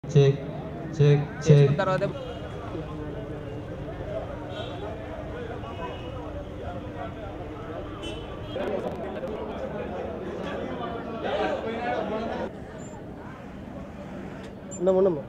Check check check తర్వాత ఉండమ్మ ఉండమ్మ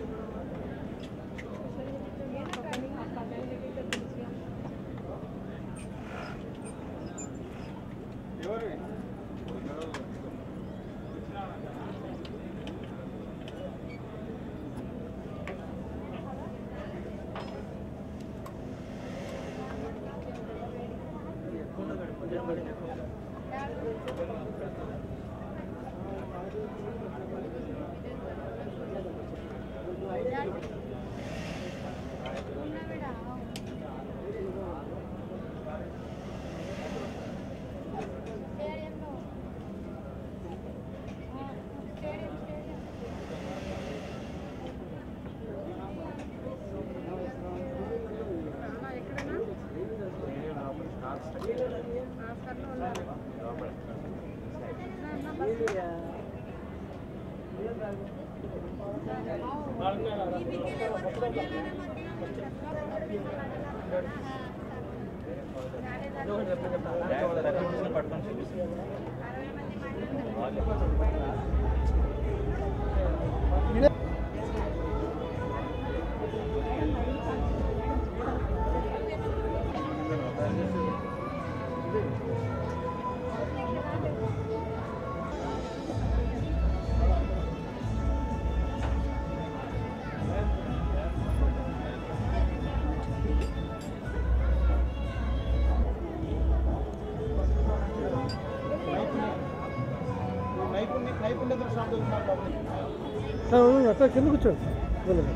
అట్లా కింద కూర్చోండి వెళ్ళండి.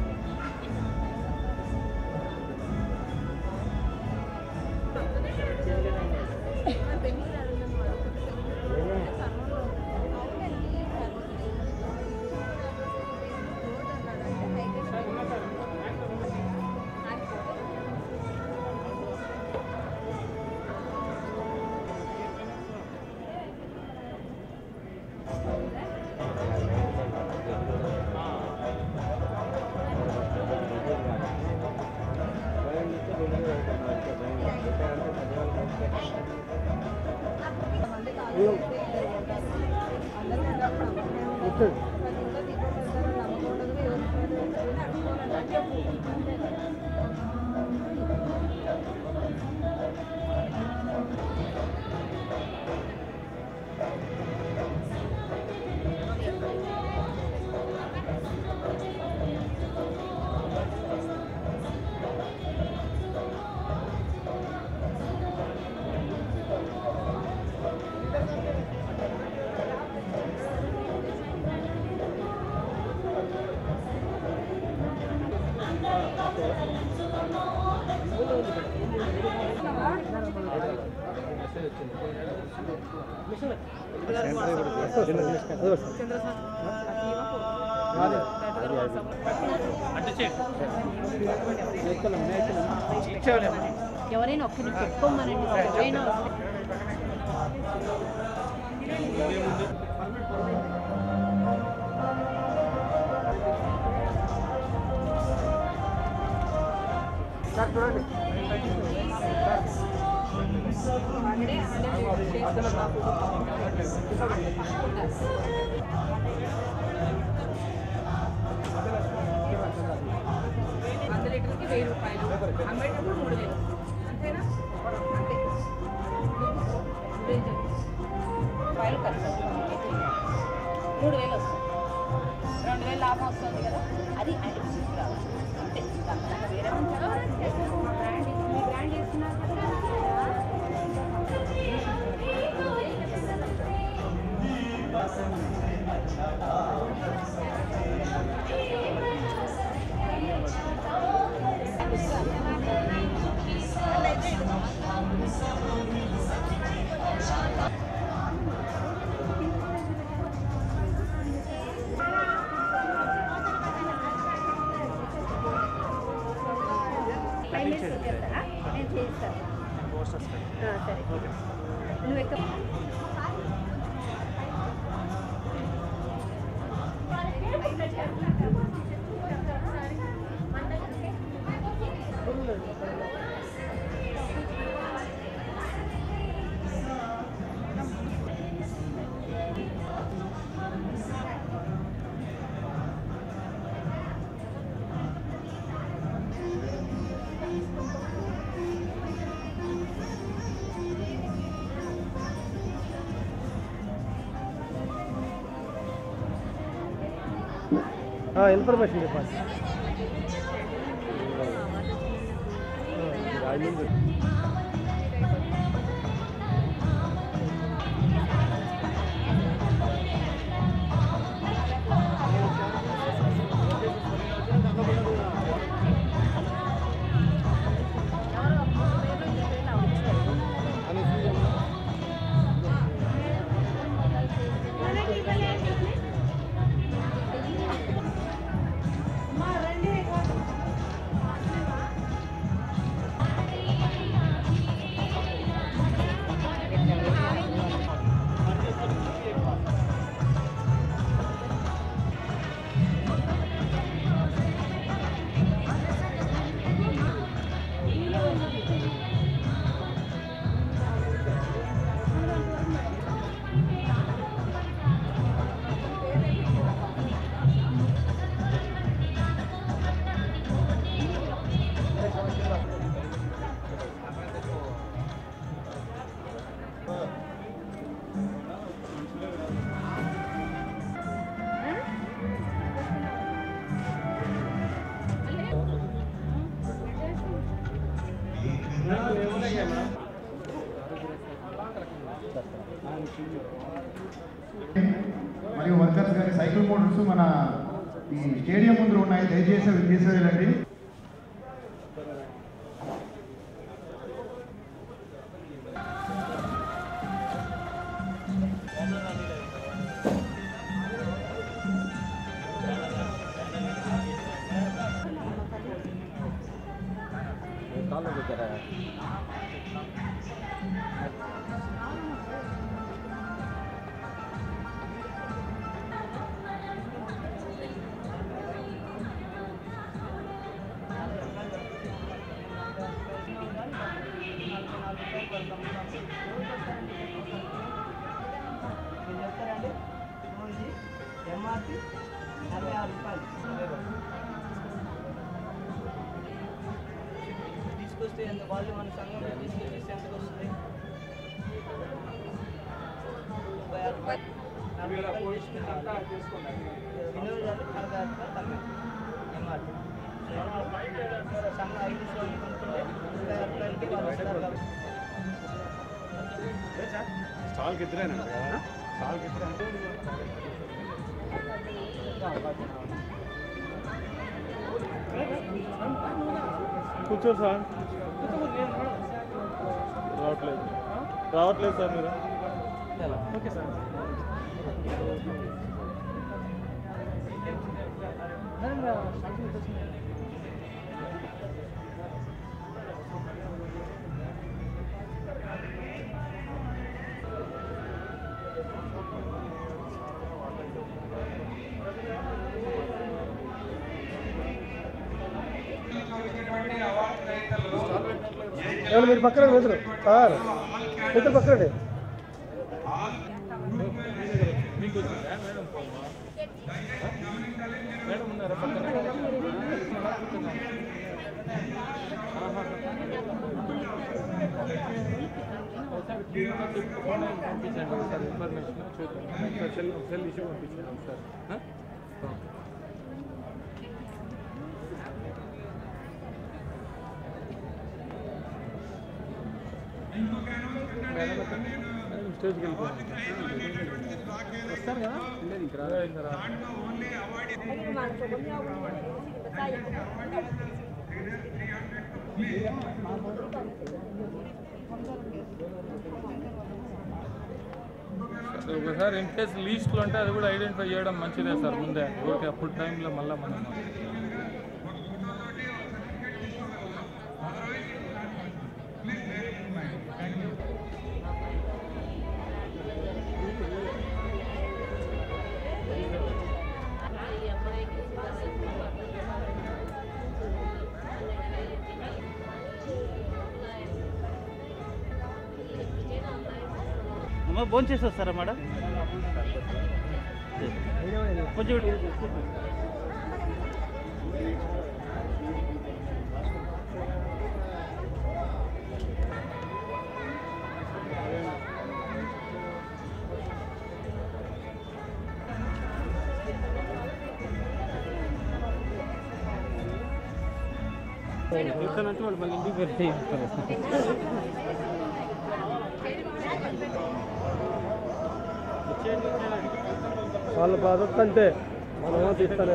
కూర్చోండి ఎవరైనా ఒక్కరిని పెట్టుకోమనండి ఎవరైనా వస్తే వంద లీటర్కి వెయ్యి రూపాయలు అమ్మేటప్పుడు మూడు వేలు అంతేనా అంతే రెండు రూపాయలు ఖర్చు అవుతుంది. మూడు వేలు వస్తుంది రెండు వేలు లాభం వస్తుంది కదా అది అది తీసుకురావాలి అంతే దానికన్నా వేరే మంచిగా మా బ్రాండ్ మీ బ్రాండ్ వేస్తున్నారు కదా ఫైవ్ మినిట్స్ వచ్చేస్తారా నేను చేస్తాను ఆ, సరే నువ్వు ఎక్కడ ఆ ఇన్ఫర్మేషన్ చెప్పాలి మరియు వర్కర్స్ కానీ సైకిల్ మోటార్స్ మన ఈ స్టేడియం ముందు ఉన్నాయి దయచేసి అవి తీసేయాలండి ఎంఆర్పి నలభై ఆరు రూపాయలు తీసుకొస్తే ఎంత వాళ్ళు మన సంఘంలో తీసుకొచ్చేస్తే ఎంతకు వస్తుంది ముప్పై ఆరు రూపాయలు నలభై రూపాయలు తీసుకుంటాం వినియోగదారులు నలభై ఆరు రూపాయలు తగ్గాలి ఎంఆర్పి సంఘం ఐదు సోళ్ళు కొనుక్కుంటే ముప్పై ఆరు రూపాయలకి వాళ్ళు వస్తారు కాబట్టి స్టాల్కి ఇద్దరేనండి కదా స్టాల్కి ఇద్దరే కూర్చోరు సార్ రావట్లేదు రావట్లేదు సార్ మీరు ఓకే సార్ ఎవరు మీరు పక్కన మిత్రులు సార్ మిత్రులు పక్కనండి మీకు వచ్చిందా మేడం మేడం ఉన్నారా పక్కన ఫోన్ పంపించండి సార్ ఇన్ఫర్మేషన్ చూద్దాం సార్ సెల్ సెల్ ఇష్యూ పంపించండి సార్ ఆ? మేడం ఎక్కడ? మేడం స్టేజ్కి వెళ్ళిపోయింది వస్తారు కదా లేదు ఇంకా రా ఇంకా రా సార్, ఒకసారి ఇన్ కేస్ లీస్ట్లో ఉంటే అది కూడా ఐడెంటిఫై చేయడం మంచిదే సార్ ముందే ఓకే అప్పుడు టైంలో మళ్ళీ మనం అమ్మ భోజనం చేసి వస్తారా మేడం కొంచెం ఇటు. చెప్తానంటే వాళ్ళు మళ్ళీ ఇంటికి వెళ్తే చెప్తారు వాళ్ళ బాధ అంతే మనమేమో తీస్తానే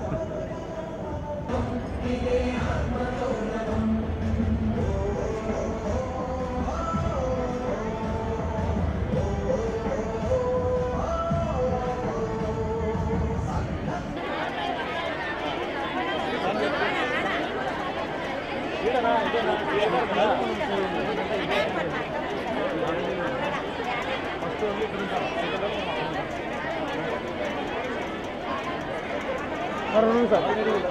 సార్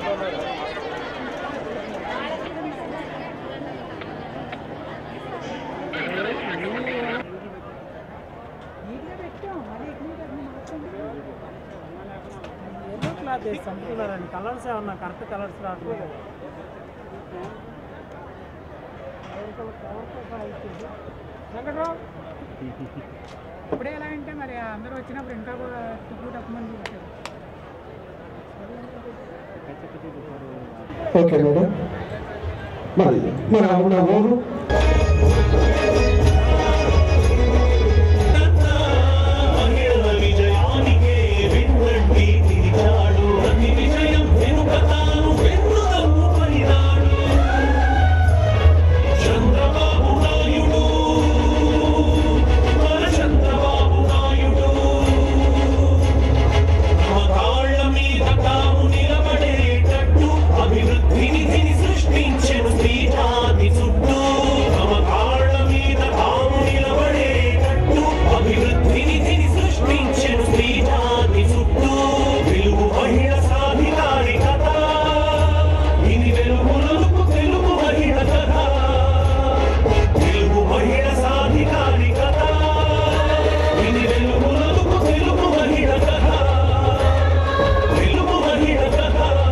ఎల్లో క్లాత్ వేసి చంపుతున్నారండి కలర్స్ ఏమన్నా కరెక్ట్ కలర్స్ రావట్లేదు వెంకట్రావు ఇప్పుడే ఎలా అంటే మరి అందరూ వచ్చినప్పుడు ఇంకా కూడా టిప్పు తప్పమని చూస్తారు ఓకే మేడం మరి మన ఉన్న ఊరు మహిళల విజయానికే వెన్నంటి తిరిగాడు ప్రతి విజయం వెనుక తాను వెన్నుదమ్ము పడినాడు చంద్రబాబు నాయుడు మన చంద్రబాబు నాయుడు తమ కాళ్ళ మీద తాము నిలబడేటట్టు అభివృద్ధి నిధిని సృష్టించెను శ్రీజాతి చుట్టూ తమ కాళ్ళ మీద తాము నిలబడేటట్టు అభివృద్ధి నిధిని సృష్టించెను శ్రీజాతి చుట్టూ వెలుగు మహిళ సాధికారికత ఇది వెలుగులకు తెలుగు మహిళ కథ తెలుగు మహిళ సాధికారికత ఇది వెలుగులకు తెలుగు మహిళ కథ తెలుగు మహిళ కథ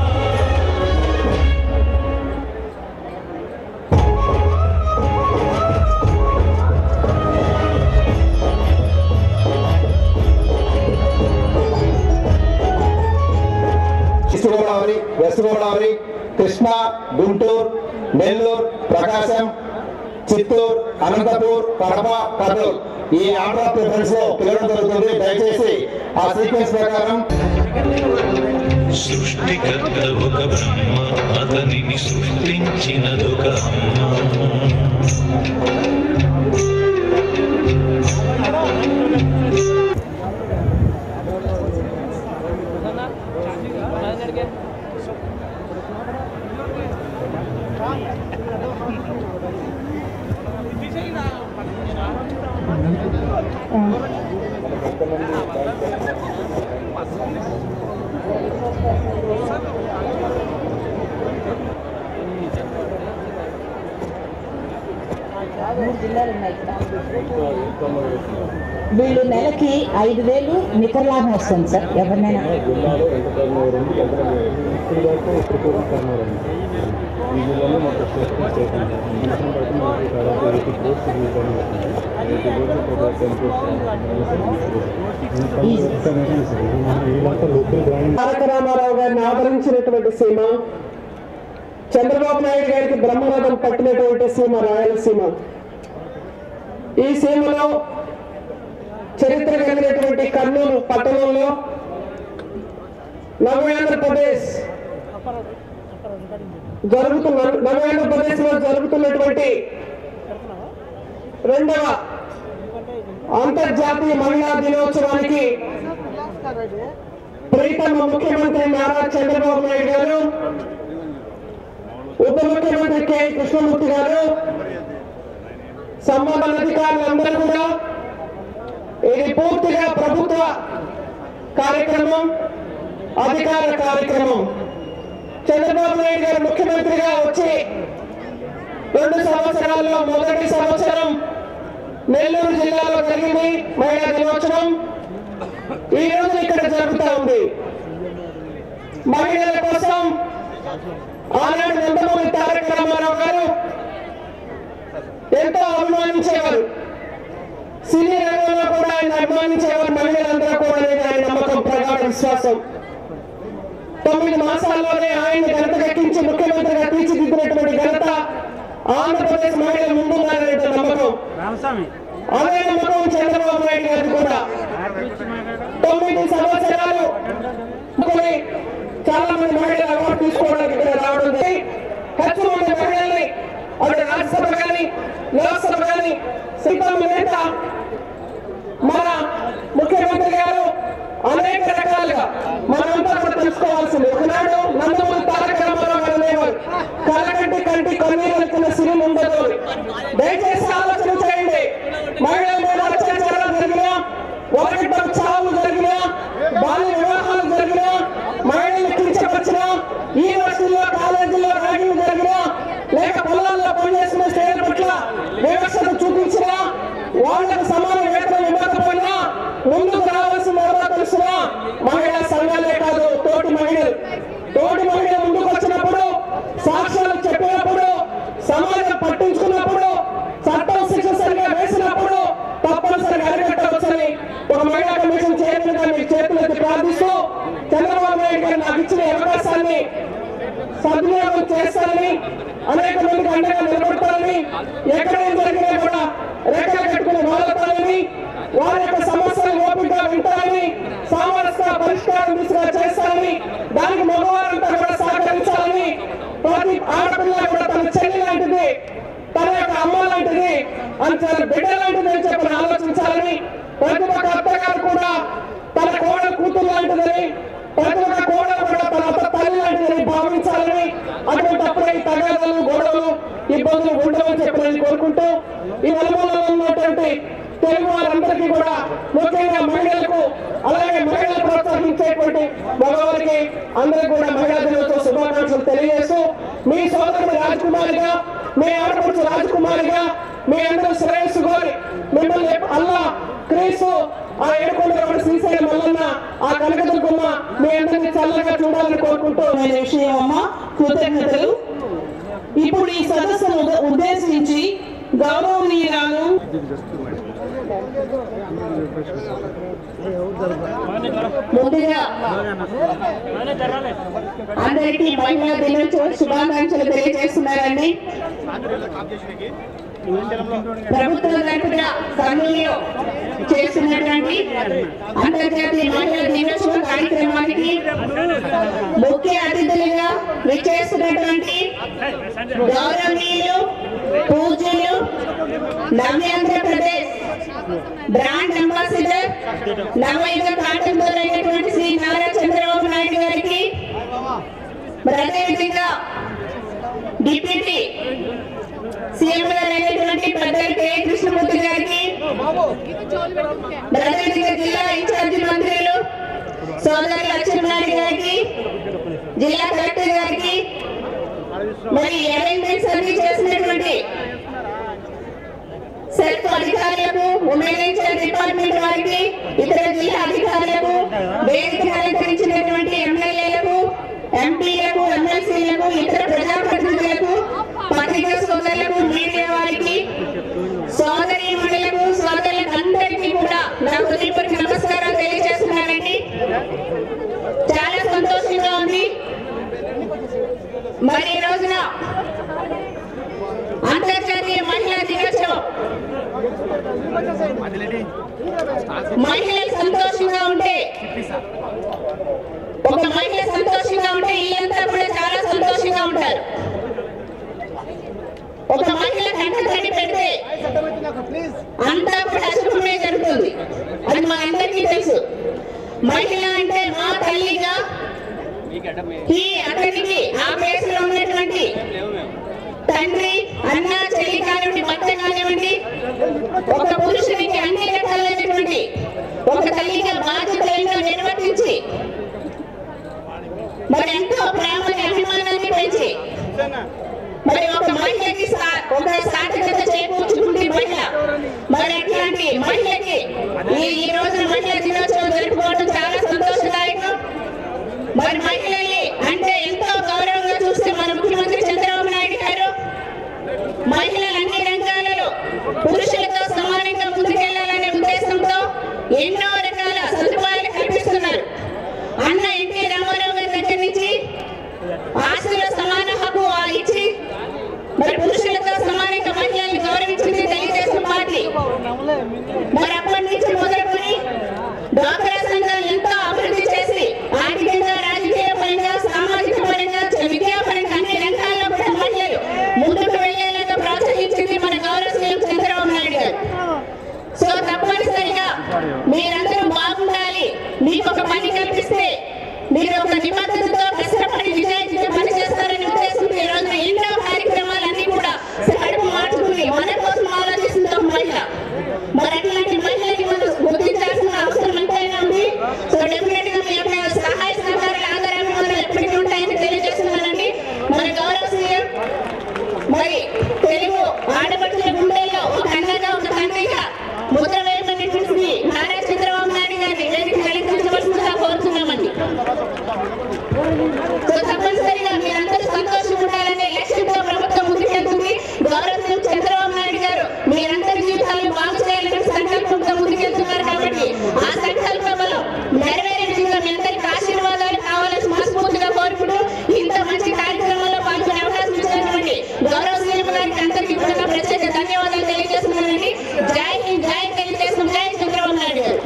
ఈస్ట్ గోదావరి వెస్ట్ గోదావరి కృష్ణా గుంటూరు నెల్లూరు ప్రకాశం చిత్తూరు అనంతపూర్ కడప కర్నూలు ఈ ఆర్డర్ ఆఫ్ ప్రిఫరెన్స్ లో పిలవడం జరుగుతుంది దయచేసి ఆ సీక్వెన్స్ ప్రకారం సృష్టికర్త ఒక బ్రహ్మ అతనిని సృష్టించినదొక అమ్మ మూడు జిల్లాలు ఉన్నాయి ఇక్కడ వీళ్ళు నెలకి ఐదు వేలు నికర లాభం వస్తుంది సార్ ఎవరినైనా తారక రామారావు గారిని ఆదరించినటువంటి సీమ చంద్రబాబు నాయుడు గారికి బ్రహ్మరథం పట్టినటువంటి సీమ రాయలసీమ ఈ సీమలో చరిత్ర కలిగినటువంటి కర్నూలు పట్టణంలో నవ్యాంధ్రప్రదేశ్ జరుగుతున్న నవ్యాంధ్రప్రదేశ్ లో జరుగుతున్నటువంటి రెండవ అంతర్జాతీయ మహిళా దినోత్సవానికి ప్రీతమ ముఖ్యమంత్రి నారా చంద్రబాబు నాయుడు గారు ఉప ముఖ్యమంత్రి కె కృష్ణమూర్తి గారు సంబంధ అధికారులందరూ కూడా ఇది పూర్తిగా ప్రభుత్వ కార్యక్రమం అధికార కార్యక్రమం చంద్రబాబు నాయుడు గారు ముఖ్యమంత్రిగా వచ్చి రెండు సంవత్సరాల్లో మొదటి సంవత్సరం నెల్లూరు జిల్లాలో జరిగింది మహిళా దినోత్సవం ఈ రోజు ఇక్కడ జరుగుతా ఉంది మహిళల కోసం ఆనాడు నందమూరి తారక రామారావు గారు ఎంతో అభిమానించేవారు సినీ రంగంలో కూడా ఆయన అభిమానించేవారు మహిళలందరూ కూడా అనేది ఆయన నమ్మకం ప్రగాఢ విశ్వాసం తొమ్మిది మాసాల్లోనే ఆయన ఘనత దక్కించి ముఖ్యమంత్రిగా తీర్చిదిద్దినటువంటి ఘనత ఆంధ్రప్రదేశ్ మహిళలు ముందున్నారనే నమ్మకం అదే నమ్మకం చంద్రబాబు నాయుడు గారికి కూడా తొమ్మిది సంవత్సరాలు కొన్ని చాలా మంది మహిళలు అవార్డు తీసుకోవడానికి ఇక్కడ రావడం జరిగింది. ಹೆಚ್ಚು మంది మహిళల్ని అటు రాజ్యసభ కానీ లోక్సభ కానీ సీతమ్మ నేత మన ముఖ్యమంత్రి గారు అనేక రకాలుగా మనంతా కూడా తెలుసుకోవాల్సింది ఒకనాడు నందమూరి తారక రామారావు గారు అనేవారు కలకంటి కంటి కన్నీరుకున్న సిరి ఉండదు అని. దయచేసి ఆలోచన చేయండి మహిళల మీద అత్యాచారాలు జరిగినా ఒకటి చావు జరిగినా బాల్య వివాహాలు జరిగినా మహిళలు కించపరిచినా ఈ రోజుల్లో కాలేజీల్లో ర్యాగింగ్ జరిగినా లేక పొలాల్లో పనిచేసిన స్త్రీల పట్ల వివక్షత చూపించినా వాళ్ళకు సమాన వేతనం ఇవ్వకపోయినా ముందుకు రావాల్సిన ఎవరో తెలిసిన మహిళా సంఘాలే కాదు తోటి మహిళలు తోటి మహిళ ముందుకు వచ్చినప్పుడు సాక్ష్యాలు చెప్పినప్పుడు సమాజం పట్టించుకున్నప్పుడు చట్టం శిక్ష సరిగా వేసినప్పుడు తప్పనిసరిగా అరికట్టవచ్చని ఒక మహిళా కమిషన్ చైర్మన్ గా మీకు చేతులెత్తి ప్రార్థిస్తూ చంద్రబాబు నాయుడు గారు నాకు ఇచ్చిన ఈ అవకాశాన్ని సద్వినియోగం చేస్తారని అనేక మందికి అండగా నిలబడతారని ఎక్కడ ఏం జరిగినా కూడా రెక్కలు కట్టుకుని వాడతారని వారి యొక్క సమస్యలు ఓపికగా వింటారని సామరస్య పరిష్కారం దిశగా చేస్తారని దానికి మగవారంతా కూడా సహకరించాలని ప్రతి ఆడపిల్ల కూడా తన చెల్లి లాంటిది తన యొక్క అమ్మ లాంటిది అని తన బిడ్డ లాంటిది అని చెప్పి ఆలోచించాలని ప్రతి ఒక్క అత్తగారు కూడా తన కోడల కూతురు లాంటిదని ప్రతి ఒక్క కోడలు కూడా తన అత్త తల్లి లాంటిదని భావించాలని అటువంటిప్పుడే ఈ తగాదాలు గొడవలు ఇబ్బందులు ఉండవని చెప్పి నేను కోరుకుంటూ ఈ నలుమూలలో ఉన్నటువంటి తెలుగు వారందరికీ కూడా ముఖ్యంగా మహిళలకు అలాగే మహిళలు ప్రోత్సహించేటువంటి మగవారికి అందరికీ కూడా మహిళా దినోత్సవ శుభాకాంక్షలు తెలియజేస్తూ మీ సోదరుడు రాజకుమారిగా మీ ఆడపడుచు రాజకుమారిగా మీ అందరూ శ్రేయస్సు కోరి మిమ్మల్ని అల్లా క్రీస్తు ఆ ఏడుకొండ శ్రీశైలం మల్లన్న ఆ కనకదుర్గమ్మ మీ అందరినీ చల్లగా చూడాలని కోరుకుంటూ విషయం అమ్మ కృతజ్ఞతలు ఇప్పుడు ఈ సదస్సును ఉద- ఉద్దేశించి గౌరవనీయురాలు ముందుగా అందరికీ మహిళా దినోత్సవ శుభాకాంక్షలు తెలియజేస్తున్నారండి ప్రభుత్వం తరపున కర్నూలులో చేస్తున్నటువంటి అంతర్జాతీయ మహిళా దినోత్సవ కార్యక్రమానికి ముఖ్య అతిథులుగా విచ్చేస్తున్నటువంటి గౌరవనీయులు పూజలు Navyandhrapradesh brand ambassador Navayuga cotton అయినటువంటి శ్రీ నారా చంద్రబాబు నాయుడు గారికి మరి అదేవిధంగా డిప్యూటీ సీఎం గారు అయినటువంటి పెద్దలు కె కృష్ణమూర్తి గారికి మరి అదేవిధంగా జిల్లా ఇన్ఛార్జి మంత్రులు సోదరి లక్ష్మీనాయుడు గారికి జిల్లా కలెక్టర్ గారికి మరి అరేంజ్మెంట్స్ అన్ని చేసినటువంటి సెల్ఫ్ అధికారులకు ఉమెన్ వెల్ఫేర్ డిపార్ట్మెంట్ వారికి ఇతర జిల్లా అధికారులకు వేదికను అలంకరించినటువంటి ఎమ్మెల్యేలకు ఎంపీలకు ఎమ్మెల్సీలకు ఇతర ప్రజాప్రతినిధులకు పత్రికా సోదరులకు మీడియా వారికి సోదరి మహిళలకు సోదరులకు అందరికీ కూడా నా హృదయపూర్వక నమస్కారాలు తెలియజేస్తున్నానండి చాలా సంతోషంగా ఉంది మరి ఈ రోజున అంతర్జాతీయ మహిళా దినోత్సవం మహిళలు సంతోషంగా ఉంటే ఒక మహిళ సంతోషంగా ఉంటే ఇల్లంతా కూడా చాలా సంతోషంగా ఉంటారు ఒక మహిళ కంటతడి పెడితే అంతా కూడా అశుభమే జరుగుతుంది అది మా అందరికీ తెలుసు మహిళ అంటే మా తల్లిగా ఈ అతనికి ఆ ప్లేస్లో ఉన్నటువంటి తండ్రి అన్న చెల్లి కానివ్వండి భర్త కానివ్వండి ఒక పురుషునికి అన్ని రకాలైనటువంటి ఒక తల్లిగా బాధ్యతలు ఎన్నో నిర్వర్తించి మరి ఎంతో ప్రేమని అభిమానాన్ని పెంచి మరి ఒక మహిళకి సా- ఒక సార్థకత చేకూర్చుకుంటే మహిళ మరి అట్లాంటి మహిళకి ఈ ఈ రోజున మహిళా దినోత్సవం జరుపుకోవడం చాలా సంతోషదాయకం మరి మహిళల్ని అంటే ఎంతో గౌరవంగా చూస్తే మన ముఖ్యమంత్రి చంద్రబాబు నాయుడు గారు మహిళలు అన్ని రంగాలలో పురుషులతో సమానంగా ముందుకెళ్లాలనే ఉద్దేశంతో ఎన్నో రకాల సదుపాయాలు కల్పిస్తున్నారు అన్న ఎన్టీ రామారావు గారి దగ్గర నుంచి ఆస్తిలో సమాన హక్కు వా- ఇచ్చి మరి పురుషులతో సమానంగా మహిళల్ని గౌరవించింది తెలుగుదేశం పార్టీ మరి అప్పటి నుంచి మొదలుకొని డ్వాక్రా సంఘాలు ఎంతో అభివృద్ధి చేసి ఆర్థికంగా రాజకీయ పరంగా సామాజిక పరంగా విద్యాపరంగా అన్ని రంగాల్లో కూడా మహిళలు ముందుకు వెళ్లేలాగా ప్రోత్సహించింది మన గౌరవ సీఎం చంద్రబాబు నాయుడు గారు సో తప్పనిసరిగా మీరందరూ బాగుండాలి మీకు ఒక పని కల్పిస్తే మీరు ఒక నిబద్ధతతో కష్టపడి నిజాయితీగా పని చేస్తారనే ఉద్దేశంతో ఈ రోజున ఎన్నో కార్యక్రమాలన్నీ కూడా కడుపు మార్చుకుని మన కోసం ఆలోచిస్తుంది ఒక మహిళ మరి అట్లాంటి మహిళకి మనం గుర్తించాల్సిన అవసరం ఎంతైనా ఉంది సో డెఫినెట్ గా మీ యొక్క సహాయ సహకారాలు ఆధారాలు ఎప్పటికీ ఉంటాయని తెలియజేస్తున్నానండి మన గౌరవ సీఎం మరి తెలుగు ఆడపడుతుల గుండెల్లో ఒక అన్నగా ఒక తండ్రిగా ముద్ర వేయమనేటువంటి నారా చంద్రబాబు నాయుడు గారిని వేదిక వెలిగించవలసిందిగా కోరుతున్నామండి సో తప్పనిసరిగా మీరందరూ సంతోషంగా ఉండాలనే లక్ష్యంతో ప్రభుత్వం ముందుకెళ్తుంది గౌరవ సీఎం చంద్రబాబు నాయుడు గారు మీరందరి జీవితాలను బాగు చేయాలనే సంకల్పంతో ముందుకెళ్తున్నారు కాబట్టి ఆ సంకల్ప బలం నెరవేరే విధంగా మీ అందరికీ ఆశీర్వాదాలు కావాలని మనస్ఫూర్తిగా కోరుకుంటూ ఇంత మంచి కార్యక్రమంలో పాల్గొనే అవకాశం ఇచ్చినటువంటి గౌరవ సీఎం గారికి అందరికీ కూడా ప్రత్యేక ధన్యవాదాలు తెలియజేస్తున్నానండి జై హింద్ జై తెలుగుదేశం జై చంద్రబాబు నాయుడు గారు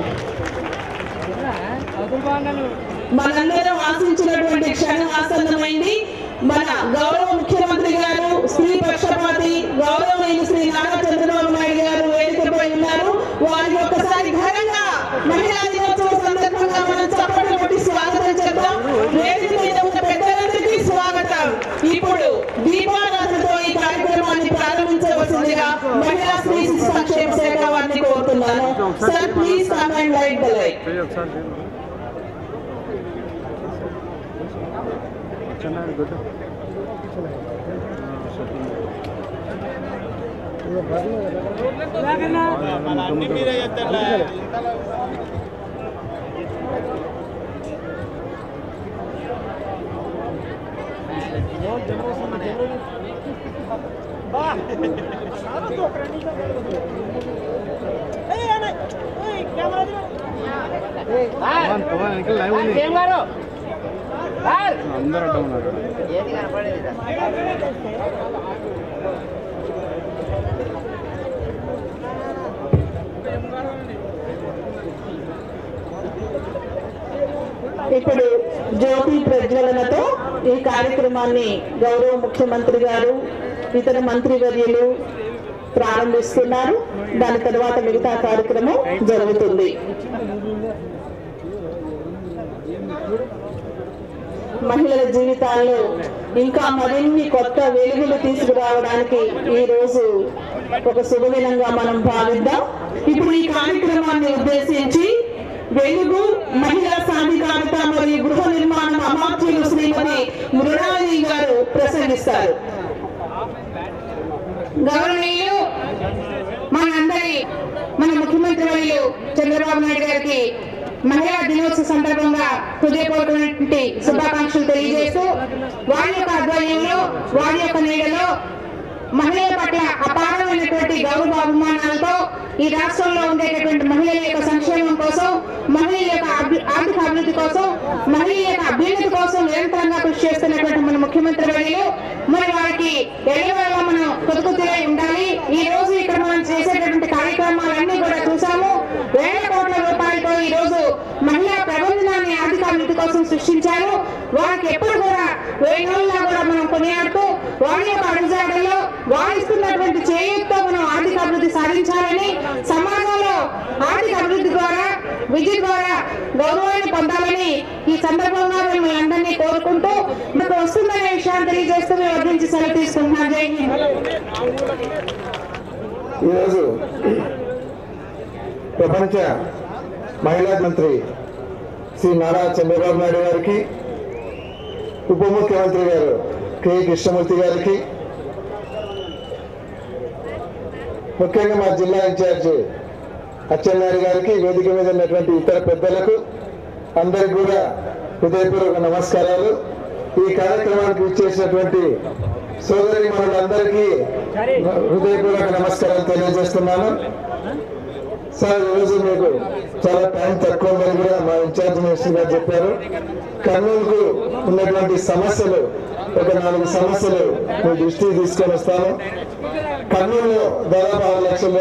మనందరం ఆశించినటువంటి క్షణం ఆసన్నమైంది మన గౌరవ ముఖ్యమంత్రి గారు స్త్రీ పక్షపాతి గౌరవమైన శ్రీ నారా చంద్రబాబు నాయుడు గారు వేదికపై ఉన్నారు వారికి ఒక్కసారి ఘనంగా మహిళా దినోత్సవ సందర్భంగా మనం చప్పట్లు కొట్టి స్వాగతం చెప్తాం వేదిక మీద ఉన్న పెద్దలందరికీ స్వాగతం ఇప్పుడు దీపారాధనతో ఈ కార్యక్రమాన్ని ప్రారంభించవలసిందిగా మహిళా స్త్రీ శిశు సంక్షేమ శాఖ వారిని కోరుతున్నాను sir please come and light the light ಚೆನ್ನಾಗಿ ಗೊತ್ತು లైవ్ ఉంది అందరూ అడ్డం ఉన్నారు ఏది కనపడేది ఇప్పుడు జ్యోతి ప్రజ్వలనతో ఈ కార్యక్రమాన్ని గౌరవ ముఖ్యమంత్రి గారు ఇతర మంత్రివర్యులు ప్రారంభిస్తున్నారు దాని తర్వాత మిగతా కార్యక్రమం జరుగుతుంది మహిళల జీవితాల్లో ఇంకా మరిన్ని కొత్త వెలుగులు తీసుకురావడానికి ఈ రోజు ఒక శుభదినంగా మనం భావిద్దాం ఇప్పుడు ఈ కార్యక్రమాన్ని ఉద్దేశించి వెలుగు మహిళా సాధికారత మరియు గృహ నిర్మాణం అమాత్యులు శ్రీమతి మృణాలి గారు ప్రసంగిస్తారు గౌరవనీయులు మనందరి మన ముఖ్యమంత్రి వర్యులు చంద్రబాబు నాయుడు గారికి మహిళా దినోత్సవ సందర్భంగా హృదయపూర్వకమైనటువంటి శుభాకాంక్షలు తెలియజేస్తూ వారి యొక్క ఆధ్వర్యంలో వారి యొక్క నీడలో మహిళల పట్ల అపారమైనటువంటి గౌరవ అభిమానాలతో ఈ రాష్ట్రంలో ఉండేటటువంటి మహిళల యొక్క సంక్షేమం కోసం మహిళల యొక్క అభి- ఆర్థిక అభివృద్ధి కోసం మహిళల యొక్క అభ్యున్నతి కోసం నిరంతరంగా కృషి చేస్తున్నటువంటి మన ముఖ్యమంత్రి వర్యులు మరి వారికి ఎల్లవేళ మనం కొతుకుతులై ఉండాలి ఈ రోజు ఇక్కడ మనం చేసేటటువంటి కార్యక్రమాలన్నీ కూడా చూసాము వేల కోట్ల రూపాయలతో ఈ రోజు మహిళా ప్రబంధనాన్ని ఆర్థిక అభివృద్ధి కోసం సృష్టించారు వారికి ఎప్పుడు కూడా వేణుల్లా కూడా మనం కొనియాడుతూ వారి యొక్క అడుగుజాడల్లో వారిస్తున్నటువంటి చేయూతో మనం ఆర్థిక అభివృద్ధి సాధించాలని సమాజంలో ఆర్థిక అభివృద్ధి ద్వారా విద్య ద్వారా గౌరవాన్ని పొందాలని ఈ సందర్భంగా మేము అందరినీ కోరుకుంటూ మీకు వస్తుందనే విషయాన్ని తెలియజేస్తూ మేము వద్ద నుంచి సెలవు తీసుకుంటున్నాం జై హింద్ ఈరోజు ప్రపంచ మహిళా మంత్రి శ్రీ నారా చంద్రబాబు నాయుడు గారికి ఉప ముఖ్యమంత్రి గారు కె కృష్ణమూర్తి గారికి ముఖ్యంగా మా జిల్లా ఇన్ఛార్జ్ అచ్చెన్నాయుడు గారికి వేదిక మీద ఉన్నటువంటి ఇతర పెద్దలకు అందరికి కూడా హృదయపూర్వక నమస్కారాలు ఈ కార్యక్రమానికి ఇచ్చేసినటువంటి సోదరి మనులందరికీ హృదయపూర్వక నమస్కారాలు తెలియజేస్తున్నాను సార్ ఈరోజు మీకు చాలా టైం తక్కువ ఉందని కూడా మా ఇన్ఛార్జ్ మినిస్టర్ గారు చెప్పారు కర్నూలుకు ఉన్నటువంటి సమస్యలు ఒక నాలుగు సమస్యలు మీ దృష్టికి తీసుకొని వస్తాను కర్నూలులో దాదాపు ఆరు లక్షల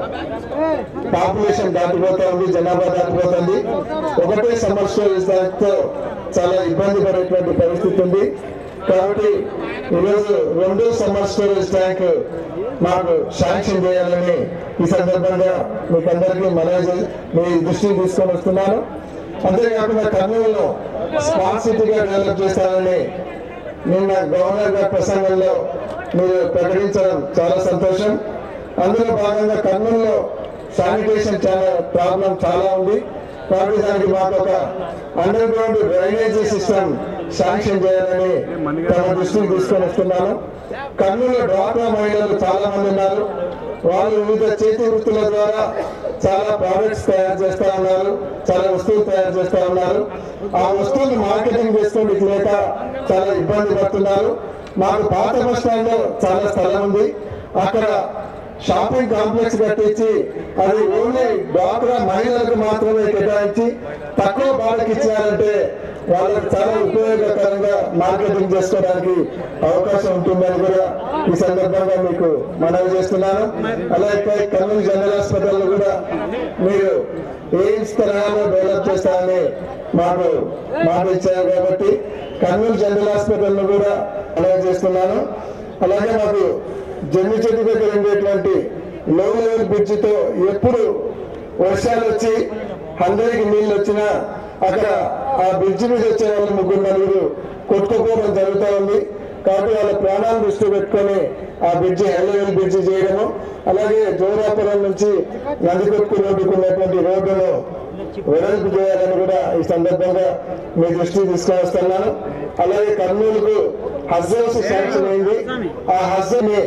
పాపులేషన్ దాటిపోతా ఉంది జనాభా దాటిపోతుంది ఒకటే సమ్మర్ స్టోరేజ్ దానితో చాలా ఇబ్బంది పడేటువంటి పరిస్థితి ఉంది కాబట్టి ఈరోజు రెండు సమ్మర్ స్టోరేజ్ ట్యాంక్ మాకు శాంక్షన్ చేయాలని ఈ సందర్భంగా మీకు అందరికీ మనవి చే- మీ దృష్టికి తీసుకొని వస్తున్నాను అంతేకాకుండా కర్నూలులో స్మార్ట్ సిటీగా డెవలప్ చేస్తానని నిన్న గవర్నర్ గారి ప్రసంగంలో మీరు ప్రకటించడం చాలా సంతోషం అందులో భాగంగా కర్నూలులో శానిటేషన్ చాలా ప్రాబ్లం చాలా ఉంది కాబట్టి దానికి మాకు ఒక underground drainage system sanction చేయాలని తమ దృష్టికి తీసుకొని వస్తున్నాను కర్నూలులో డ్వాక్రా మహిళలు చాలా మంది ఉన్నారు వాళ్ళు వివిధ చేతి వృత్తుల ద్వారా చాలా ప్రోడక్ట్స్ తయారు చేస్తా ఉన్నారు చాలా వస్తువులు తయారు చేస్తా ఉన్నారు ఆ వస్తువులు మార్కెటింగ్ చేసుకోవడానికి లేక చాలా ఇబ్బంది పడుతున్నారు మాకు పాత బస్ స్టాండ్ లో చాలా స్థలం ఉంది అక్కడ షాపింగ్ కాంప్లెక్స్ కట్టించి అది ఓన్లీ డ్వాక్రా మహిళలకు మాత్రమే కేటాయించి తక్కువ బాధకి ఇచ్చారంటే వాళ్ళకి చాలా ఉపయోగకరంగా మార్కెటింగ్ చేసుకోవడానికి అవకాశం ఉంటుందని కూడా ఈ సందర్భంగా మీకు మనవి చేస్తున్నాను అలాగే కర్నూలు జనరల్ హాస్పిటల్ కూడా మీరు ఎయిమ్స్ తరహాలో డెవలప్ చేస్తారని మాకు మాట ఇచ్చారు కాబట్టి కర్నూలు జనరల్ హాస్పిటల్ కూడా మనవి చేస్తున్నాను అలాగే మాకు జమ్మి చెట్టు దగ్గర ఉండేటువంటి లో లెవెల్ బ్రిడ్జితో ఎప్పుడు వర్షాలు వచ్చి అందరికి నీళ్ళు వచ్చినా అక్కడ ఆ బ్రిడ్జి మీద వచ్చే వాళ్ళు ముగ్గురు నలుగురు కొట్టుకుపోవడం జరుగుతూ ఉంది కాబట్టి వాళ్ళ ప్రాణాలను దృష్టి పెట్టుకొని ఆ బ్రిడ్జి హై లెవెల్ బ్రిడ్జి చేయడము అలాగే జోరాపురం నుంచి నందికొట్టు రోడ్డుకు ఉన్నటువంటి రోడ్డును వెడల్పు చేయాలని కూడా ఈ సందర్భంగా మీ దృష్టికి తీసుకొని వస్తున్నాను అలాగే కర్నూలుకు హజ్ హౌస్ శాంక్షన్ అయింది ఆ హజ్ ని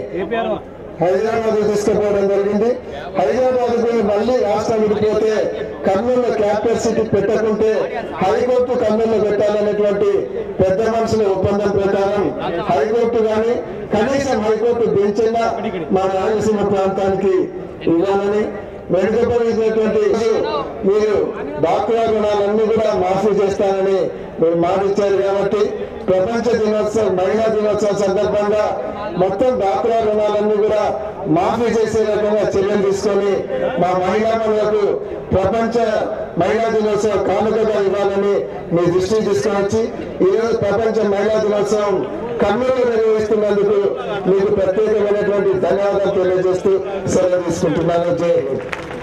హైదరాబాద్ తీసుకుపోవడం జరిగింది హైదరాబాద్ మళ్ళీ రాష్ట్రం విడిపోతే కర్నూలు క్యాపిటల్ సిటీ పెట్టకుంటే హైకోర్టు కర్నూలు పెట్టాలనేటువంటి పెద్ద మనుషుల ఒప్పందం ప్రకారం హైకోర్టు కానీ కనీసం హైకోర్టు బెంచ్ అయినా మా రాయలసీమ ప్రాంతానికి ఇవ్వాలని వెనుకబడినటువంటి మీరు డాక్రా రుణాలన్నీ కూడా మాఫీ చేస్తానని మీరు మాట ఇచ్చారు కాబట్టి ప్రపంచ దినోత్సవం మహిళా దినోత్సవం సందర్భంగా మొత్తం డాక్రా రుణాలన్నీ కూడా మాఫీ చేసే రకంగా చర్యలు తీసుకొని మా మహిళా మనులకు ప్రపంచ మహిళా దినోత్సవం కానుకగా ఇవ్వాలని మీ దృష్టికి తీసుకొని వచ్చి ఈరోజు ప్రపంచ మహిళా దినోత్సవం కర్నూలు నిర్వహిస్తున్నందుకు మీకు ప్రత్యేకమైనటువంటి ధన్యవాదాలు తెలియజేస్తూ సెలవు తీసుకుంటున్నాను జై హింద్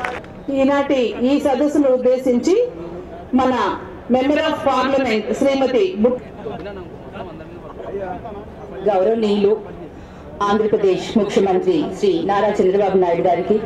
ఈనాటి ఈ సదస్సును ఉద్దేశించి మన మెంబర్ ఆఫ్ పార్లమెంట్ శ్రీమతి బుక్ గౌరవనీయులు ఆంధ్రప్రదేశ్ ముఖ్యమంత్రి శ్రీ నారా చంద్రబాబు నాయుడు గారికి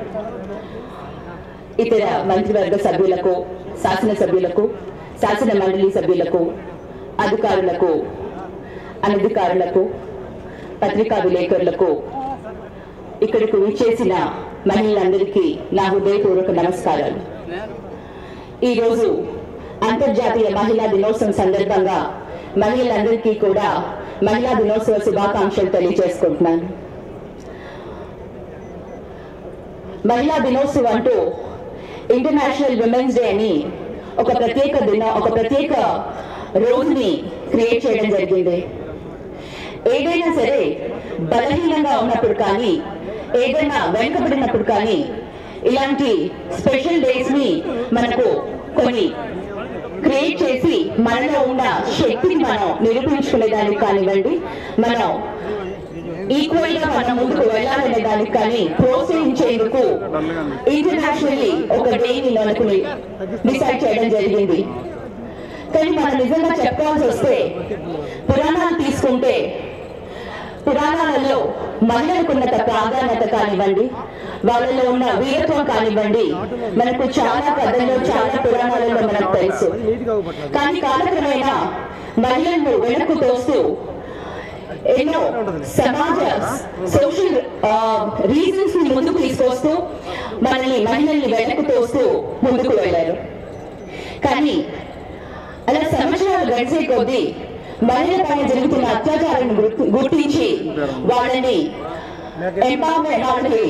ఇతర మంత్రివర్గ సభ్యులకు శాసనసభ్యులకు శాసన మండలి సభ్యులకు అధికారులకు అనధికారులకు పత్రికా విలేకరులకు ఇక్కడకు విచ్చేసిన మహిళలందరికీ నా హృదయపూర్వక నమస్కారాలు ఈరోజు అంతర్జాతీయ మహిళా దినోత్సవం సందర్భంగా మహిళలందరికీ కూడా మహిళా దినోత్సవ శుభాకాంక్షలు తెలియజేసుకుంటున్నాను మహిళా దినోత్సవం అంటూ ఇంటర్నేషనల్ విమెన్స్ డే అని ఒక ప్రత్యేక దిన ఒక ప్రత్యేక రోజుని క్రియేట్ చేయడం జరిగింది ఏదైనా సరే బలహీనంగా ఉన్నప్పుడు కానీ ఏదైనా వెనుకబడినప్పుడు కానీ ఇలాంటి స్పెషల్ డేస్ ని మనకు కొన్ని క్రియేట్ చేసి మనలో ఉన్న శక్తిని మనం నిరూపించుకునే దానికి కానివ్వండి మనం ఈక్వల్ గా మనం ముందుకు వెళ్ళాలనే దానికి కానీ ప్రోత్సహించేందుకు ఇంటర్నేషనల్లీ ఒక డేని మనకు డిసైడ్ చేయడం జరిగింది కానీ మనం నిజంగా చెప్పాల్సి వస్తే పురాణాలు తీసుకుంటే పురాణాలలో మహిళలకు ఉన్నంత ప్రాధాన్యత కానివ్వండి వాళ్ళలో ఉన్న వీరత్వం కానివ్వండి మనకు చాలా కథల్లో చాలా పురాణాలలో మనకు తెలుసు కానీ కాలక్రమేణా మహిళలను వెనక్కు తోస్తూ ఎన్నో సమాజ సోషల్ రీజన్స్ ని ముందుకు తీసుకొస్తూ మనల్ని మహిళల్ని వెనక్కు తోస్తూ ముందుకు వెళ్ళారు కానీ అలా సంవత్సరాలు గడిచే కొద్దీ మహిళల పైన జరుగుతున్న అత్యాచారాన్ని గుర్తు- గుర్తించి వాళ్ళని ఎంపవర్మెంట్ వాళ్ళకి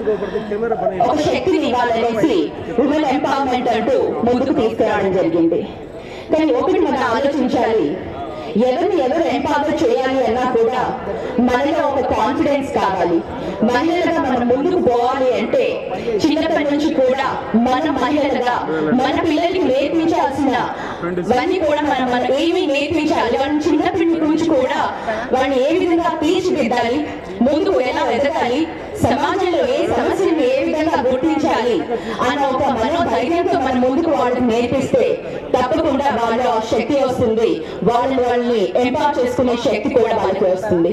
ఒక శక్తిని ఇవ్వాలనేసి ఉమెన్ ఎంపవర్మెంట్ అంటూ ముందుకు తీసుకురావడం జరిగింది కానీ ఒకటి మనం ఆలోచించాలి ఎవరిని ఎవరు ఎంపవర్ చేయాలి అన్నా కూడా మనలో ఒక కాన్ఫిడెన్స్ కావాలి మహిళలుగా మనం ముందుకు పోవాలి అంటే చిన్నప్పటి నుంచి కూడా మన మహిళలుగా మన పిల్లలకి నేర్పించాల్సిన ఇవన్నీ కూడా మనం మనం ఏమి నేర్పించాలి వాళ్ళని చిన్నప్పటి నుంచి కూడా వాళ్ళని ఏ విధంగా తీర్చిదిద్దాలి ముందుకు ఎలా ఎదగాలి సమాజంలో ఏ సమస్యలను ఏ విధంగా గుర్తించాలి అన్న ఒక మనోధైర్యంతో మనం ముందుకు వాళ్ళకి నేర్పిస్తే తప్పకుండా వాళ్ళలో ఆ శక్తి వస్తుంది వాళ్ళని వాళ్ళని ఎంపవర్ చేసుకునే శక్తి కూడా వాళ్ళకి వస్తుంది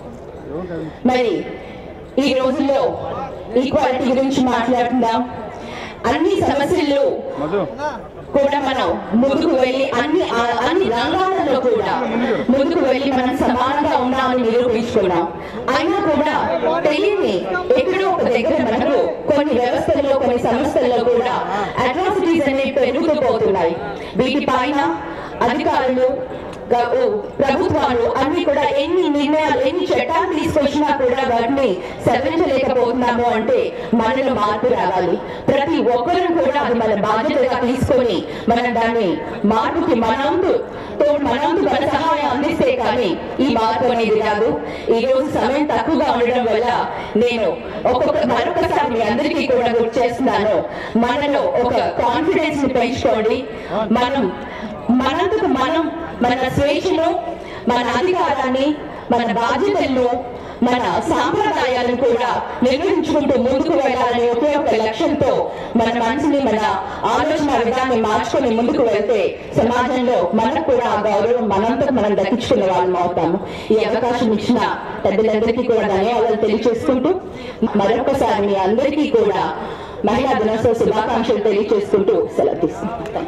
మరి ఈ రోజుల్లో ఈక్వాలిటీ గురించి మాట్లాడుకుందాం అన్ని సమస్యలు కూడా మనం ముందుకు వెళ్ళి అన్ని ఆ- అన్ని రంగాలలో కూడా ముందుకు వెళ్ళి మనం సమానంగా ఉన్నామని నిరూపించుకున్నాం అయినా కూడా తెలియని ఎక్కడో ఒక దగ్గర మనకు కొన్ని వ్యవస్థల్లో కొన్ని సంస్థల్లో కూడా అట్రాసిటీస్ అనేవి పెరుగుతూ పోతున్నాయి వీటి పైన అధికారులు గ- ఓ, ప్రభుత్వాలు అన్ని కూడా ఎన్ని నిర్ణయాలు ఎన్ని చట్టాలు తీసుకొచ్చినా కూడా వాటిని సవరించలేకపోతున్నాము అంటే మనలో మార్పు రావాలి ప్రతి ఒక్కరూ కూడా అది మన బాధ్యతగా తీసుకొని మనం దాన్ని మార్పుకి మనందు తోడు మనందు మన సహాయం అందిస్తే కానీ ఈ మార్పు అనేది రాదు ఈ రోజు సమయం తక్కువగా ఉండడం వల్ల నేను ఒక్కొక్క మరొకసారి మీ అందరికీ కూడా గుర్తు చేస్తున్నాను మనలో ఒక కాన్ఫిడెన్స్ ని పెంచుకోండి మనం మనందుకు మనం మన స్వేచ్ఛను మన అధికారాన్ని మన బాధ్యతలను మన సాంప్రదాయాలను కూడా నిర్వహించుకుంటూ ముందుకు వెళ్ళాలనే ఒకే ఒక లక్ష్యంతో మన మనసుని మన ఆలోచన విధాన్ని మార్చుకొని ముందుకు వెళ్తే సమాజంలో మనకు కూడా ఆ గౌరవం మనంతకు మనం దక్కించుకునే వాళ్ళం అవుతాము ఈ అవకాశం ఇచ్చిన పెద్దలందరికీ కూడా ధన్యవాదాలు తెలియజేసుకుంటూ మరొకసారి మీ అందరికీ కూడా మహిళా దినోత్సవ శుభాకాంక్షలు తెలియజేసుకుంటూ సెలవు తీసుకుంటాం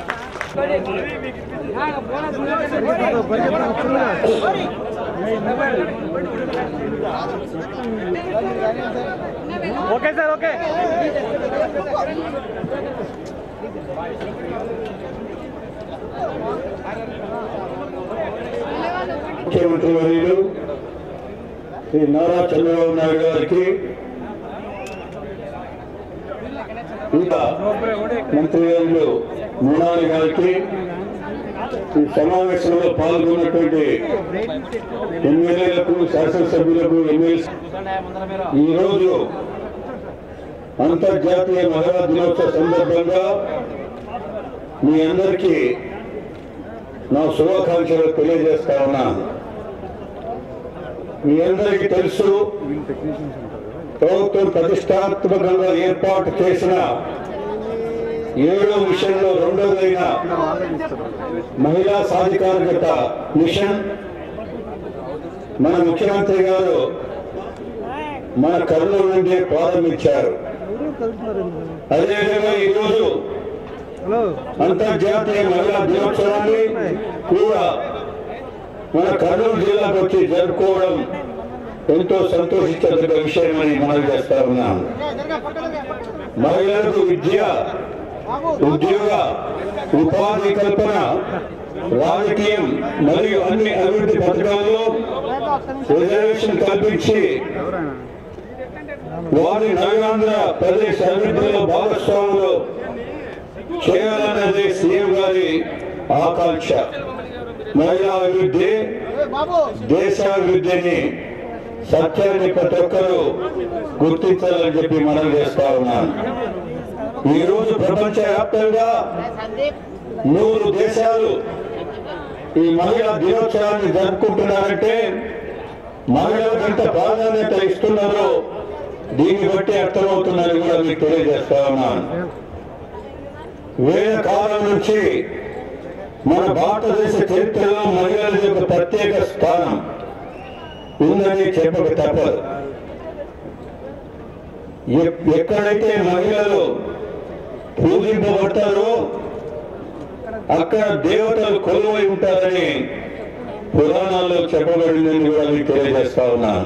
ఓకే సార్ ఓకే ముఖ్యమంత్రి వర్యులు శ్రీ నారా చంద్రబాబు నాయుడు గారికి ఇంకా మంత్రి వర్యులు మూనాలి గారికి ఈ సమావేశంలో పాల్గొన్నటువంటి ఎమ్మెల్యేలకు శాసనసభ్యులకు ఎమ్మెల్యే ఈరోజు అంతర్జాతీయ మహిళా దినోత్సవ సందర్భంగా మీ అందరికీ నా శుభాకాంక్షలు తెలియజేస్తా ఉన్నాను మీ అందరికీ తెలుసు ప్రభుత్వం ప్రతిష్టాత్మకంగా ఏర్పాటు చేసిన ఏడో మిషన్లో రెండవదైన మహిళా సాధికారికత మిషన్ మన ముఖ్యమంత్రి గారు మన కర్నూలు నుండి ప్రారంభించారు అదేవిధంగా ఈరోజు అంతర్జాతీయ మహిళా దినోత్సవాన్ని కూడా మన కర్నూలు జిల్లాకు వచ్చి జరుపుకోవడం ఎంతో సంతోషించదగ్గ విషయమని మనవి చేస్తా ఉన్నాను మహిళలకు విద్య ఉద్యోగ ఉపాధి కల్పన రాజకీయం మరియు అన్ని అభివృద్ధి పథకాల్లో రిజర్వేషన్ కల్పించి వారి నవ్యాంధ్ర ప్రదేశ్ అభివృద్ధిలో భాగస్వాములు చేయాలన్నది సీఎం గారి ఆకాంక్ష మహిళా అభివృద్ధి దేశాభివృద్ధిని సత్యాన్ని ప్రతి ఒక్కరూ గుర్తించాలని చెప్పి మనం చేస్తా ఉన్నాను ఈ రోజు ప్రపంచ వ్యాప్తంగా నూరు దేశాలు ఈ మహిళా దినోత్సవాన్ని జరుపుకుంటున్నారంటే మహిళలకు ఎంత ప్రాధాన్యత ఇస్తున్నారో దీన్ని బట్టి అర్థమవుతుందని కూడా మీకు తెలియజేస్తా ఉన్నాను వేల కాలం నుంచి మన భారతదేశ చరిత్రలో మహిళల యొక్క ప్రత్యేక స్థానం ఉందని చెప్పక తప్పదు ఎ- ఎక్కడైతే మహిళలు పూజింపబడతారో అక్కడ దేవతలు కొలువై ఉంటారని పురాణాల్లో చెప్పబడిందని కూడా మీకు తెలియజేస్తా ఉన్నాను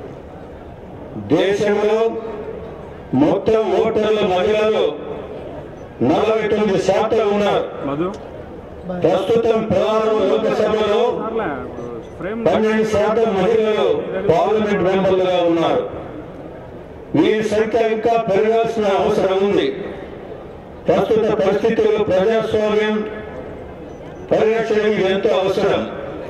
దేశంలో మొత్తం ఓటర్ల మహిళలు నలభై తొమ్మిది శాతం ఉన్నారు ప్రస్తుతం ప్రధాన లోకసభలో పన్నెండు శాతం మహిళలు పార్లమెంట్ మెంబర్లుగా ఉన్నారు వీరి సంఖ్య ఇంకా పెరగాల్సిన అవసరం ఉంది ప్రస్తుత పరిస్థితుల్లో ప్రజాస్వామ్యం పరిరక్షణ ఎంతో అవసరం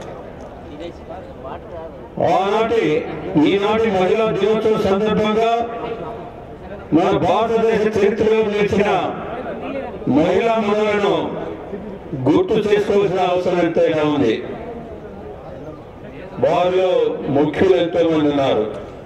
ఆనాటి ఈనాటి మహిళా దినోత్సవం సందర్భంగా మన భారతదేశ చరిత్రలో నిలిచిన మహిళా మనులను గుర్తు చేసుకోవాల్సిన అవసరం ఎంతైనా ఉంది వారిలో ముఖ్యులు ఎంతో మంది ఉన్నారు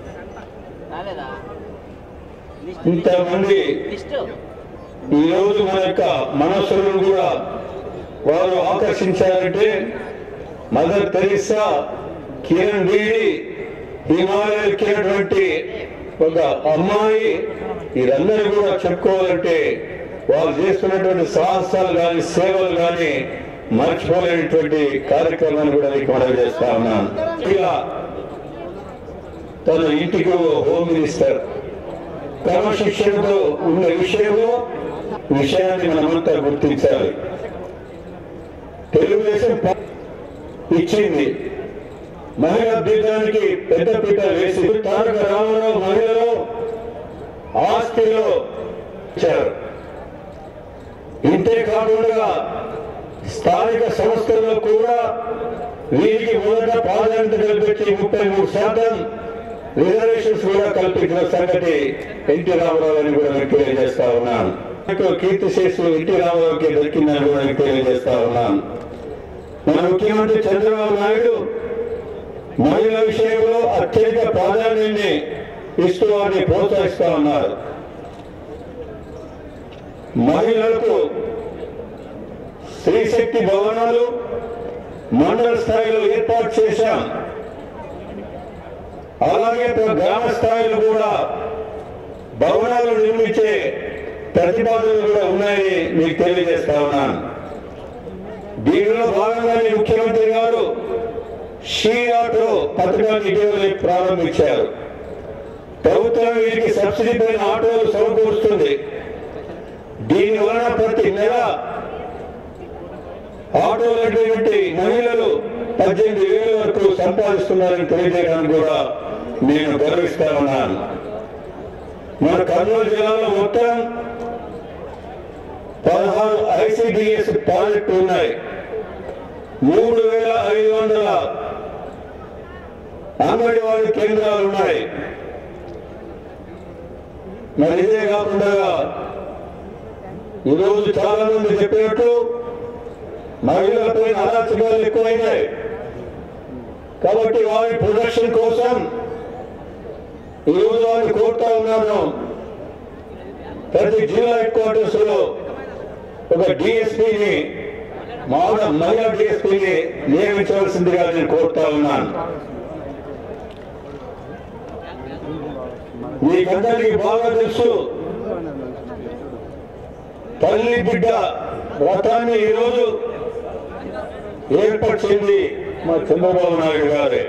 ఇంతమంది ఈ రోజు మన యొక్క మనస్సులను కూడా వారు ఆకర్షించారంటే మదర్ తెరీసా కిరణ్ బీడి హిమాలయకి ఒక అమ్మాయి వీరందరూ కూడా చెప్పుకోవాలంటే వాళ్ళు చేస్తున్నటువంటి సాహసాలు కానీ సేవలు కానీ మర్చిపోలేనటువంటి కార్యక్రమాన్ని కూడా మీకు మనం చేస్తా ఉన్నాను ఇలా తన ఇంటికి ఓ హోమ్ మినిస్టర్ క్రమశిక్షణతో ఉన్న విషయంలో విషయాన్ని మనమంతా గుర్తించాలి తెలుగుదేశం ప- ఇచ్చింది మహిళా బీజానికి పెద్దపీట వేసి తారక రామారావు మహిళలో ఆస్తిలో ఇచ్చారు ఇంతే కాకుండా స్థానిక సంస్థల్లో కూడా వీరికి మొదట ప్రాధాన్యత కల్పించి ముప్పై మూడు శాతం రిజర్వేషన్స్ కూడా కల్పించిన సంగతి ఎన్టీ రామారావు అని కూడా మీకు తెలియజేస్తా ఉన్నాను నాకు కీర్తి శేషులు ఎన్టీ రామారావుకి దొరికిందని కూడా మీకు తెలియజేస్తా ఉన్నాను మన ముఖ్యమంత్రి చంద్రబాబు నాయుడు మహిళల విషయంలో అత్యధిక ప్రాధాన్యాన్ని ఇస్తూ వారిని ప్రోత్సహిస్తా ఉన్నారు మహిళలకు స్త్రీశక్తి భవనాలు మండల స్థాయిలో ఏర్పాటు చేశాం అలాగే ప్ర- గ్రామ స్థాయిలో కూడా భవనాలు నిర్మించే ప్రతిపాదనలు కూడా ఉన్నాయని మీకు తెలియజేస్తా ఉన్నాను దీనిలో భాగంగానే ముఖ్యమంత్రి గారు షీ ఆటో పథకాన్ని ఇటీవల ప్రారంభించారు ప్రభుత్వం వీరికి సబ్సిడీ పైన ఆటోలు సమకూరుస్తుంది దీని వలన ప్రతి నెల ఆటోలటువంటి మహిళలు పద్దెనిమిది వేల వరకు సంపాదిస్తున్నారని తెలియజేయడానికి కూడా నేను గర్విస్తా ఉన్నాను మన కర్నూలు జిల్లాలో మొత్తం పదహారు ఐసిడిఎస్ ప్రాజెక్టు ఉన్నాయి మూడు వేల ఐదు వందల అంగన్వాడీ కేంద్రాలు ఉన్నాయి మరి ఇదే కాకుండా ఈరోజు చాలా మంది చెప్పినట్టు మహిళలపై అరాచకాలు ఎక్కువైనాయి కాబట్టి వారి ప్రొడక్షన్ కోసం ఈరోజు వారిని కోరుతా ఉన్నాను ప్రతి జిల్లా హెడ్ క్వార్టర్స్ లో ఒక డిఎస్పీని మామూలు మహిళా డిఎస్పీని నియమించవలసిందిగా నేను కోరుతా ఉన్నాను మీకందరికీ బాగా తెలుసు తల్లి బిడ్డ రథాన్ని ఈరోజు ఏర్పరిచింది మా చంద్రబాబు నాయుడు గారే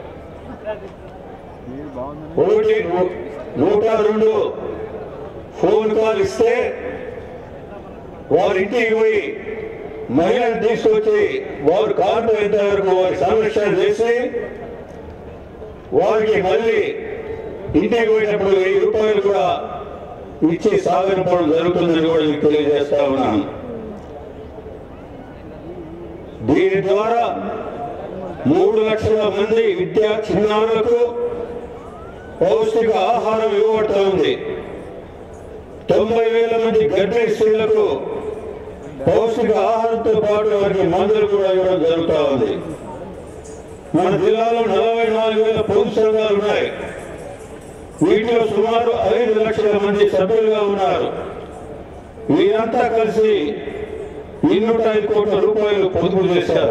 ఒకటి నూ- నూట రెండు ఫోన్ కాల్ ఇస్తే వారి ఇంటికి పోయి మహిళను తీసుకొచ్చి వారు కార్డు ఎంత వరకు వారి సంరక్షణ చేసి వారికి మళ్ళీ ఇంటికి పోయినప్పుడు వెయ్యి రూపాయలు కూడా ఇచ్చి సాగనపడం జరుగుతుందని కూడా మీకు తెలియజేస్తా ఉన్నాను దీని ద్వారా మూడు లక్షల మంది విద్యా చిన్నారులకు పౌష్టిక ఆహారం ఇవ్వబడుతోంది తొంభై వేల మంది గర్భిణీ స్త్రీలకు పౌష్టిక ఆహారంతో పాటు వారికి మందులు కూడా ఇవ్వడం జరుగుతూ ఉంది మన జిల్లాలో నలభై నాలుగు వేల పొదుపు సంఘాలు ఉన్నాయి వీటిలో సుమారు ఐదు లక్షల మంది సభ్యులుగా ఉన్నారు వీరంతా కలిసి ఇన్నూట ఐదు కోట్ల రూపాయలు పొదుపు చేశారు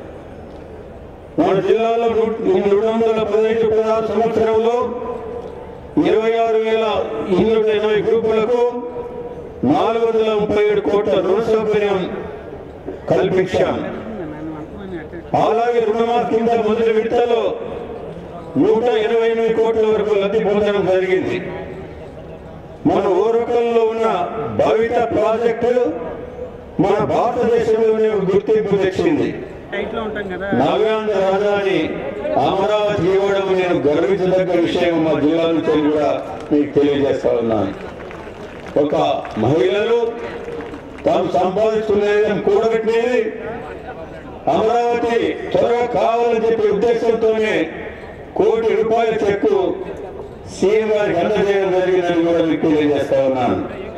మన జిల్లాలో నూ- రెండు వందల పదహైదు పదహారు సంవత్సరంలో ఇరవై ఆరు వేల ఇన్నూట ఎనభై గ్రూపులకు నాలుగు వందల ముప్పై ఏడు కోట్ల రుణ సౌకర్యం కల్పించాం అలాగే రుణమాఫీ కింద మొదటి విడతలో నూట ఇరవై ఎనిమిది కోట్ల వరకు లబ్ధి పొందడం జరిగింది మన ఓరకల్లో ఉన్న భవిత ప్రాజెక్టు మన భారతదేశంలోనే ఒక గుర్తింపు తెచ్చింది టైట్లో ఉంటాం కదా నవ్యాంధ్ర రాజధాని అమరావతి ఇవ్వడం నేను నేను గర్వించదగ్గ విషయం మా జిల్లా నుంచి అని కూడా మీకు తెలియజేస్తా ఉన్నాను ఒక మహిళలు తాము సంపాదించుకునేది కూడబెట్టినది అమరావతి త్వరగా కావాలని చెప్పే ఉద్దేశంతోనే కోటి రూపాయల చెక్కు సీఎం గారికి అందజేయడం జరిగిందని కూడా మీకు తెలియజేస్తా ఉన్నాను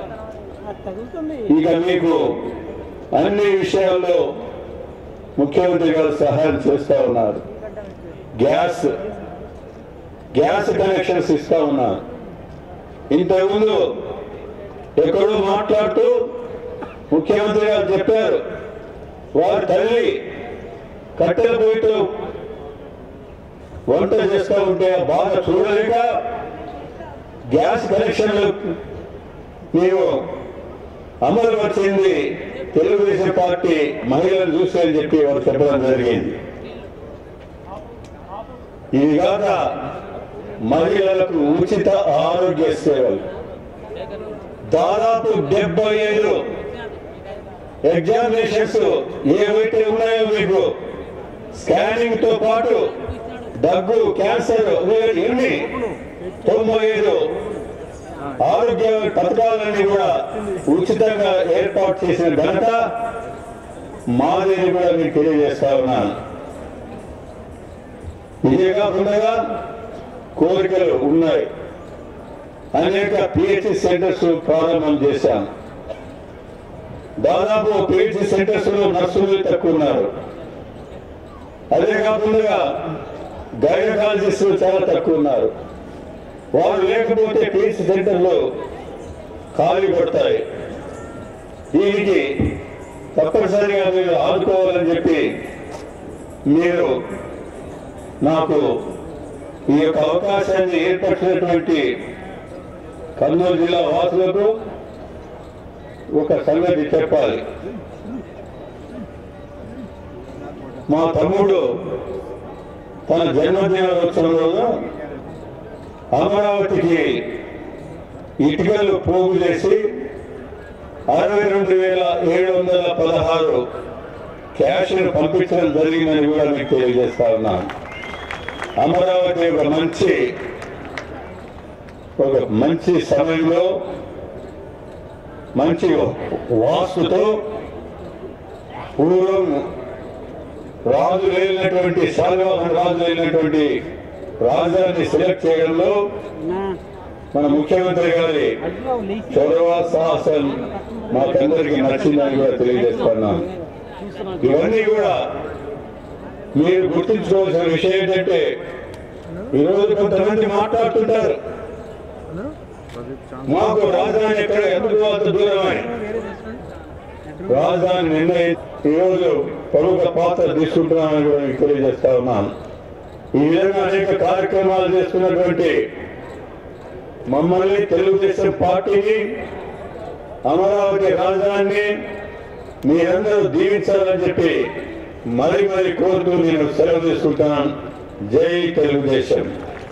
ఇక మీకు అన్ని విషయాల్లో ముఖ్యమంత్రి గారు సహాయం చేస్తా ఉన్నారు గ్యాస్ గ్యాస్ కనెక్షన్స్ ఇస్తా ఉన్నారు ఇంతకుముందు ఎక్కడో మాట్లాడుతూ ముఖ్యమంత్రి గారు చెప్పారు వారి తల్లి కట్టెల పోయితో వంట చేస్తూ ఉంటే బాగా చూడలేక గ్యాస్ కనెక్షన్లు మేము అమలు వచ్చింది తెలుగుదేశం పార్టీ మహిళలు చూసి అని చెప్పి వారు చెప్పడం జరిగింది ఇది కాక మహిళలకు ఉచిత ఆరోగ్య సేవలు దాదాపు డెబ్బై ఐదు ఎగ్జామినేషన్స్ ఏవైతే ఉన్నాయో మీకు స్కానింగ్ తో పాటు దగ్గు క్యాన్సర్ ఎన్ని తొంభై ఐదు ఆరోగ్య పథకాలన్నీ కూడా ఉచితంగా ఏర్పాటు చేసిన ఘనత మాదిరి కూడా మీకు తెలియజేస్తా ఉన్నాను ఇదే కాకుండా కోరికలు ఉన్నాయి అనేక పిహెచ్సి సెంటర్స్ ప్రారంభం చేశాం దాదాపు పిహెచ్సి సెంటర్స్ లో నర్సులు తక్కువ ఉన్నారు అదే కాకుండా గైనకాలజిస్ట్ చాలా తక్కువ ఉన్నారు వారు లేకపోతే పిహెచ్సి సెంటర్లు ఖాళీ పడతాయి దీనికి తప్పనిసరిగా మీరు ఆదుకోవాలని చెప్పి మీరు నాకు ఈ యొక్క అవకాశాన్ని ఏర్పరిచినటువంటి కర్నూలు జిల్లా వాసులకు ఒక సంగతి చెప్పాలి మా తమ్ముడు తన జన్మదినోత్సవంలో అమరావతికి ఇటుకలు పోగు చేసి అరవై రెండు వేల ఏడు వందల పదహారు క్యాష్ను పంపించడం జరిగిందని కూడా మీకు తెలియజేస్తా ఉన్నాను అమరావతి ఒక మంచి ఒక మంచి సమయంలో మంచి వాస్తుతో పూర్వం రాజు లేనటువంటి శాలివాహన రాజు లేనటువంటి రాజధానిని సెలెక్ట్ చేయడంలో మన ముఖ్యమంత్రి గారి చొరవ సాహసం మాకందరికీ నచ్చిందని కూడా తెలియజేస్తున్నాను ఇవన్నీ కూడా మీరు గుర్తుంచుకోవాల్సిన విషయం ఏంటంటే ఈరోజు కొంతమంది మాట్లాడుతుంటారు మాకు రాజధాని ఎక్కడ ఎందుకు అంత దూరమని రాజధాని నిర్ణయం ఈరోజు ప్రముఖ పాత్ర తీసుకుంటున్నామని కూడా మీకు తెలియజేస్తా ఉన్నాను ఈ విధంగా అనేక కార్యక్రమాలు చేస్తున్నటువంటి మమ్మల్ని తెలుగుదేశం పార్టీని అమరావతి రాజధానిని మీరందరూ దీవించాలని చెప్పి మరి మరి కోరుతూ నేను సెలవు తీసుకుంటున్నాను జై తెలుగుదేశం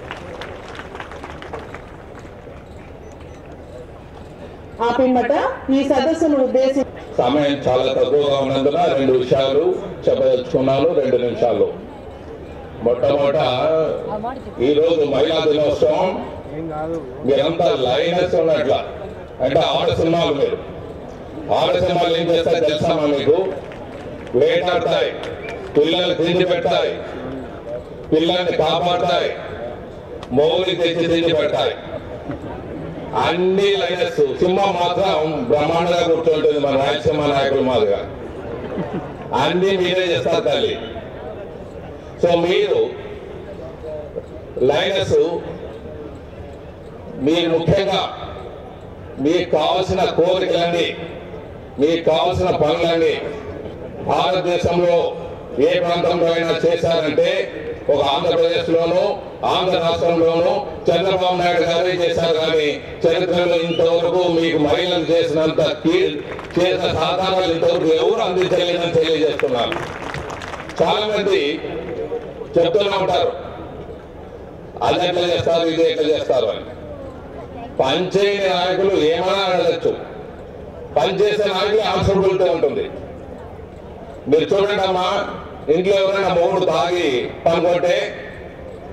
ఆ పిమ్మట ఈ సదస్సును ఉద్దేశించి సమయం చాలా తక్కువగా ఉన్నందున రెండు విషయాలు చెప్పదలుచుకున్నాను రెండు నిమిషాలు మొట్టమొదట ఈ రోజు మహిళా దినోత్సవం మీరంతా లైనస్ ఉన్నట్ల అంటే ఆడ సినిమాలు మీరు ఆడ సినిమాలు ఏం చేస్తాయి తెలుసామా మీకు వేటాడతాయి పిల్లలు తిండి పెడతాయి పిల్లల్ని కాపాడతాయి మౌలి తెచ్చి తిండి పెడతాయి అన్ని లైనస్ సింహం మాత్రం బ్రహ్మాండంగా కూర్చుంటుంది మన రాయలసీమ నాయకులు మాదిగా అన్ని మీరే చేస్తారు తల్లి సో మీరు లైనస్ మీరు ముఖ్యంగా మీకు కావాల్సిన కోరికలన్నీ మీకు కావాల్సిన పనులన్నీ భారతదేశంలో ఏ ప్రాంతంలో అయినా చేశారంటే ఒక ఆంధ్రప్రదేశ్ లోను ఆంధ్ర రాష్ట్రంలోను చంద్రబాబు నాయుడు గారే చేశారు కానీ చరిత్రలో ఇంతవరకు మీకు మహిళలు చేసినంత కీ- చేసిన సాధారణాలు ఇంతవరకు ఎవరు అందించలేదని తెలియజేస్తున్నారు చాలా మంది చెప్తూనే ఉంటారు అది ఎట్లా చేస్తారు ఇది ఎట్లా చేస్తారు అని పనిచేయని నాయకులు ఏమైనా అడగచ్చు పనిచేసే నాయకులు ఆన్సరబిలిటీ ఉంటుంది మీరు చూడండి అమ్మా ఇంట్లో ఎవరైనా మొగుడు తాగి పనుకుంటే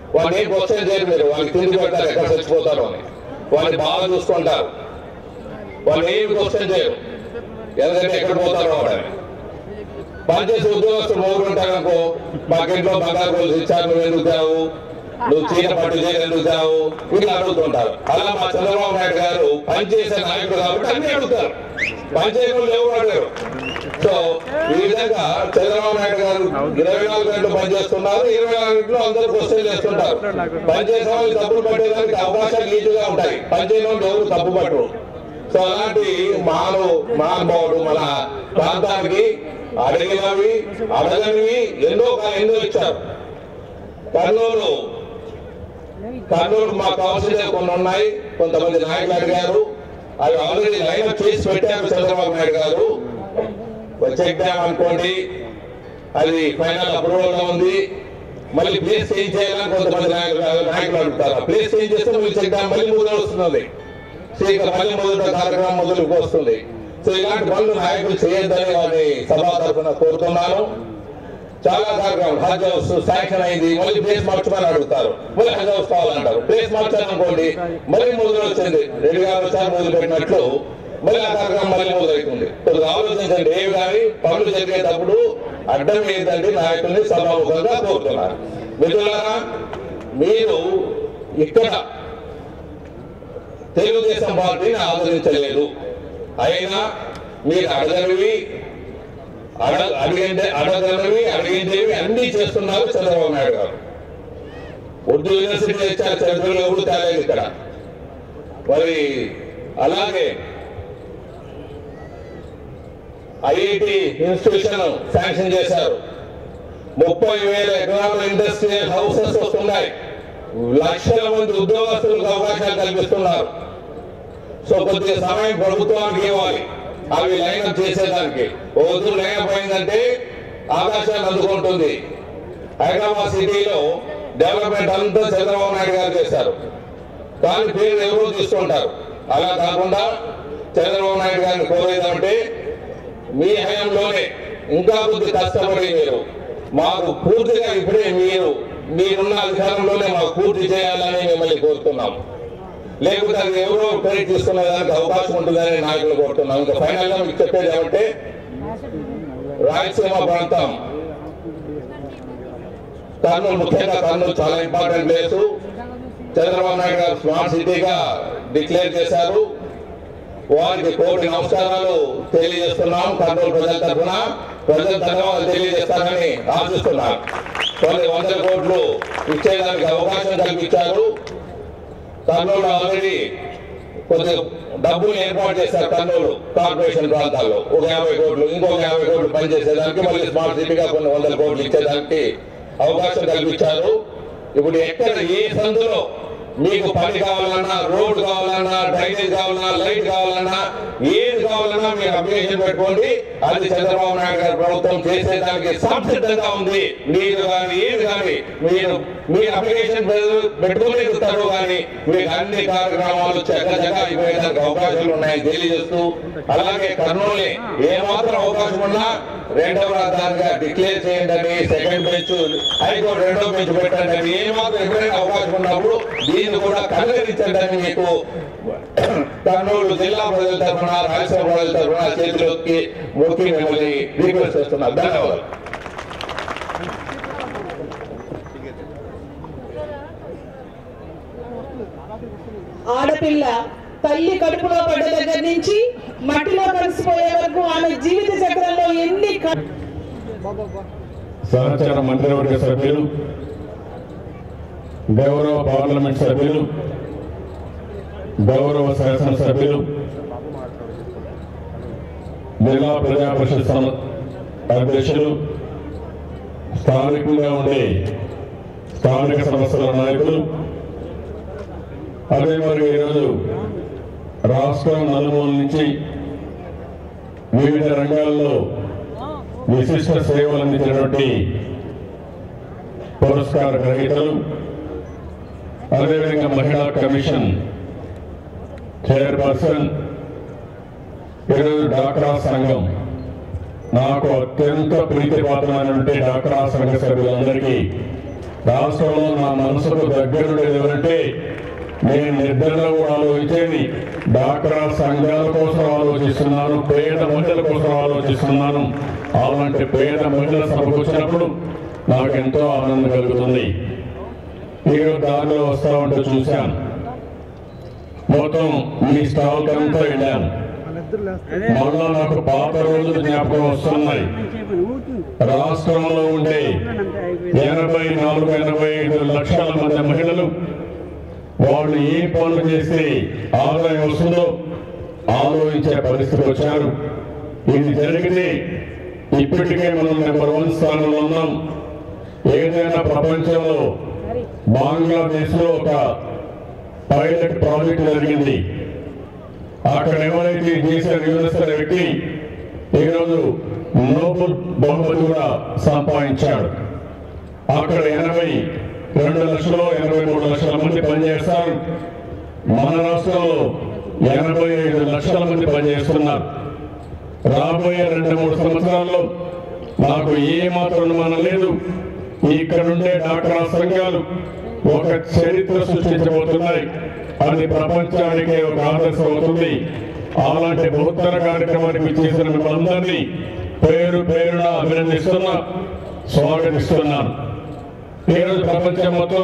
వాళ్ళు ఏం క్వశ్చన్ చేయరు మీరు వాళ్ళకి తిండి పెడతారు ఎక్కడ చచ్చిపోతారు అని వాళ్ళని బాగా చూసుకుంటారు వాళ్ళు ఏమి క్వశ్చన్ చేయరు ఎందుకంటే ఎక్కడ పోతారో వాడని పనిచేసే ఉద్యోగస్తులు మూడు ఉంటారు అనుకో మాకింట్లో బంగారు గోల్స్ ఇచ్చారు నువ్వు ఎందుకు తావు నువ్వు చీర పట్టు చీర ఎందుకు తావు ఇట్లా అడుగుతుంటారు అలా మా చంద్రబాబు నాయుడు గారు పనిచేసే నాయకుడు కాబట్టి అన్ని అడుగుతారు పనిచేయని వాళ్ళు ఎవరు అడగరు సో ఈ విధంగా చంద్రబాబు నాయుడు గారు ఇరవై నాలుగు గంటలు పనిచేస్తున్నారు ఇరవై నాలుగు గంటలు అందరూ క్వశ్చన్ చేస్తుంటారు పనిచేసే వాళ్ళు తప్పులు పట్టేదానికి అవకాశాలు ఈజీగా ఉంటాయి పనిచేయని వాళ్ళు ఎవరు తప్పు పట్టరు సో అలాంటి మాను మహానుభావుడు మన ప్రాంతానికి అడిగినవి అడగనివి ఎన్నో కా- ఎన్నో ఇచ్చారు కర్నూలు కర్నూలు మాకు కావాల్సిన కొన్ని ఉన్నాయి కొంతమంది నాయకులు అడిగారు అవి ఆల్రెడీ లైన్ చేసి పెట్టారు చంద్రబాబు నాయుడు గారు చెక్ డ్యామ్ అనుకోండి అది ఫైనల్ అప్రూవల్ లో ఉంది మళ్ళీ ప్లేస్ చేంజ్ చేయాలని కొంతమంది నాయకులు నాయకులు అడుగుతారు ఆ ప్లేస్ చేంజ్ చేస్తే మళ్ళీ చెక్ డ్యామ్ మళ్ళీ మొదలు వస్తున్నది సో ఇక మళ్ళీ మొదటి కార్యక్రమం మొదలుకు వస్తుంది సో ఇలాంటి పనులు నాయకులు చేయొద్దని వారిని సభా తరఫున కోరుతున్నాను చాలా కార్యక్రమాలు హజ్ హౌస్ శాంక్షన్ అయింది మళ్ళీ ప్లేస్ మార్చమని అడుగుతారు మళ్ళీ హజ్ హౌస్ కావాలంటారు ప్లేస్ మార్చాలనుకోండి మళ్ళీ మొదలు వచ్చింది రెడ్డి గారు వచ్చారు మొదలు పెట్టినట్లు మళ్ళీ ఆ కార్యక్రమం మళ్ళీ మొదలవుతుంది కొద్దిగా ఆలోచించండి ఏవి కానీ పనులు జరిగేటప్పుడు అడ్డం ఏంటంటే నాయకుల్ని సభాముఖంగా కోరుతున్నారు మిత్రులారా మీరు ఇక్కడ తెలుగుదేశం పార్టీని ఆదరించలేదు అయినా మీరు అడగనివి అడ అడిగిందే అడగనివి అడిగిందేవి అన్ని చేస్తున్నారు చంద్రబాబు నాయుడు గారు ఉర్దూ యూనివర్సిటీ తెచ్చారు చంద్రులు ఎవరు తేలేదు ఇక్కడ మరి అలాగే ఐఐటి ఇన్స్టిట్యూషన్ శాంక్షన్ చేశారు ముప్పై వేల ఎకరాల ఇండస్ట్రియల్ హౌసెస్ వస్తున్నాయి లక్షల మంది ఉద్యోగస్తులకు అవకాశాలు కల్పిస్తున్నారు సో కొద్దిగా సమయం ప్రభుత్వానికి ఇవ్వాలి అవి లైన్ చేసేదానికి ఓ వద్దు లైన్ పోయిందంటే ఆకాశాన్ని అందుకుంటుంది హైదరాబాద్ సిటీలో డెవలప్మెంట్ అంతా చంద్రబాబు నాయుడు గారు చేశారు కానీ పేరు ఎవరో తీసుకుంటారు అలా కాకుండా చంద్రబాబు నాయుడు గారిని కోరేదంటే మీ హయాంలోనే ఇంకా కొద్ది కష్టపడి మీరు మాకు పూర్తిగా ఇప్పుడే మీరు మీరున్న అధికారంలోనే మాకు పూర్తి చేయాలని మిమ్మల్ని కోరుతున్నాం లేకపోతే అది ఎవరో క్రెడిట్ తీసుకునే దానికి అవకాశం ఉంటుందని నాయకులు కోరుతున్నాం ఇంకా ఫైనల్ గా మీకు చెప్పేది ఏమంటే రాయలసీమ ప్రాంతం కర్నూలు ముఖ్యంగా కర్నూలు చాలా ఇంపార్టెంట్ ప్లేస్ చంద్రబాబు నాయుడు గారు స్మార్ట్ సిటీగా డిక్లేర్ చేశారు వారికి కోటి నమస్కారాలు తెలియజేస్తున్నాం కర్నూలు ప్రజల తరఫున ప్రజల ధన్యవాదాలు తెలియజేస్తారని ఆశిస్తున్నాను కొన్ని వందల కోట్లు ఇచ్చేదానికి అవకాశం కల్పించారు కర్నూలు ఆల్రెడీ కొద్ది డబ్బులు ఏర్పాటు చేశారు కర్నూలు కార్పొరేషన్ ప్రాంతాల్లో ఒక యాభై కోట్లు ఇంకొక యాభై కోట్లు పనిచేసేదానికి మళ్ళీ స్మార్ట్ సిటీగా కొన్ని వందల కోట్లు ఇచ్చేదానికి అవకాశం కల్పించారు ఇప్పుడు ఎక్కడ ఏ సందులో మీకు పని కావాలన్నా రోడ్ కావాలన్నా డ్రైనేజ్ కావాలన్నా లైట్ కావాలన్నా ఏది కావాలన్నా మీరు అప్లికేషన్ పెట్టుకోండి అది చంద్రబాబు నాయుడు గారి ప్రభుత్వం చేసేదానికి సంసిద్ధంగా ఉంది మీరు కానీ ఏది కానీ మీరు మీ అప్లికేషన్ పెట్టుకోలేకుతారు కానీ మీకు అన్ని కార్యక్రమాలు చక్కగా అయిపోయేదానికి అవకాశాలు ఉన్నాయని తెలియజేస్తూ అలాగే కర్నూలుని ఏ మాత్రం అవకాశం ఉన్నా రెండవ రాజధానిగా డిక్లేర్ చేయండి అని సెకండ్ బెంచ్ హైకోర్టు రెండో బెంచ్ పెట్టండి అని ఏ మాత్రం ఎప్పుడైనా అవకాశం ఉన్నప్పుడు దీన్ని కూడా కనుగరించండి అని మీకు కర్నూలు జిల్లా ప్రజల తరఫున రాయలసీమ ప్రజల తరఫున చేతిలోకి మొక్కి మిమ్మల్ని రిక్వెస్ట్ చేస్తున్నారు ధన్యవాదాలు ఆడపిల్ల తల్లి కడుపులో పడ్డ దగ్గర నుంచి మట్టిలో కలిసిపోయే వరకు ఆమె జీవిత చక్రంలో ఎన్ని క- సహచర మంత్రివర్గ సభ్యులు గౌరవ పార్లమెంట్ సభ్యులు గౌరవ శాసనసభ్యులు జిల్లా ప్రజా పరిషత్ సం- అధ్యక్షులు స్థానికంగా ఉండే స్థానిక సంస్థల నాయకులు అదే మరి ఈరోజు రాష్ట్రం నలుమూల నుంచి వివిధ రంగాల్లో విశిష్ట సేవలు అందించినటువంటి పురస్కార గ్రహీతలు అదేవిధంగా మహిళా కమిషన్ చైర్పర్సన్ ఈరోజు డాక్రా సంఘం నాకు అత్యంత ప్రీతిపాత్రమైనటువంటి డాక్రా సంఘ సభ్యులందరికీ రాష్ట్రంలో నా మనసుకు దగ్గరుండేది ఎవరంటే నేను నిద్రలో కూడా ఆలోచించేది డాక్రా సంఘాల కోసం ఆలోచిస్తున్నాను పేద మహిళల కోసం ఆలోచిస్తున్నాను అలాంటి పేద మహిళల సభకు వచ్చినప్పుడు నాకెంతో ఆనందం కలుగుతుంది ఈరోజు దారిలో వస్తా ఉంటే చూశాను మొత్తం మీ స్టాల్ అంతా వెళ్ళాను మళ్ళా నాకు పాత రోజులు జ్ఞాపకం వస్తున్నాయి రాష్ట్రంలో ఉండే ఎనభై నాలుగు ఎనభై ఐదు లక్షల మంది మహిళలు వాళ్ళు ఏ పనులు చేస్తే ఆదాయం వస్తుందో ఆలోచించే పరిస్థితికి వచ్చారు ఇది జరిగితే ఇప్పటికే మనం నెంబర్ వన్ స్థానంలో ఉన్నాం ఏదైనా ప్రపంచంలో బంగ్లాదేశ్ లో ఒక పైలట్ ప్రాజెక్ట్ జరిగింది అక్కడ ఎవరైతే చేసిన యూనిస్ అనే వ్యక్తి ఈరోజు నోబెల్ బహుమతి కూడా సంపాదించాడు అక్కడ ఎనభై రెండు లక్షలు ఎనభై మూడు లక్షల మంది పనిచేస్తారు మన రాష్ట్రంలో ఎనభై ఐదు లక్షల మంది పనిచేస్తున్నారు రాబోయే రెండు మూడు సంవత్సరాల్లో నాకు ఏ మాత్రం అనుమానం లేదు ఇక్కడుండే డాక్టర్ సంఘాలు ఒక చరిత్ర సృష్టించబోతున్నాయి అది ప్రపంచానికి ఒక ఆదర్శం అవుతుంది అలాంటి బృహత్తర కార్యక్రమానికి చేసిన మిమ్మల్ని పేరు పేరున అభినందిస్తున్నా స్వాగతిస్తున్నాను ఈరోజు ప్రపంచం మొత్తం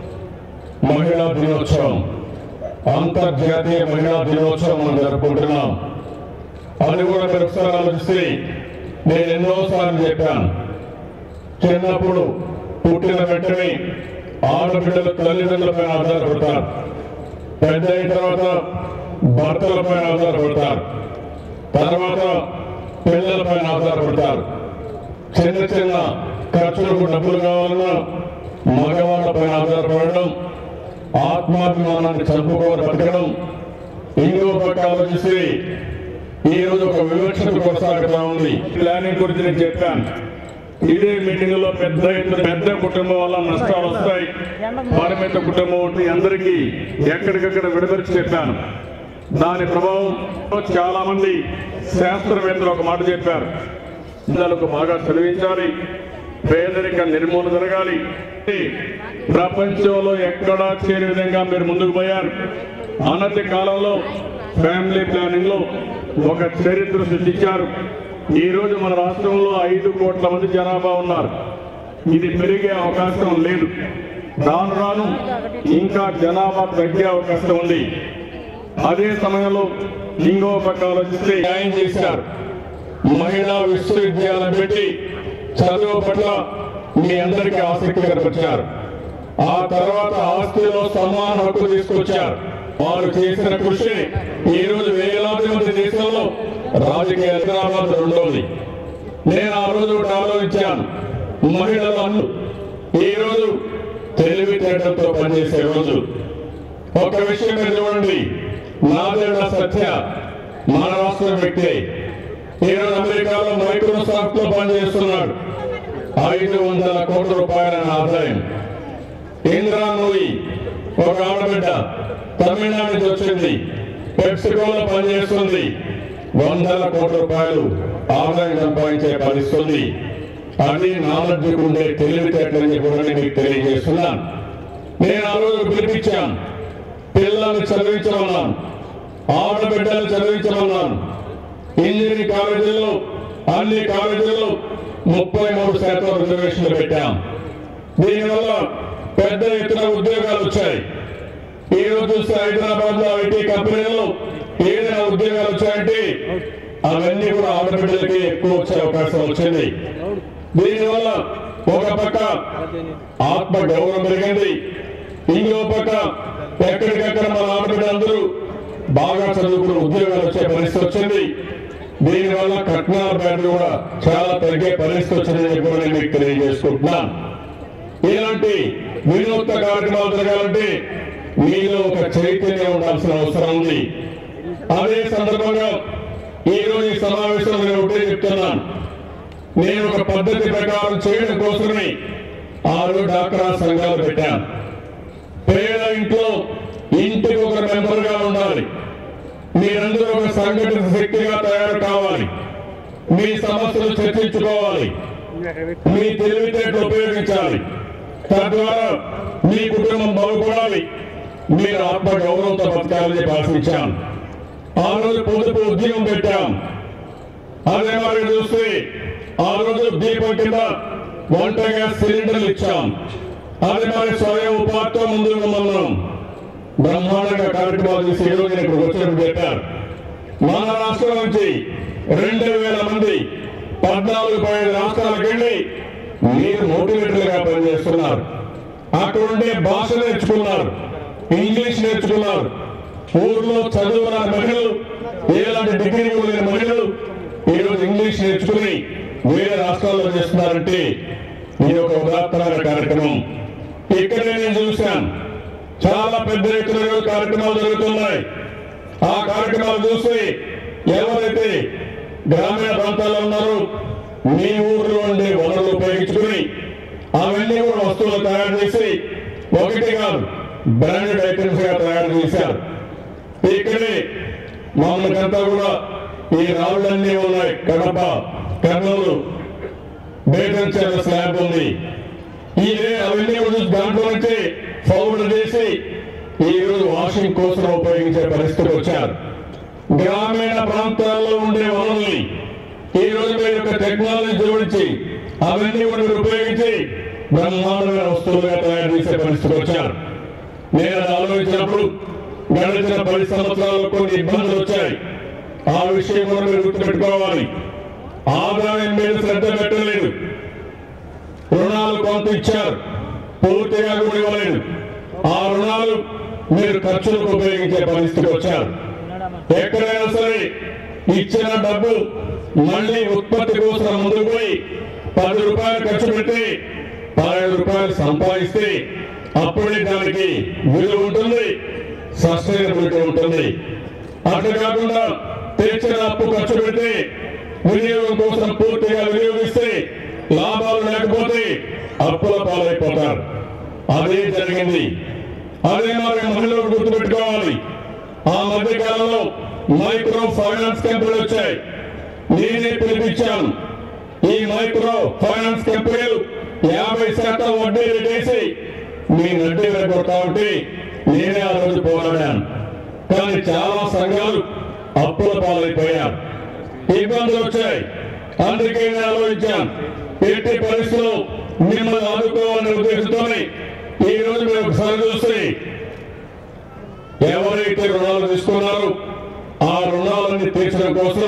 మహిళా దినోత్సవం అంతర్జాతీయ మహిళా దినోత్సవం మనం జరుపుకుంటున్నాం అది కూడా మీరు ఒకసారి ఆలోచిస్తే నేను ఎన్నోసార్లు చెప్పాను చిన్నప్పుడు పుట్టిన వెంటనే ఆడబిడ్డలు తల్లిదండ్రులపైన ఆధారపడతారు పెద్ద అయిన తర్వాత భర్తలపైన ఆధారపడతారు తర్వాత పిల్లలపైన ఆధారపడతారు చిన్న చిన్న ఖర్చులకు డబ్బులు కావాలన్నా మగవాళ్ళపైన ఆధారపడడం ఆత్మాభిమానాన్ని చంపుకోవాలి బతకడం ఇంకో పక్క ఆలోచిస్తే ఈ రోజు ఒక వివక్షత కొనసాగుతా ఉంది ప్లానింగ్ గురించి నేను చెప్పాను ఇదే మీటింగ్ లో పెద్ద ఎత్తున పెద్ద కుటుంబం వల్ల నష్టాలు వస్తాయి పరిమిత కుటుంబం ఉంటే అందరికీ ఎక్కడికక్కడ విడదరిచి చెప్పాను దాని ప్రభావం చాలా మంది శాస్త్రవేత్తలు ఒక మాట చెప్పారు పిల్లలకు బాగా చదివించాలి పేదరిక నిర్మూలన జరగాలి ప్రపంచంలో ఎక్కడా చేరే విధంగా మీరు ముందుకు పోయారు అనతి కాలంలో ఫ్యామిలీ ప్లానింగ్ లో ఒక చరిత్ర సృష్టించారు ఈ రోజు మన రాష్ట్రంలో ఐదు కోట్ల మంది జనాభా ఉన్నారు ఇది పెరిగే అవకాశం లేదు రాను రాను ఇంకా జనాభా తగ్గే అవకాశం ఉంది అదే సమయంలో ఇంకో పక్క ఆలోచిస్తే న్యాయం చేశారు మహిళా విశ్వవిద్యాలయం పెట్టి చదువు పట్ల మీ అందరికీ ఆసక్తి కనపరిచారు ఆ తర్వాత ఆస్తిలో సమాన హక్కు తీసుకొచ్చారు వారు చేసిన కృషి ఈ రోజు వేలాది మంది దేశంలో రాజకీయ హైదరాబాద్ రెండోది నేను ఆ రోజు ఒకటి ఆలోచించాను మహిళలు అన్ను ఈ రోజు తెలివితేటలతో పనిచేసే రోజు ఒక విషయం మీరు చూడండి నాదేళ్ల సత్య మన రాష్ట్రం వ్యక్తి ఈరోజు అమెరికాలో మైక్రోసాఫ్ట్ లో పనిచేస్తున్నాడు ఐదు వందల కోట్ల రూపాయల ఆదాయం ఇందిరా నూయి ఒక ఆడబిడ్డ తమిళనాడు నుంచి వచ్చింది పెప్సికోలో పనిచేస్తుంది వందల కోట్ల రూపాయలు ఆదాయం సంపాదించే పరిస్థితుంది అది నాలెడ్జ్ ఉండే తెలివితేటలని కూడా నేను మీకు తెలియజేస్తున్నాను నేను ఆ రోజు పిలిపించాను పిల్లల్ని చదివించమన్నాను ఆడబిడ్డలు చదివించమన్నాను ఇంజనీరింగ్ కాలేజీల్లో అన్ని కాలేజీల్లో ముప్పై మూడు శాతం రిజర్వేషన్లు పెట్టాం దీనివల్ల పెద్ద ఎత్తున ఉద్యోగాలు వచ్చాయి ఈ రోజు చూస్తే హైదరాబాద్ లో ఐటీ కంపెనీల్లో ఏదైనా ఉద్యోగాలు వచ్చాయంటే అవన్నీ కూడా ఆడబిడ్డలకి ఎక్కువ వచ్చే అవకాశం వచ్చింది దీనివల్ల ఒక పక్క ఆత్మ గౌరవం పెరిగింది ఇంకో పక్క ఎక్కడికక్కడ మన ఆడబిడ్డలందరూ బాగా చదువుకుని ఉద్యోగాలు వచ్చే పరిస్థితి వచ్చింది దీనివల్ల కట్నాల బ్యాటరీ కూడా చాలా తగ్గే పరిస్థితి వచ్చిందని కూడా నేను మీకు తెలియజేసుకుంటున్నాను ఇలాంటి వినూత్న కార్యక్రమాలు జరగాలంటే మీలో ఒక చైతన్యం ఉండాల్సిన అవసరం ఉంది అదే సందర్భంగా ఈ రోజు ఈ సమావేశంలో నేను ఒకటే చెప్తున్నాను నేను ఒక పద్ధతి ప్రకారం చేయడం కోసమే ఆరు డాక్రా సంఘాలు పెట్టాను పేద ఇంట్లో ఇంటికి ఒక మెంబర్ గా ఉండాలి మీరందరూ ఒక సంఘటిత శక్తిగా తయారు కావాలి మీ సమస్యలు చర్చించుకోవాలి మీ తెలివితేటలు ఉపయోగించాలి తద్వారా మీ కుటుంబం బాగుపడాలి మీరు ఆత్మ గౌరవంతో బతకాలని చెప్పి ఆశించాం ఆ రోజు పొదుపు ఉద్యమం పెట్టాం అదే మరి చూస్తే ఆ రోజు దీపం కింద వంట గ్యాస్ సిలిండర్లు ఇచ్చాం అదే మరి స్వయం ఉపాధితో ముందుకు మనం బ్రహ్మాండంగా కార్యక్రమాలు చేసి ఈ రోజు ఇక్కడికి వచ్చినట్టు చెప్పారు మన రాష్ట్రం నుంచి రెండు వేల మంది పద్నాలుగు పదిహేను రాష్ట్రాలకు వెళ్ళి మీరు మోటివేటర్లుగా పనిచేస్తున్నారు అక్కడ ఉండే భాష నేర్చుకున్నారు ఇంగ్లీష్ నేర్చుకున్నారు ఊర్లో చదువున్న మహిళలు ఎలాంటి డిగ్రీ కూడా లేని మహిళలు ఈరోజు ఇంగ్లీష్ నేర్చుకుని వేరే రాష్ట్రాల్లో చేస్తున్నారంటే ఇది ఒక ఉదాత్తమైన కార్యక్రమం ఇక్కడే నేను చూశాను చాలా పెద్ద ఎత్తున ఈరోజు కార్యక్రమాలు జరుగుతున్నాయి ఆ కార్యక్రమాలు చూసి ఎవరైతే గ్రామీణ ప్రాంతాల్లో ఉన్నారో మీ ఊర్లో ఉండే వనరులు ఉపయోగించుకుని అవన్నీ కూడా వస్తువులు తయారు చేసి ఒకటి కాదు బ్రాండెడ్ ఐటమ్స్ గా తయారు చేశారు ఇక్కడే మామూలుగా కూడా ఈ రాళ్ళన్నీ ఉన్నాయి కడప కర్నూలు బేటంచెల స్లాబ్ ఉంది ఈ అవన్నీ కూడా దాంట్లో నుంచి పౌడర్ చేసి ఈ రోజు వాషింగ్ కోసం ఉపయోగించే పరిస్థితికి వచ్చారు గ్రామీణ ప్రాంతాల్లో ఉండే వనరుల్ని ఈ రోజు మీరు యొక్క టెక్నాలజీ జోడించి అవన్నీ కూడా మీరు ఉపయోగించి బ్రహ్మాండమైన వస్తువులుగా తయారు చేసే పరిస్థితికి వచ్చారు నేను అది ఆలోచించినప్పుడు గడిచిన పది సంవత్సరాల్లో కొన్ని ఇబ్బందులు వచ్చాయి ఆ విషయం కూడా మీరు గుర్తుపెట్టుకోవాలి ఆదాయం మీద శ్రద్ధ పెట్టలేదు రుణాలు కొంత ఇచ్చారు పూర్తిగా కూడా ఇవ్వలేదు ఆ రుణాలు మీరు ఖర్చులకు ఉపయోగించే పరిస్థితికి వచ్చారు ఎక్కడైనా సరే ఇచ్చిన డబ్బు మళ్ళీ ఉత్పత్తి కోసం ముందుకు పోయి పది రూపాయలు ఖర్చు పెట్టి పదహైదు రూపాయలు సంపాదిస్తే అప్పుడే దానికి విలువ ఉంటుంది సస్టైనబిలిటీ ఉంటుంది అట్లా కాకుండా తెచ్చిన అప్పు ఖర్చు పెట్టి వినియోగం కోసం పూర్తిగా వినియోగిస్తే లాభాలు లేకపోతే అప్పుల పాలైపోతారు అదే జరిగింది అదే మరి మహిళలు గుర్తుపెట్టుకోవాలి ఆ మధ్య కాలంలో మైక్రో ఫైనాన్స్ కంపెనీలు వచ్చాయి నేనే పిలిపించాను ఈ మైక్రో ఫైనాన్స్ కంపెనీలు యాభై శాతం వడ్డీ రేటేసి మీ నడ్డీ కొడతా ఉంటే నేనే ఆ రోజు పోరాడాను కానీ చాలా సంఘాలు అప్పుల పాలైపోయారు ఇబ్బందులు వచ్చాయి అందుకే నేను ఆలోచించాను ఎట్టి పరిస్థితుల్లో మిమ్మల్ని ఆదుకోవాలనే ఉద్దేశంతోనే ఈ రోజు మీరు ఒకసారి చూస్తే ఎవరైతే రుణాలు తీసుకున్నారో ఆ రుణాలన్నీ తీర్చడం కోసం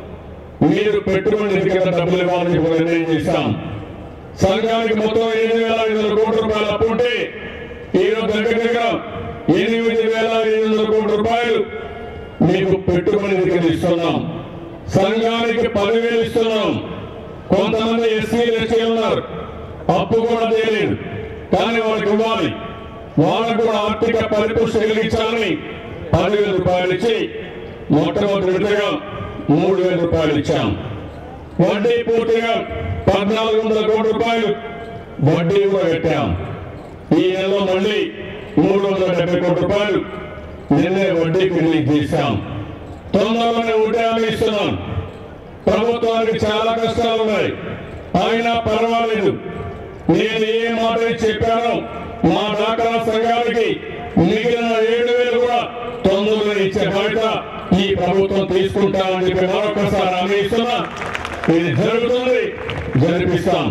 మీరు పెట్టుబడి కింద డబ్బులు ఇవ్వాలని చెప్పి నిర్ణయం చేశాం సంఘానికి మొత్తం ఎనిమిది వేల ఐదు వందల కోట్ల రూపాయలు అప్పు ఉంటే ఈరోజు దగ్గర దగ్గర ఎనిమిది వేల ఐదు వందల కోట్ల రూపాయలు మీకు పెట్టుబడి కింద ఇస్తున్నాం సంఘానికి పదివేలు ఇస్తున్నాం కొంతమంది ఎస్సీలు ఎస్టీ ఉన్నారు అప్పు కూడా చేయలేదు కానీ వాళ్ళకి ఇవ్వాలి వాళ్ళకు కూడా ఆర్థిక పరిపుష్టి కలిగించాలని పదివేల రూపాయలు ఇచ్చి మొట్టమొదటి విడతగా మూడు వేల రూపాయలు ఇచ్చాం వడ్డీ పూర్తిగా పద్నాలుగు వందల కోట్ల రూపాయలు వడ్డీ కూడా పెట్టాం ఈ నెలలో మళ్ళీ మూడు వందల డెబ్బై కోట్ల రూపాయలు నిన్నే వడ్డీకి రిలీజ్ చేశాం తొందరలోనే ఒకటి హామీ ఇస్తున్నాం ప్రభుత్వానికి చాలా కష్టాలు ఉన్నాయి అయినా పర్వాలేదు నేను ఏ మాట అయితే చెప్పానో మా డాక్రా సంఘానికి మిగిలిన ఏడు వేలు కూడా తొందరగా ఇచ్చే బాధ్యత ఈ ప్రభుత్వం తీసుకుంటామని చెప్పి మరొకసారి హామీ ఇస్తున్నా ఇది జరుగుతుంది జరిపిస్తాం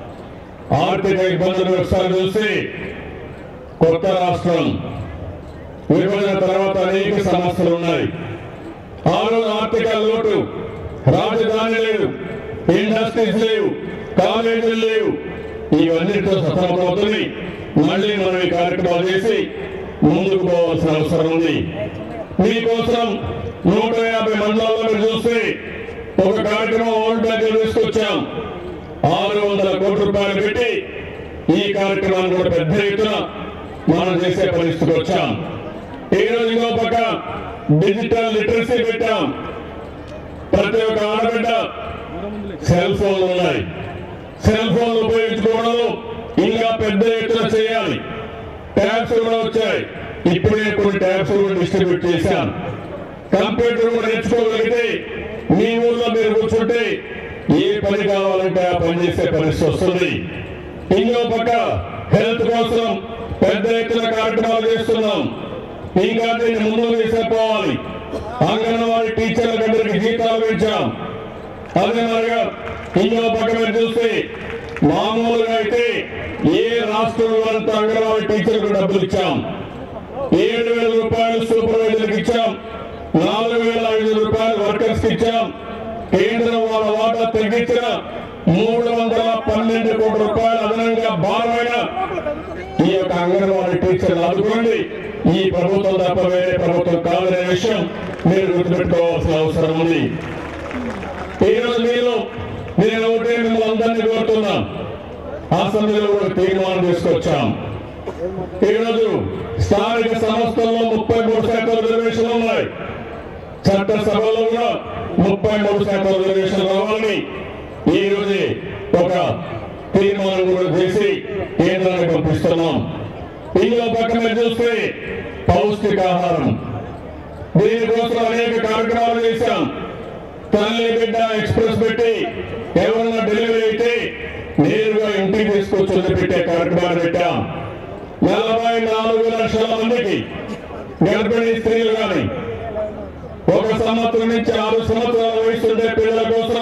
ఆర్థిక ఇబ్బందులు ఒకసారి చూసి కొత్త రాష్ట్రం విభజన తర్వాత అనేక సమస్యలు ఉన్నాయి ఆ రోజు ఆర్థిక లోటు రాజధాని లేదు ఇండస్ట్రీస్ లేవు కాలేజీలు లేవు ఇవన్నిటితో సతమతమవుతుంది మళ్ళీ మనం ఈ కార్యక్రమాలు చేసి ముందుకు పోవాల్సిన అవసరం ఉంది మీకోసం నూట యాభై మండలాల్లో మీరు చూస్తే ఒక కార్యక్రమం ఓల్డ్ బ్యాంక్ తీసుకొచ్చాం ఆరు వందల కోట్ల రూపాయలు పెట్టి ఈ కార్యక్రమాన్ని కూడా పెద్ద ఎత్తున మనం చేసే పరిస్థితికి వచ్చాం ఈ రోజు ఇంకో పక్క డిజిటల్ లిటరసీ పెట్టాం ప్రతి ఒక్క ఆడబిడ్డ సెల్ ఫోన్లు ఉన్నాయి సెల్ ఫోన్లు ఉపయోగించుకోవడం ఇంకా పెద్ద ఎత్తున చేయాలి ట్యాబ్స్ కూడా వచ్చాయి ఇప్పుడే కొన్ని ట్యాబ్స్ కూడా డిస్ట్రిబ్యూట్ చేశాను కంప్యూటర్ కూడా నేర్చుకోగలిగితే మీ ఊర్లో మీరు కూర్చుంటే ఏ పని కావాలంటే ఆ పని చేసే పరిస్థితి వస్తుంది ఇంకో పక్క హెల్త్ కోసం పెద్ద ఎత్తున కార్యక్రమాలు చేస్తున్నాం ఇంకా దీన్ని ముందుకు తీసుకుపోవాలి అంగన్వాడీ టీచర్లకు అందరికి జీతాలు పెంచాం అదే మరిగా ఇంకో పక్క మీద చూస్తే మామూలుగా అయితే ఏ రాష్ట్రంలో అంత అంగన్వాడీ టీచర్లకు డబ్బులు ఇచ్చాం ఏడు వేల రూపాయలు సూపర్వైజర్కి ఇచ్చాం నాలుగు వేల ఐదు రూపాయలు వర్కర్స్ కి ఇచ్చాం కేంద్రం వాళ్ళ వాటా తగ్గించిన మూడు వందల పన్నెండు కోట్ల రూపాయలు అదనంగా భారమైన ఈ యొక్క అంగన్వాడీ టీచర్లు ఆదుకోండి ఈ ప్రభుత్వం తప్ప వేరే ప్రభుత్వం కాదనే విషయం మీరు గుర్తుపెట్టుకోవాల్సిన అవసరం ఉంది ఈ రోజు మీరు నేను ఒకటే మిమ్మల్ని అందరినీ కోరుతున్నా అసెంబ్లీలో కూడా తీర్మానం తీసుకొచ్చాం ఈరోజు స్థానిక సంస్థల్లో ముప్పై మూడు శాతం రిజర్వేషన్లు ఉన్నాయి చట్టసభలో కూడా ముప్పై మూడు శాతం రిజర్వేషన్ రావాలని ఈ రోజు ఒక తీర్మానం కూడా చేసి కేంద్రానికి పంపిస్తున్నాం ఇంకో పక్క మీద చూస్తే పౌష్టికాహారం దీనికోసం అనేక కార్యక్రమాలు చేశాం తల్లి బిడ్డ ఎక్స్ప్రెస్ పెట్టి ఎవరన్నా డెలివరీ అయితే నేరుగా ఇంటికి తీసుకొచ్చి పెట్టే కార్యక్రమాలు పెట్టాం నలభై నాలుగు లక్షల మందికి గర్భిణీ స్త్రీలు కానీ ఒక సంవత్సరం నుంచి ఆరు సంవత్సరాల వయసు ఉండే పిల్లల కోసం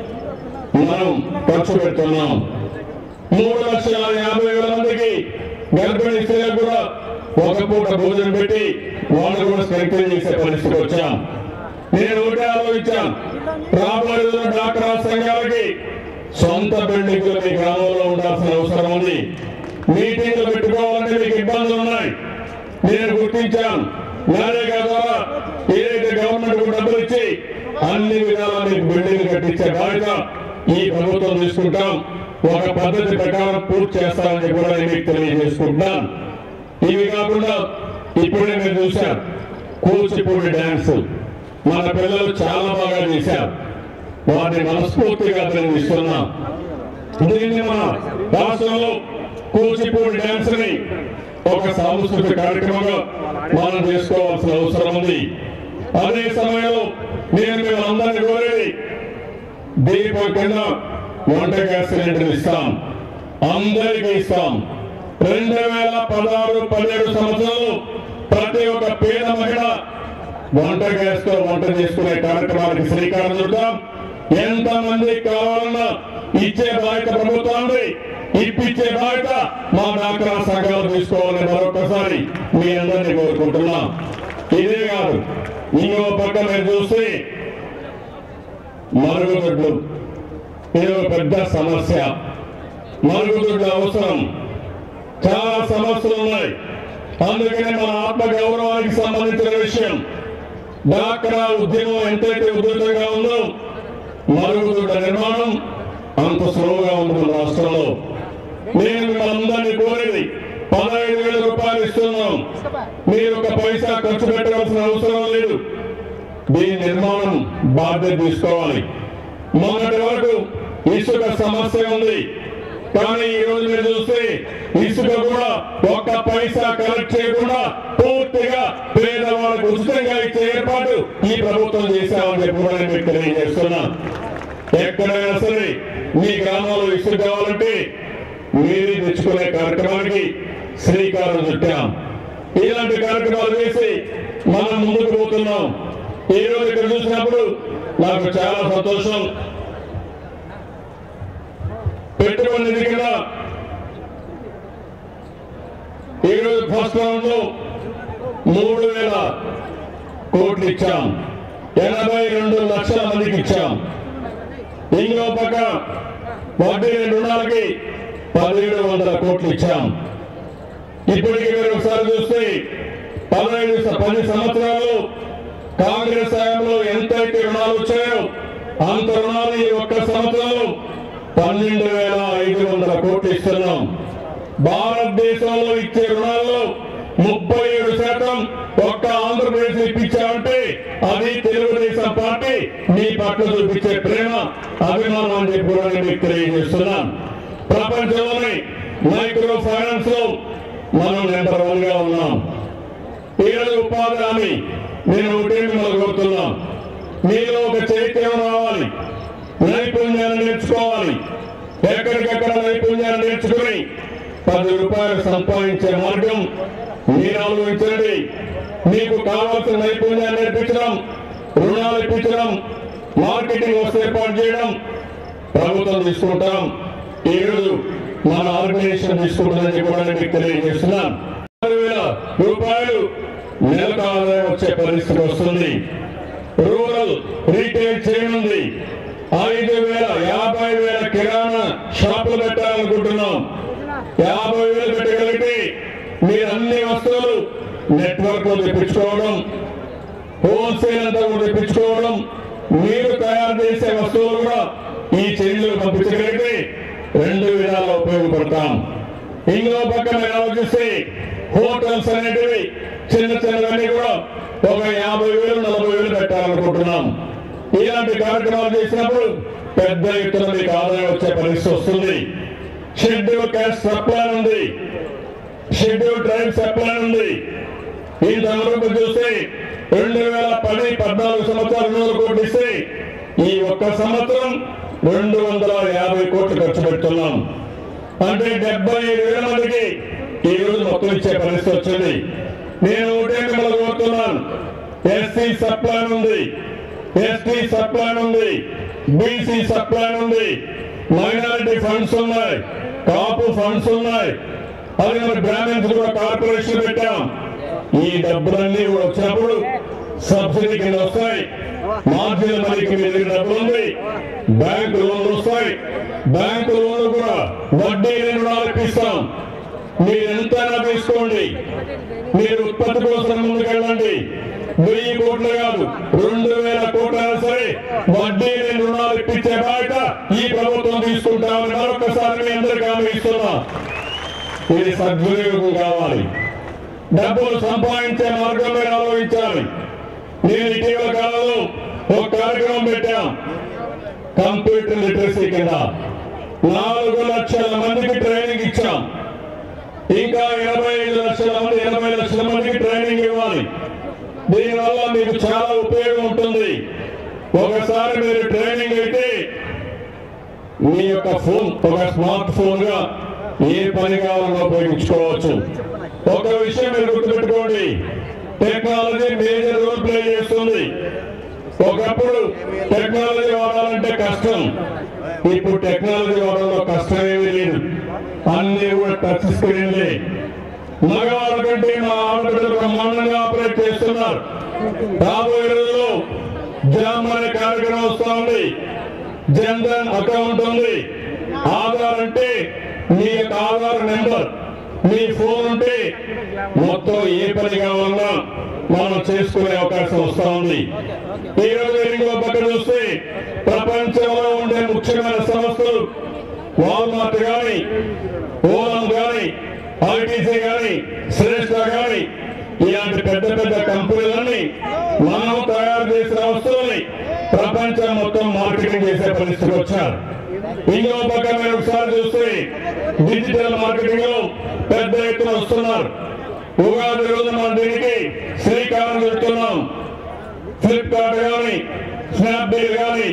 మనం ఖర్చు పెడుతున్నాం మూడు లక్షల యాభై వేల మందికి గర్భిణీ స్త్రీలకు కూడా ఒక పూట భోజనం పెట్టి వాళ్ళు కూడా స్ట్రెంగ్ చేసే పరిస్థితికి వచ్చాం నేను ఒకటే ఆలోచించాను రాబోయే రోజుల్లో డాక్టర్ సంఘాలకి సొంత బిల్డింగ్లు మీ గ్రామంలో ఉండాల్సిన అవసరం ఉంది మీటింగ్లు పెట్టుకోవాలంటే మీకు ఇబ్బందులు ఉన్నాయి నేను గుర్తించాను నరేగా ద్వారా ఏదైతే గవర్నమెంట్ కు డబ్బులు ఇచ్చి అన్ని విధాలా మీకు బిల్డింగ్ కట్టించే బాధ్యత ఈ ప్రభుత్వం తీసుకుంటాం ఒక పద్ధతి ప్రకారం పూర్తి చేస్తామని కూడా నేను మీకు తెలియజేసుకుంటున్నాను ఇవి కాకుండా ఇప్పుడే మీరు చూశారు కూచిపూడి డ్యాన్స్ మన పిల్లలు చాలా బాగా చేశారు వారిని మనస్ఫూర్తిగా అభినందిస్తున్నాం దీన్ని మన రాష్ట్రంలో కూచిపూడి డ్యాన్స్ ని ఒక సాంస్కృతిక కార్యక్రమంగా మనం చేసుకోవాల్సిన అవసరం ఉంది అదే సమయంలో నేను మేము అందరినీ కోరేది దీపం కింద వంట గ్యాస్ సిలిండర్ ఇస్తాం అందరికీ ఇస్తాం రెండు వేల పదహారు పదిహేడు సంవత్సరాలు ప్రతి ఒక్క పేద మహిళ వంట గ్యాస్ తో వంట చేసుకునే కార్యక్రమానికి శ్రీకారం చుట్టాం ఎంత మంది కావాలన్నా ఇచ్చే బాధ్యత ప్రభుత్వాన్ని ఇప్పించే బాధ్యత మా డాక్రా సంఘాలు తీసుకోవాలని మరొకసారి మీ అందరినీ కోరుకుంటున్నాం ఇదే కాదు ఇంకో పక్క మీరు చూస్తే మరుగుదొడ్లు ఇది ఒక పెద్ద సమస్య మరుగుదొడ్ల అవసరం చాలా సమస్యలు ఉన్నాయి అందుకనే మన ఆత్మ గౌరవానికి సంబంధించిన విషయం డాక్రా ఉద్యమం ఎంతైతే ఉధృతంగా ఉందో మరుగుదొడ్ల నిర్మాణం అంత సులువుగా ఉంది మన రాష్ట్రంలో నేను మిమ్మల్ని కోరేది పదహైదు వేల రూపాయలు ఇస్తున్నాం మీరు ఒక పైసా ఖర్చు పెట్టవలసిన అవసరం లేదు దీని నిర్మాణం బాధ్యత తీసుకోవాలి మొన్నటి వరకు ఇసుక సమస్య ఉంది కానీ ఈ రోజు మీరు చూస్తే ఇసుక కూడా ఒక్క పైసా కలెక్ట్ చేయకుండా పూర్తిగా పేదవాళ్ళకు ఉచితంగా ఇచ్చే ఏర్పాటు ఈ ప్రభుత్వం చేశామని చెప్పి కూడా నేను మీకు తెలియజేస్తున్నా ఎక్కడైనా సరే మీ గ్రామాల్లో ఇసుక కావాలంటే మీరే తెచ్చుకునే కార్యక్రమానికి శ్రీకారం చుట్టాం ఇలాంటి కార్యక్రమాలు చేసి మనం ముందుకు పోతున్నాం ఈ రోజు ఇక్కడ చూసినప్పుడు నాకు చాలా సంతోషం పెట్టుబడి నిధి కింద ఈరోజు ఫస్ట్ రౌండ్ లో మూడు వేల కోట్లు ఇచ్చాం ఎనభై రెండు లక్షల మందికి ఇచ్చాం ఇంకో పక్క వడ్డీ లేని రుణాలకి పదిహేడు వందల కోట్లు ఇచ్చాం ఇప్పటికి మీరు ఒకసారి చూస్తే పదహైదు స- పది సంవత్సరాలు కాంగ్రెస్ హయాంలో ఎంతైతే రుణాలు వచ్చాయో అంత రుణాలు ఈ ఒక్క సంవత్సరంలో పన్నెండు వేల ఐదు వందల కోట్లు ఇస్తున్నాం భారతదేశంలో ఇచ్చే రుణాల్లో ముప్పై ఏడు శాతం ఒక్క ఆంధ్రప్రదేశ్ ఇప్పించామంటే అది తెలుగుదేశం పార్టీ మీ పట్ల చూపించే ప్రేమ అభిమానం అని చెప్పి కూడా నేను మీకు తెలియజేస్తున్నాను ప్రపంచంలోనే మైక్రో ఫైనాన్స్ లో మనం నెంబర్ వన్ గా ఉన్నాం ఈరోజు ఉపాధి హామీ నేను ఒకటే మిమ్మల్ని కోరుతున్నాం మీలో ఒక చైతన్యం రావాలి నైపుణ్యాన్ని నేర్చుకోవాలి ఎక్కడికక్కడ నైపుణ్యాన్ని నేర్చుకుని పది రూపాయలు సంపాదించే మార్గం మీరు ఆలోచించండి మీకు కావాల్సిన నైపుణ్యాన్ని నేర్పించడం రుణాలు ఇప్పించడం మార్కెటింగ్ వ్యవస్థ ఏర్పాటు చేయడం ప్రభుత్వం తీసుకుంటాం ఈ రోజు మన ఆర్గనైజేషన్ తీసుకుంటుందని కూడా నేను మీకు తెలియజేస్తున్నాను ఆరు వేల రూపాయలు నెలకు ఆదాయం వచ్చే పరిస్థితి వస్తుంది రూరల్ రీటైల్ చేయనుంది ఐదు వేల యాభై వేల కిరాణా షాపులు పెట్టాలనుకుంటున్నాం యాభై వేలు పెట్టగలిగితే మీరు అన్ని వస్తువులు నెట్వర్క్ లో తెప్పించుకోవడం హోల్సేల్ అంతా కూడా తెప్పించుకోవడం మీరు తయారు చేసే వస్తువులు కూడా ఈ చర్యలు పంపించగలిగితే రెండు విధాలుగా ఉపయోగపడతాం ఇంకో పక్క మీరు ఆలోచిస్తే హోటల్స్ అనేటివి చిన్న చిన్నవన్నీ కూడా ఒక యాభై వేలు నలభై వేలు పెట్టాలనుకుంటున్నాం ఇలాంటి కార్యక్రమాలు చేసినప్పుడు పెద్ద ఎత్తున మీకు ఆదాయం వచ్చే పరిస్థితి వస్తుంది షెడ్యూల్ క్యాస్ట్ సప్లై ఉంది షెడ్యూల్ ట్రైబ్ సప్లై ఉంది ఇంతవరకు చూస్తే రెండు వేల పది పద్నాలుగు సంవత్సరాలు రెండు వందల కోట్లు ఇస్తే ఈ ఒక్క సంవత్సరం రెండు వందల యాభై కోట్లు ఖర్చు పెడుతున్నాం అంటే డెబ్బై ఐదు వేల మందికి ఈ రోజు మొత్తం ఇచ్చే పరిస్థితి వచ్చింది నేను ఒకటే మిమ్మల్ని కోరుతున్నాను ఎస్సీ సప్లై ఉంది ఎస్టీ సప్లై ఉంది బీసీ సప్లై ఉంది మైనారిటీ ఫండ్స్ ఉన్నాయి కాపు ఫండ్స్ ఉన్నాయి అది మరి బ్రాహ్మణ్స్ కూడా కార్పొరేషన్ పెట్టాం ఈ డబ్బులన్నీ కూడా వచ్చినప్పుడు సబ్సిడీ కింద వస్తాయి మార్జిన్ మనీకి మీ దగ్గర డబ్బులు ఉంది బ్యాంకు లోన్లు వస్తాయి బ్యాంకు లోన్లు కూడా వడ్డీ లేని రుణాలు ఇప్పిస్తాం మీరు ఎంతైనా తీసుకోండి మీరు ఉత్పత్తి కోసం ముందుకెళ్ళండి వెయ్యి కోట్లు కాదు రెండు వేల కోట్లు అయినా సరే వడ్డీ లేని రుణాలు ఇప్పించే బాధ్యత ఈ ప్రభుత్వం తీసుకుంటామని మరొకసారి మీ అందరికీ హామీ ఇస్తున్నా ఇది సద్వినియోగం కావాలి డబ్బులు సంపాదించే మార్గం మీరు ఆలోచించాలి నేను ఇటీవల కాలంలో ఒక కార్యక్రమం పెట్టాం కంప్యూటర్ లిటరసీ కింద నాలుగు లక్షల మందికి ట్రైనింగ్ ఇచ్చాం ఇంకా ఇరవై ఐదు లక్షల మంది ఎనభై లక్షల మందికి ట్రైనింగ్ ఇవ్వాలి దీనివల్ల మీకు చాలా ఉపయోగం ఉంటుంది ఒకసారి మీరు ట్రైనింగ్ అయితే మీ యొక్క ఫోన్ ఒక స్మార్ట్ ఫోన్ గా ఏ పని కావాలన్నా ఉపయోగించుకోవచ్చు ఒక విషయం మీరు గుర్తుపెట్టుకోండి టెక్నాలజీ మేజర్ రోల్ ప్లే చేస్తుంది ఒకప్పుడు టెక్నాలజీ వాడాలంటే కష్టం ఇప్పుడు టెక్నాలజీ వాడడంలో కష్టం ఏమీ లేదు అన్ని కూడా టచ్ స్క్రీన్లే మగవాళ్ళ కంటే మా ఆడబిడ్డలు బ్రహ్మాండంగా ఆపరేట్ చేస్తున్నారు రాబోయే రోజుల్లో జామ్ అనే కార్యక్రమం వస్తా ఉంది జన్ధన్ అకౌంట్ ఉంది ఆధార్ అంటే మీ యొక్క ఆధార్ నెంబర్ మీ ఫోన్ ఉంటే మొత్తం ఏ పని కావాలన్నా మనం చేసుకునే అవకాశం వస్తా ఉంది ఈ రోజు ఇంకో పక్క చూస్తే ప్రపంచంలో ఉండే ముఖ్యమైన సంస్థలు వాల్మార్ట్ గాని ఓలం గాని ఐటీసీ గాని శ్రేష్ఠ గాని ఇలాంటి పెద్ద పెద్ద కంపెనీలన్నీ మనం తయారు చేసిన వస్తువుల్ని ప్రపంచం మొత్తం మార్కెటింగ్ చేసే పరిస్థితికి వచ్చారు ఇంకో పక్క మీరు ఒకసారి చూస్తే డిజిటల్ మార్కెటింగ్ లో పెద్ద ఎత్తున వస్తున్నారు ఉగాది రోజు మనం దీనికి శ్రీకారం చుడుతున్నాం ఫ్లిప్కార్ట్ కానీ స్నాప్డీల్ కానీ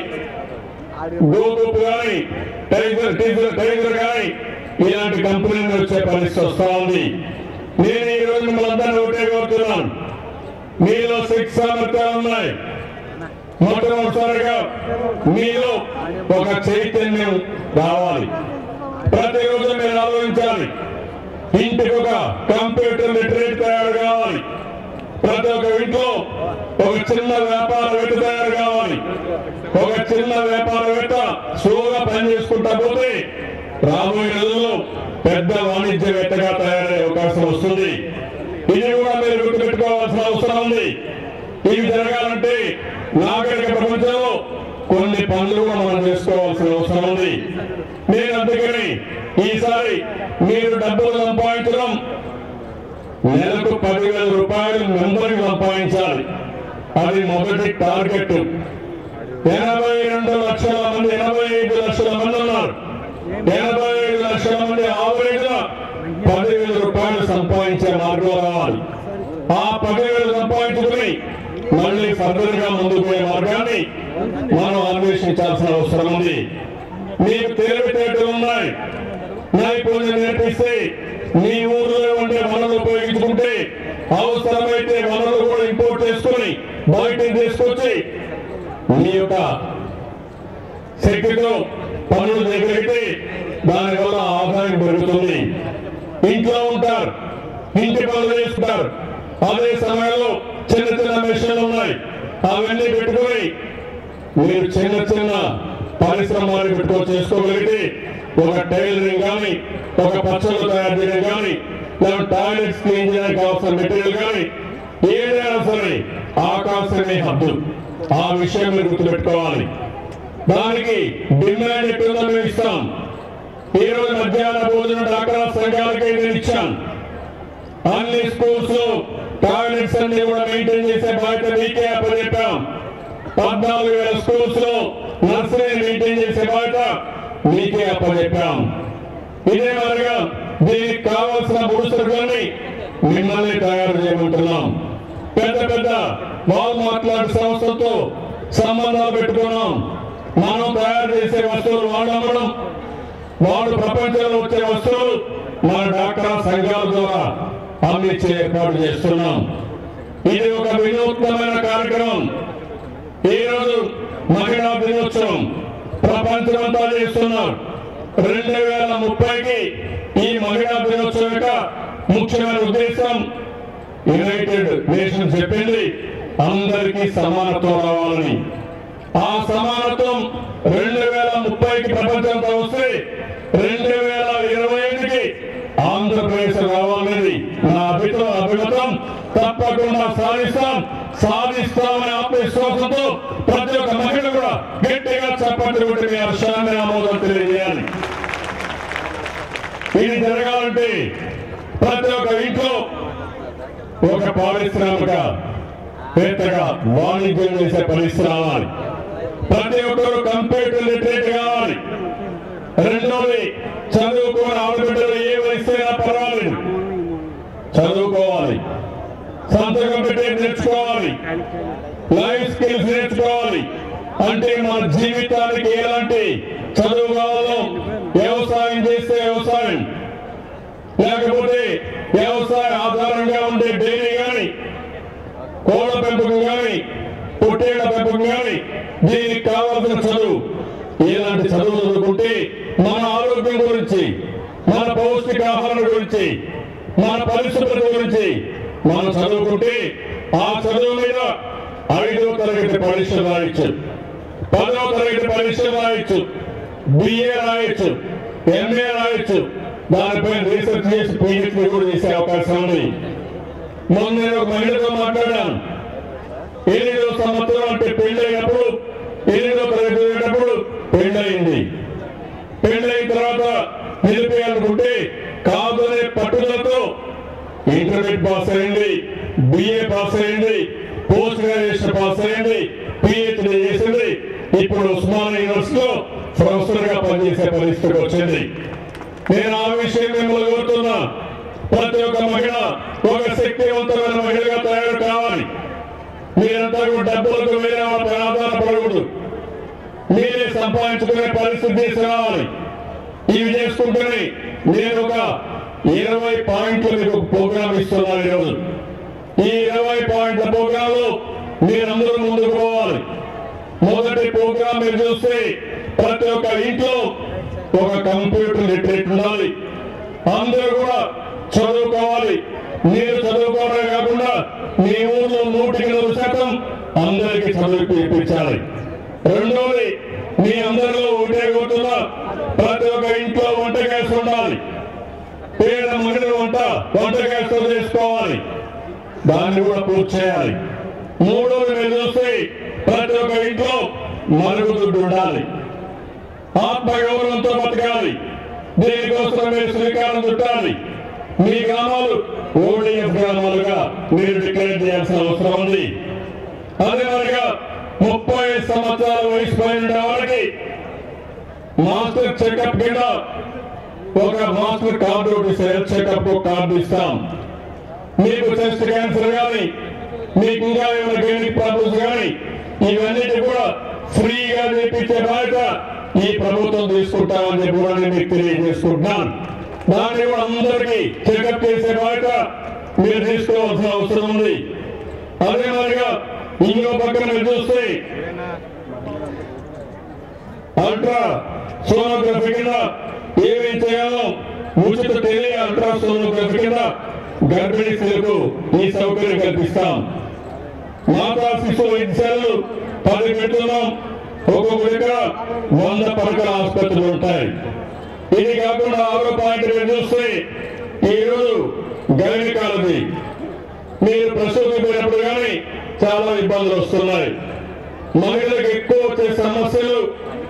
గూగుల్ కానీ టైగర్ టీజర్ టైగర్ కానీ ఇలాంటి కంపెనీలు వచ్చే పరిస్థితి వస్తా ఉంది నేను ఈ రోజు మిమ్మల్ని అందరినీ ఒకటే కోరుతున్నాను మీలో శిక్ష సామర్థ్యాలు ఉన్నాయి మొట్టమొదటిసారిగా మీలో ఒక చైతన్యం రావాలి ప్రతిరోజు మీరు ఆలోచించాలి ఇంటికి ఒక కంప్యూటర్ లిటరేట్ తయారు కావాలి ప్రతి ఒక్క ఇంట్లో ఒక చిన్న వ్యాపారవేత్త తయారు కావాలి ఒక చిన్న వ్యాపారవేత్త స్లోగా పని చేసుకుంటా పోతే రాబోయే రోజుల్లో పెద్ద వాణిజ్యవేత్తగా తయారయ్యే అవకాశం వస్తుంది ఇది కూడా మీరు గుర్తుపెట్టుకోవాల్సిన అవసరం ఉంది ఇవి జరగాలంటే నాగరిక ప్రపంచంలో కొన్ని పనులు కూడా మనం చేసుకోవాల్సిన అవసరం ఉంది నేను అందుకని ఈసారి మీరు డబ్బులు సంపాదించడం నెలకు పదివేల రూపాయలు మెంబర్కి సంపాదించాలి అది మొదటి టార్గెట్ ఎనభై రెండు లక్షల మంది ఎనభై ఐదు లక్షల మంది ఉన్నారు ఎనభై ఐదు లక్షల మంది ఆవరేజ్ గా పదివేల రూపాయలు సంపాదించే మార్గం రావాలి ఆ పదివేలు సంపాదించుకుని మళ్ళీ ఫర్దర్ గా ముందుకు పోయే మార్గాన్ని మనం అన్వేషించాల్సిన అవసరం ఉంది మీకు తెలివితేటలు ఉన్నాయి నైపుణ్యం నేర్పిస్తే మీ ఊర్లో ఉండే వనరులు ఉపయోగించుకుంటే అవసరమైతే వనరులు కూడా ఇంపోర్ట్ చేసుకొని బయట తీసుకొచ్చి మీ యొక్క శక్తితో పనులు చేయగలిగితే దానివల్ల ఆదాయం పెరుగుతుంది ఇంట్లో ఉంటారు ఇంటి పనులు చేసుకుంటారు అదే సమయంలో చిన్న చిన్న మిషన్లు ఉన్నాయి అవన్నీ పెట్టుకొని మీరు చిన్న చిన్న పరిశ్రమలు పెట్టుకో చేసుకోగలిగితే ఒక టైలరింగ్ కానీ ఒక పచ్చళ్ళు తయారు చేయడం కానీ లేదా టాయిలెట్స్ క్లీన్ చేయడానికి కావాల్సిన మెటీరియల్ కానీ ఏదైనా సరే ఆకాశమే హద్దు ఆ విషయం మీరు గుర్తుపెట్టుకోవాలి దానికి డిమాండ్ ఎట్టుందో మేము ఇస్తాం ఈ రోజు మధ్యాహ్న భోజనం డాక్టర్ సంఘాలకి నేను ఇచ్చాను అన్ని స్కూల్స్ లో టాయిలెట్స్ అన్ని కూడా మెయింటైన్ చేసే బాధ్యత మీకే అప్పచెప్పాం పద్నాలుగు వేల స్కూల్స్ లో నర్సరీ మెయింటైన్ చేసే బాధ్యత మీకే అప్పచెప్పాం ఇదే మాదిరిగా దీనికి కావాల్సిన మూడు సరుకులన్నీ మిమ్మల్ని తయారు చేయమంటున్నాం పెద్ద పెద్ద వాల్ మాట్లాడే సంస్థలతో సంబంధాలు పెట్టుకున్నాం మనం తయారు చేసే వస్తువులు వాళ్ళు అమ్మడం వాళ్ళు ప్రపంచంలో వచ్చే వస్తువులు మన డాక్టర్ సంఘాల ద్వారా అందించే ఏర్పాటు చేస్తున్నాం ఇది ఒక వినూత్నమైన కార్యక్రమం ఈ రోజు మహిళా దినోత్సవం ప్రపంచమంతా చేస్తున్నారు రెండు వేల ముప్పైకి ఈ మహిళా దినోత్సవం యొక్క ముఖ్యమైన ఉద్దేశం యునైటెడ్ నేషన్స్ చెప్పింది అందరికీ సమానత్వం రావాలని ఆ సమానత్వం రెండు వేల ముప్పైకి ప్రపంచంతో వస్తే రెండు వేల ఇరవై ఐదుకి ఆంధ్రప్రదేశ్ రావాలనేది నా అభితో అభిమతం తప్పకుండా సాధిస్తాం సాధిస్తామనే ఆత్మవిశ్వాసంతో ప్రతి ఒక్క మహిళ కూడా గట్టిగా చప్పట్లు కొట్టి మీ హర్షాన్ని ఆమోదం తెలియజేయాలి ఇది జరగాలంటే ప్రతి ఒక్క ఇంట్లో ఒక పారిశ్రామిక వేత్తగా వాణిజ్యం చేసే పరిస్థితి రావాలి ప్రతి ఒక్కరు కంప్యూటర్ లిటరేట్ కావాలి రెండోది చదువుకోని ఆడబిడ్డలు ఏ వయసైనా పర్వాలేదు చదువుకోవాలి సంతకం పెట్టి నేర్చుకోవాలి లైఫ్ స్కిల్స్ నేర్చుకోవాలి అంటే మన జీవితానికి ఎలాంటి చదువు కావాలో వ్యవసాయం చేస్తే వ్యవసాయం లేకపోతే వ్యవసాయ ఆధారంగా ఉండే డైరీ కానీ కోళ్ళ పెంపకం కానీ పొట్టేళ్ల పెంపకం కానీ దీనికి కావాల్సిన చదువు ఇలాంటి చదువు చదువుకుంటే మన ఆరోగ్యం గురించి మన పౌష్టికాహారం గురించి మన పరిశుభ్రత గురించి మనం చదువుకుంటే ఆ చదువు మీద ఐదో తరగతి పరీక్ష రాయొచ్చు పదో తరగతి పరీక్ష రాయొచ్చు బిఏ రాయొచ్చు ఎంఏ రాయొచ్చు దానిపై రీసెర్చ్ చేసి పిహెచ్డి కూడా చేసే అవకాశం ఉంది మొన్న నేను ఒక మహిళతో మాట్లాడాను ఎనిమిదో సంవత్సరం అంటే పెళ్ళైనప్పుడు ఎనిమిదో తరగతి చదివేటప్పుడు పెళ్ళయింది పెళ్ళైన తర్వాత నిలిపేయాలనుకుంటే కాదు అనే పట్టుదలతో ఇంటర్మీడియట్ పాస్ అయింది బిఏ పాస్ అయింది పోస్ట్ గ్రాడ్యుయేషన్ పాస్ అయింది పిహెచ్డి చేసింది ఇప్పుడు ఉస్మానియా యూనివర్సిటీలో ప్రొఫెసర్ గా పనిచేసే పరిస్థితికి వచ్చింది నేను ఆ విషయం మిమ్మల్ని కోరుతున్నా ప్రతి ఒక్క మహిళ ఒక శక్తివంతమైన మహిళగా తయారు కావాలి మీరంతా కూడా డబ్బులకు వేరే వాళ్ళపై ఆధారపడకూడదు మీరే సంపాదించుకునే పరిస్థితి తీసుకురావాలి ఇవి చేసుకుంటూనే నేను ఒక ఇరవై పాయింట్లు మీకు ఒక ప్రోగ్రామ్ ఇస్తున్నాను ఈరోజు ఈ ఇరవై పాయింట్ల ప్రోగ్రామ్ లో మీరందరూ ముందుకు పోవాలి మొదటి ప్రోగ్రామ్ మీరు చూస్తే ప్రతి ఒక్క ఇంట్లో ఒక కంప్యూటర్ లిటరేట్ ఉండాలి అందరూ కూడా చదువుకోవాలి మీరు చదువుకోవడమే కాకుండా మీ ఊర్లో నూటికి నూరు శాతం అందరికీ చదువు ఇప్పించాలి రెండోది మీ అందరిలో ఒకటే కోరుతున్నా ప్రతి ఒక్క ఇంట్లో వంట గ్యాస్ ఉండాలి పేద మహిళలు వంట వంట గ్యాస్ తో చేసుకోవాలి దాన్ని కూడా పూర్తి చేయాలి మూడోది మీరు చూస్తే ప్రతి ఒక్క ఇంట్లో మరుగుదొడ్డు ఉండాలి ఆత్మగౌరవంతో బతకాలి దీనికోసం మీరు శ్రీకారం చుట్టాలి మీ గ్రామాలు ఓడిఎఫ్ గ్రామాలుగా మీరు డిక్లేర్ చేయాల్సిన అవసరం ఉంది అదే మరిగా ముప్పై సంవత్సరాల వయసు పైన వారికి మాస్టర్ చెకప్ కింద ఒక master card health checkup card ఇస్తాం మీకు చెస్ట్ క్యాన్సర్ కానీ మీకు ఇంకా ఏమైనా క్లినిక్ ప్రాబ్లమ్స్ కానీ ఇవన్నిటి కూడా ఫ్రీగా చేపించే బాధ్యత ఈ ప్రభుత్వం తీసుకుంటామని చెప్పి కూడా నేను మీకు తెలియజేసుకుంటున్నాను దాన్ని కూడా అందరికీ చెకప్ చేసే బాధ్యత మీరు తీసుకోవాల్సిన అవసరం ఉంది అదే మాదిరిగా ఇంకో పక్కన మీరు చూస్తే అల్ట్రా సోనోగ్రఫీ కింద ఏమేం చేయాలో ఉచిత టెలి అల్ట్రా సోనోగ్రఫీ కింద గర్భిణీ స్త్రీలకు ఈ సౌకర్యం కల్పిస్తాం మాతా శిశు వైద్యశాలలు పది పెడుతున్నాం ఒక్కొక్క దగ్గర వంద పడకల ఆసుపత్రులు ఉంటాయి ఇది కాకుండా ఆరో పాయింట్ మీరు చూస్తే ఈరోజు గైనకాలజీ మీరు ప్రసూతి పోయినప్పుడు కానీ చాలా ఇబ్బందులు వస్తున్నాయి మహిళలకు ఎక్కువ వచ్చే సమస్యలు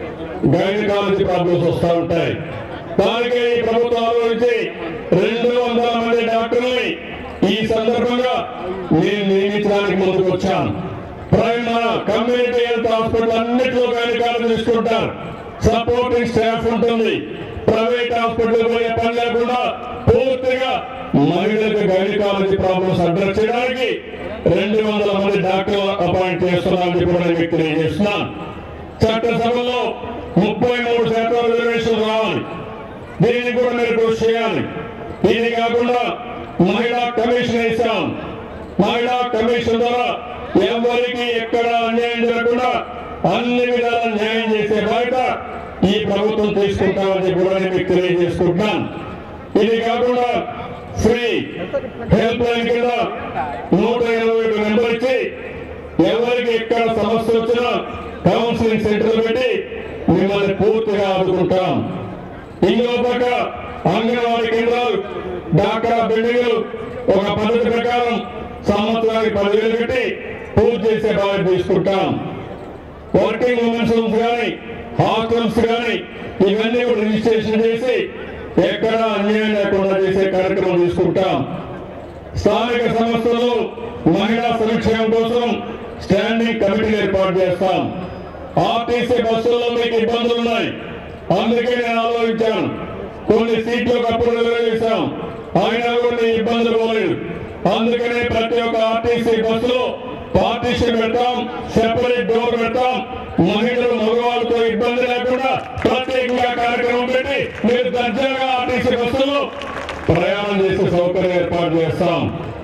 గైనకాలజీ ప్రాబ్లమ్స్ వస్తూ ఉంటాయి దానికి ఈ ప్రభుత్వం ఆలోచించి రెండు వందల మంది డాక్టర్ని ఈ సందర్భంగా నేను నియమించడానికి ముందుకు వచ్చాను ప్రైమ్ మన కమ్యూనిటీ హెల్త్ హాస్పిటల్ అన్నింటిలో గైనకాలజీ తీసుకుంటారు సపోర్టింగ్ స్టాఫ్ ఉంటుంది ప్రైవేట్ హాస్పిటల్ పోయే పని లేకుండా పూర్తిగా మహిళలకు గైనకాలజీ ప్రాబ్లమ్స్ అడ్రస్ చేయడానికి రెండు వందల మంది డాక్టర్లు అపాయింట్ చేస్తున్నారని చెప్పి నేను మీకు తెలియజేస్తున్నాను చట్టసభలో ముప్పై మూడు శాతం రిజర్వేషన్ రావాలి దీన్ని కూడా మీరు కృషి చేయాలి ఇది కాకుండా మహిళా కమిషన్ వేశాం మహిళా కమిషన్ ద్వారా ఎవరికి ఎక్కడ అన్యాయం జరగకుండా అన్ని విధాల న్యాయం చేసే బాధ్యత ఈ ప్రభుత్వం తీసుకుంటామని చెప్పి కూడా నేను మీకు తెలియజేసుకుంటున్నాను ఇది కాకుండా ఫ్రీ హెల్ప్ లైన్ కింద నూట ఇరవై ఏడు నెంబర్ ఇచ్చి ఎవరికి ఎక్కడ సమస్య వచ్చినా కౌన్సిలింగ్ సెంటర్ పెట్టి మిమ్మల్ని పూర్తిగా ఆదుకుంటాం ఇంకో పక్క అంగన్వాడీ కేంద్రాలు డాక్రా బిల్డింగ్లు ఒక పద్ధతి ప్రకారం సంవత్సరానికి పదివేలు పెట్టి పూర్తి చేసే బాధ్యత తీసుకుంటాం వర్కింగ్ ఉమెన్స్ హోమ్స్ కానీ హాస్టల్స్ కానీ ఇవన్నీ కూడా రిజిస్ట్రేషన్ చేసి ఎక్కడ అన్యాయం లేకుండా చేసే కార్యక్రమం తీసుకుంటాం స్థానిక సంస్థలు మహిళా సంక్షేమం కోసం స్టాండింగ్ కమిటీలు ఏర్పాటు చేస్తాం ఆర్టీసీ బస్సుల్లో మీకు ఇబ్బందులు ఉన్నాయి అందుకే నేను ఆలోచించాను కొన్ని సీట్లు ఒకప్పుడు రిజర్వ్ చేశాం అయినా కూడా ఈ ఇబ్బందులు పోలేదు అందుకనే ప్రతి ఒక్క ఆర్టీసీ బస్సులో పార్టీషన్ పెడతాం సెపరేట్ డోర్ పెడతాం మహిళలు మగవాళ్ళతో ఇబ్బంది లేకుండా ప్రత్యేకంగా కార్యక్రమం పెట్టి మీరు దర్జాగా ఆర్టీసీ బస్సులో ప్రయాణం చేసే సౌకర్యం ఏర్పాటు చేస్తాం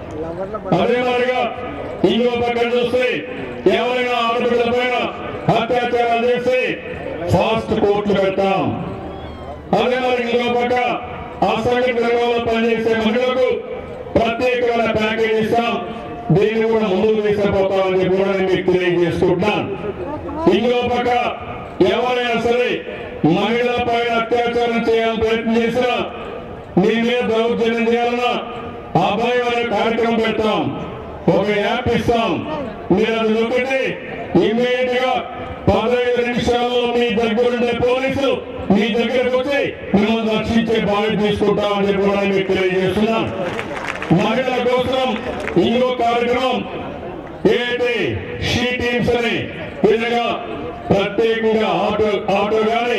అదే మాదిరిగా ఇంకో పక్కన చూస్తే ఎవరైనా ఆడపిల్లల పైన అత్యాచారాలు చేస్తే ఫాస్ట్ కోర్టులు పెడతాం అదే మరి ఇంకో పక్క అసంఘటిత రంగంలో పనిచేసే మహిళలకు ప్రత్యేకమైన ప్యాకేజ్ ఇస్తాం దీన్ని కూడా ముందుకు తీసుకుపోతామని చెప్పి కూడా నేను మీకు తెలియజేసుకుంటున్నాను ఇంకో పక్క ఎవరైనా సరే మహిళల పైన అత్యాచారం చేయాలని ప్రయత్నం చేసినా నీ మీద దౌర్జన్యం చేయాలన్నా అభయం అనే కార్యక్రమం పెడతాం ఒక యాప్ ఇస్తాం మీరు అది నొక్కటి ఇమ్మీడియట్ గా పదహైదు నిమిషాల్లో మీ దగ్గర ఉండే పోలీసులు మీ దగ్గరకు వచ్చి మిమ్మల్ని రక్షించే బాధ్యత తీసుకుంటామని చెప్పి కూడా నేను మీకు తెలియజేస్తున్నాను మహిళల కోసం ఇంకో కార్యక్రమం ఏంటి షీ టీమ్స్ అని విధంగా ప్రత్యేకంగా ఆటో ఆటో కానీ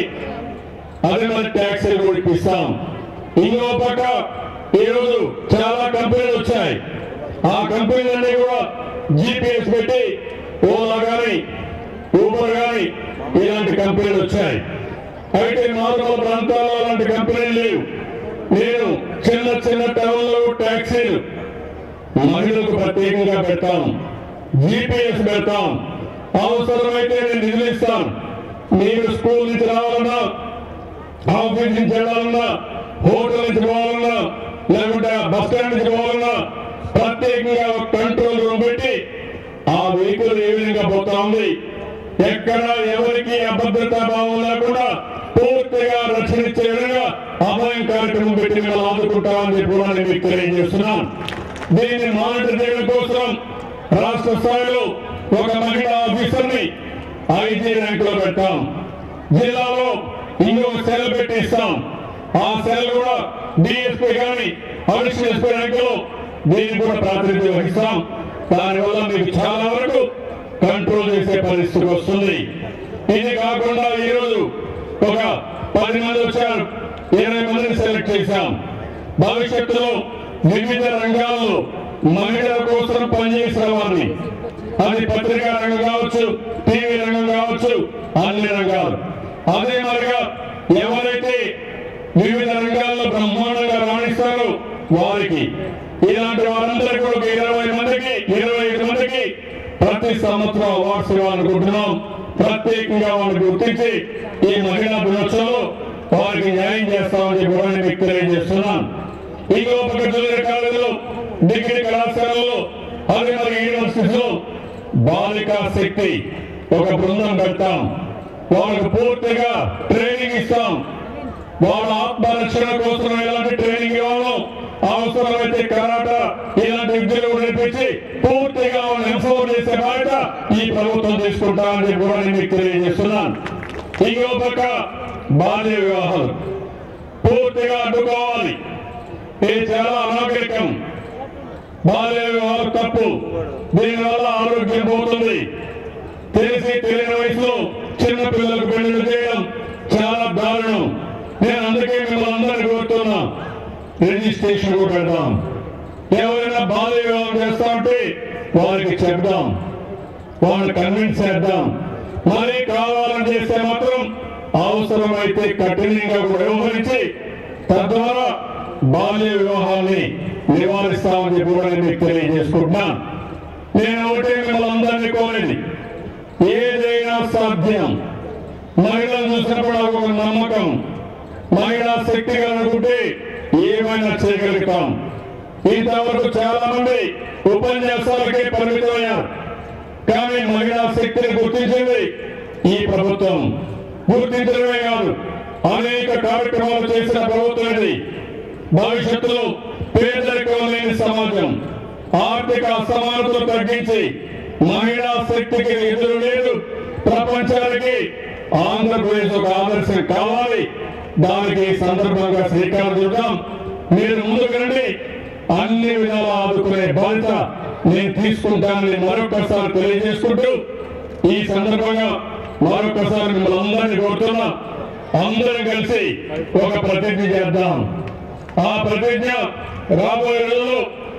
అదే మరి ట్యాక్సీలు కూడా ఇప్పిస్తాం ఇంకో పక్క ఈరోజు చాలా కంపెనీలు వచ్చాయి ఆ కంపెనీలన్నీ కూడా జీపీఎస్ పెట్టి ఓలా కానీ ఊబర్ కానీ ఇలాంటి కంపెనీలు వచ్చాయి అయితే మారుమూల ప్రాంతాల్లో అలాంటి కంపెనీలు లేవు నేను చిన్న చిన్న టౌన్లో ట్యాక్సీలు మహిళలకు ప్రత్యేకంగా పెడతాం జీపీఎస్ పెడతాం అవసరమైతే నేను నిధులు ఇస్తాను మీరు స్కూల్ నుంచి రావాలన్నా ఆఫీస్ నుంచి వెళ్ళాలన్నా హోటల్ నుంచి పోవాలన్నా లేకుంటే బస్ స్టాండ్ నుంచి పోవాలన్నా ప్రత్యేకంగా ఒక కంట్రోల్ రూమ్ పెట్టి ఆ వెహికల్ ఏ విధంగా పోతా ఉంది ఎక్కడ ఎవరికి అభద్రతా భావం లేకుండా పూర్తిగా రక్షణ ఇచ్చే విధంగా అభయం కార్యక్రమం పెట్టి మేము ఆదుకుంటామని చెప్పి కూడా నేను మీకు తెలియజేస్తున్నాను దీన్ని మానిటర్ చేయడం కోసం రాష్ట్ర స్థాయిలో ఒక మహిళా ఆఫీసర్ ని ఐజీ ర్యాంక్ లో పెడతాం జిల్లాలో ఇంకొక సెల్ పెట్టి ఇస్తాం ఆ సెల్ కూడా డిఎస్పీ కానీ అడిషనల్ ఎస్పీ ర్యాంక్ లో దీన్ని కూడా ప్రాతినిధ్యం వహిస్తాం దానివల్ల మీకు చాలా వరకు కంట్రోల్ చేసే పరిస్థితి వస్తుంది ఇది కాకుండా ఈరోజు ఒక పది మంది వచ్చారు ఇరవై మందిని సెలెక్ట్ చేశాం భవిష్యత్తులో వివిధ రంగాల్లో మహిళల కోసం పనిచేసిన వారిని అది పత్రికా రంగం కావచ్చు టీవీ రంగం కావచ్చు అన్ని రంగాలు అదే మరిగా ఎవరైతే వివిధ రంగాల్లో బ్రహ్మాండంగా ప్రతి సంవత్సరం అవార్డ్స్ ఇవ్వాలనుకుంటున్నాం ప్రత్యేకంగా వాళ్ళని గుర్తించి ఈ మహిళా దినోత్సవంలో వారికి న్యాయం చేస్తామని చెప్పి కూడా నేను మీకు తెలియజేస్తున్నాను ఇంకో పక్క జూనియర్ కాలేజీలో డిగ్రీ కళాశాలలో అదే మరి యూనివర్సిటీలో బాలికా శక్తి ఒక బృందం పెడతాం వాళ్ళకు పూర్తిగా ట్రైనింగ్ ఇస్తాం వాళ్ళ ఆత్మరక్షణ కోసం ఎలాంటి ట్రైనింగ్ ఇవ్వాలో అవసరమైతే కరాట ఇలాంటి విద్యలు కూడా నేర్పించి పూర్తిగా వాళ్ళని ఎంపవర్ చేసే బాధ్యత ఈ ప్రభుత్వం తీసుకుంటామని చెప్పి కూడా నేను మీకు తెలియజేస్తున్నాను ఇంకో పక్క బాల్య వివాహాలు పూర్తిగా అడ్డుకోవాలి ఇది చాలా అనాగరికం బాల్య వివాహాలు తప్పు దీనివల్ల ఆరోగ్యం పోతుంది తెలిసి తెలియని వయసులో చిన్న పిల్లలకు పెళ్లిళ్ళు చేయడం చాలా దారుణం నేను అందుకే మిమ్మల్ని అందరినీ కోరుతున్నా రిజిస్ట్రేషన్ కూడా పెడదాం ఎవరైనా బాల్య వివాహం చేస్తా ఉంటే వారికి చెప్దాం వాళ్ళని కన్విన్స్ చేద్దాం మరీ కావాలని చేస్తే మాత్రం అవసరమైతే కఠినంగా కూడా వ్యవహరించి తద్వారా బాల్య వివాహాన్ని నివారిస్తామని చెప్పి కూడా నేను మీకు తెలియజేసుకుంటున్నాను నేను ఒకటే మిమ్మల్ని అందరినీ కోరింది ఏదైనా సాధ్యం మహిళలు చూసినప్పుడు నాకు ఒక నమ్మకం మహిళా శక్తి అనుకుంటే ఏమైనా చేయగలుగుతాం ఇంతవరకు చాలా మంది ఉపన్యాసాలకే పరిమితమయ్యారు కానీ మహిళా శక్తిని గుర్తించింది ఈ ప్రభుత్వం గుర్తించడమే కాదు అనేక కార్యక్రమాలు చేసిన ప్రభుత్వం ఇది భవిష్యత్తులో పేదరికం లేని సమాజం ఆర్థిక అసమానతలు తగ్గించి మహిళా శక్తికి ఎదురు లేదు ప్రపంచానికి ఆంధ్రప్రదేశ్ ఒక ఆదర్శం కావాలి దానికి ఈ సందర్భంగా శ్రీకారం చుద్దాం మీరు ముందుకు రండి అన్ని విధాలా ఆదుకునే బాధ్యత నేను తీసుకుంటానని మరొకసారి తెలియజేసుకుంటూ ఈ సందర్భంగా మరొకసారి మిమ్మల్ని అందరినీ కోరుతున్నా అందరం కలిసి ఒక ప్రతిజ్ఞ చేద్దాం ఆ ప్రతిజ్ఞ రాబోయే రోజుల్లో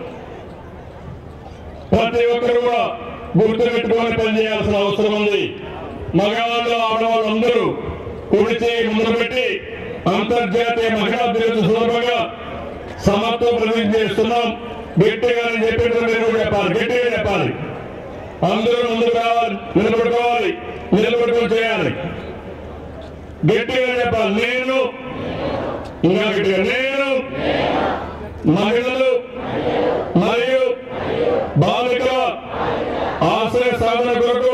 ప్రతి ఒక్కరు కూడా గుర్తు పెట్టుకొని పనిచేయాల్సిన అవసరం ఉంది మగవాళ్ళు ఆడవాళ్ళు అందరూ కుడి చేయి ముందు పెట్టి అంతర్జాతీయ మహిళా దినోత్సవ సందర్భంగా సమత్వ ప్రతిజ్ఞ చేస్తున్నాం గట్టిగా నేను చెప్పినట్టు మీరు కూడా చెప్పాలి గట్టిగా చెప్పాలి అందరూ ముందుకు రావాలి నిలబడుకోవాలి నిలబడుకొని చేయాలి గట్టిగా చెప్పాలి నేను ఇంకా గట్టిగా నేను మహిళలు మరియు బాలిక ఆశ్రయ సాధన కొరకు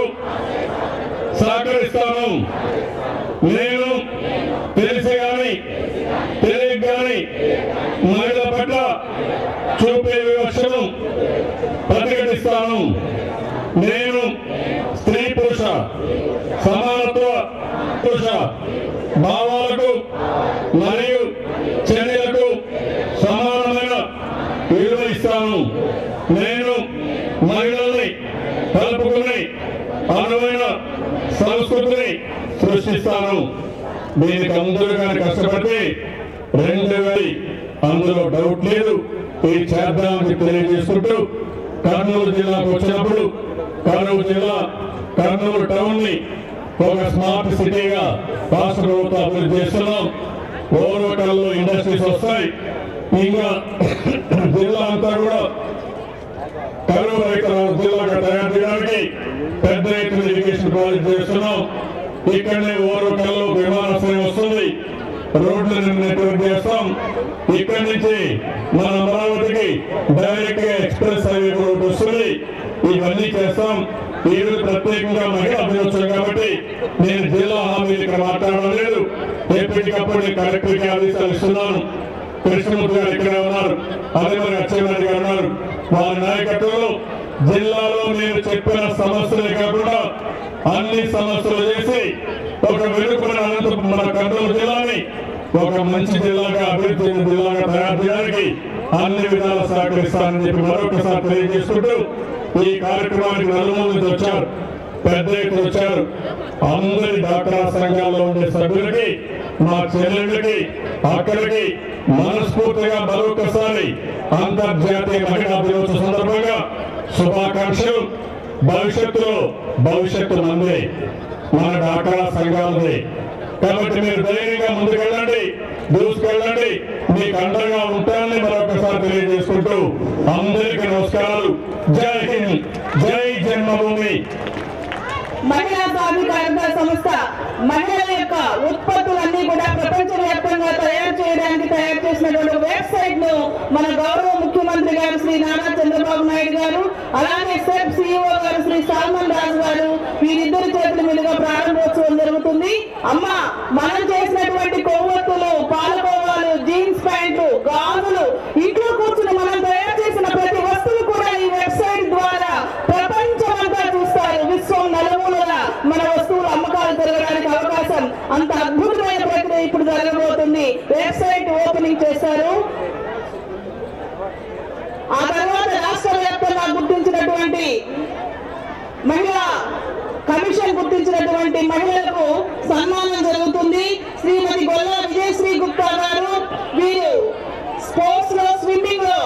సహకరిస్తాను నేను తెలిసి గాని తెలియక గాని మహిళల పట్ల చూపే వివక్షను ప్రతిఘటిస్తాను నేను స్త్రీ పురుష సమానత్వ పురుష భావాలకు మరియు చర్యలకు సమానమైన విలువ ఇస్తాను నేను మహిళల్ని కలుపుకుని అనువైన సంస్కృతిని సృష్టిస్తాను దీనికి అందరూ కానీ కష్టపడితే రెండు వేలు అందులో డౌట్ లేదు ఇది చేద్దామని తెలియజేసుకుంటూ కర్నూలు జిల్లాకు వచ్చినప్పుడు కర్నూలు జిల్లా కర్నూలు టౌన్ ని ఒక స్మార్ట్ సిటీగా రాష్ట్ర ప్రభుత్వం అభివృద్ధి చేస్తున్నాం ఓరోటల్లో ఇండస్ట్రీస్ వస్తాయి ఇంకా జిల్లా అంతా కూడా కరువు రైతుల జిల్లాగా తయారు చేయడానికి పెద్ద ఎత్తున ఇరిగేషన్ ప్రాజెక్ట్ చేస్తున్నాం ఇక్కడనే ఓరోటల్లో విమానాశ్రయం వస్తుంది రోడ్లను నెట్వర్క్ చేస్తాం ఇక్కడి నుంచి మన అమరావతికి డైరెక్ట్ గా ఎక్స్ప్రెస్ హైవే కూడా ఒకటి వస్తుంది ఇవన్నీ చేస్తాం ఈ రోజు ప్రత్యేకంగా మహిళా దినోత్సవం కాబట్టి నేను జిల్లా హామీలు ఇక్కడ మాట్లాడడం లేదు ఎప్పటికప్పుడు నేను కలెక్టర్కి ఆదేశాలు ఇస్తున్నాను కృష్ణమూర్తి గారు ఇక్కడే ఉన్నారు అదే మరి అచ్చెన్నాయుడు గారు ఉన్నారు వారి నాయకత్వంలో జిల్లాలో నేను చెప్పిన సమస్యలే కాకుండా అన్ని సమస్యలు చేసి ఒక వెనుకబడిన అనంతపురం మన కర్నూలు జిల్లాని ఒక మంచి జిల్లాగా అభివృద్ధి చెందిన జిల్లాగా తయారు చేయడానికి అన్ని విధాలా సహకరిస్తానని చెప్పి మరొకసారి తెలియజేసుకుంటూ ఈ కార్యక్రమానికి నలుమూల నుంచి వచ్చారు పెద్ద ఎత్తున వచ్చారు అందరి డాక్టర్ సంఘాల్లో ఉండే సభ్యులకి మా చెల్లెళ్ళకి అక్కడికి మనస్ఫూర్తిగా మరొకసారి అంతర్జాతీయ మహిళా దినోత్సవ సందర్భంగా శుభాకాంక్షలు భవిష్యత్తులో భవిష్యత్తు మందే మన డాక్టర్ సంఘాలదే కాబట్టి మీరు ధైర్యంగా ముందుకెళ్ళండి దూసుకెళ్ళండి మీకు అండగా ఉంటానని మరొకసారి తెలియజేసుకుంటూ అందరికీ నమస్కారాలు జై హింద్ జై జన్మభూమి మహిళా సాధికారత సంస్థ మహిళల యొక్క ఉత్పత్తులన్నీ కూడా ప్రపంచవ్యాప్తంగా తయారు చేయడానికి తయారు చేసినటువంటి వెబ్సైట్ ను మన గౌరవ ముఖ్యమంత్రి గారు శ్రీ నారా చంద్రబాబు నాయుడు గారు అలాగే సెప్ సిఇఓ గారు శ్రీ సాల్మన్ రాజు గారు వీరిద్దరి చేతుల మీదుగా ప్రారంభోత్సవం జరుగుతుంది అమ్మ మనం చేసినటువంటి కొవ్వొత్తులు పాలకోవాలు జీన్స్ ప్యాంట్లు గాజులు ఇంట్లో కూర్చుని మనం తయారు చేసిన ప్రతి వస్తువు కూడా ఈ వెబ్సైట్ ద్వారా ప్రపంచమంతా చూస్తారు విశ్వం నలుమూలల మన వస్తువుల అమ్మకాలు జరగడానికి అవకాశం అంత అద్భుతమైన ప్రక్రియ ఇప్పుడు జరగబోతుంది వెబ్సైట్ ఓపెనింగ్ చేశారు ఆ తర్వాత రాష్ట్ర వ్యాప్తంగా గుర్తించినటువంటి మహిళా కమిషన్ గుర్తించినటువంటి మహిళలకు సన్మానం జరుగుతుంది శ్రీమతి గొల్ల విజయశ్రీ గుప్తా గారు వీరు స్పోర్ట్స్ లో స్విమ్మింగ్ లో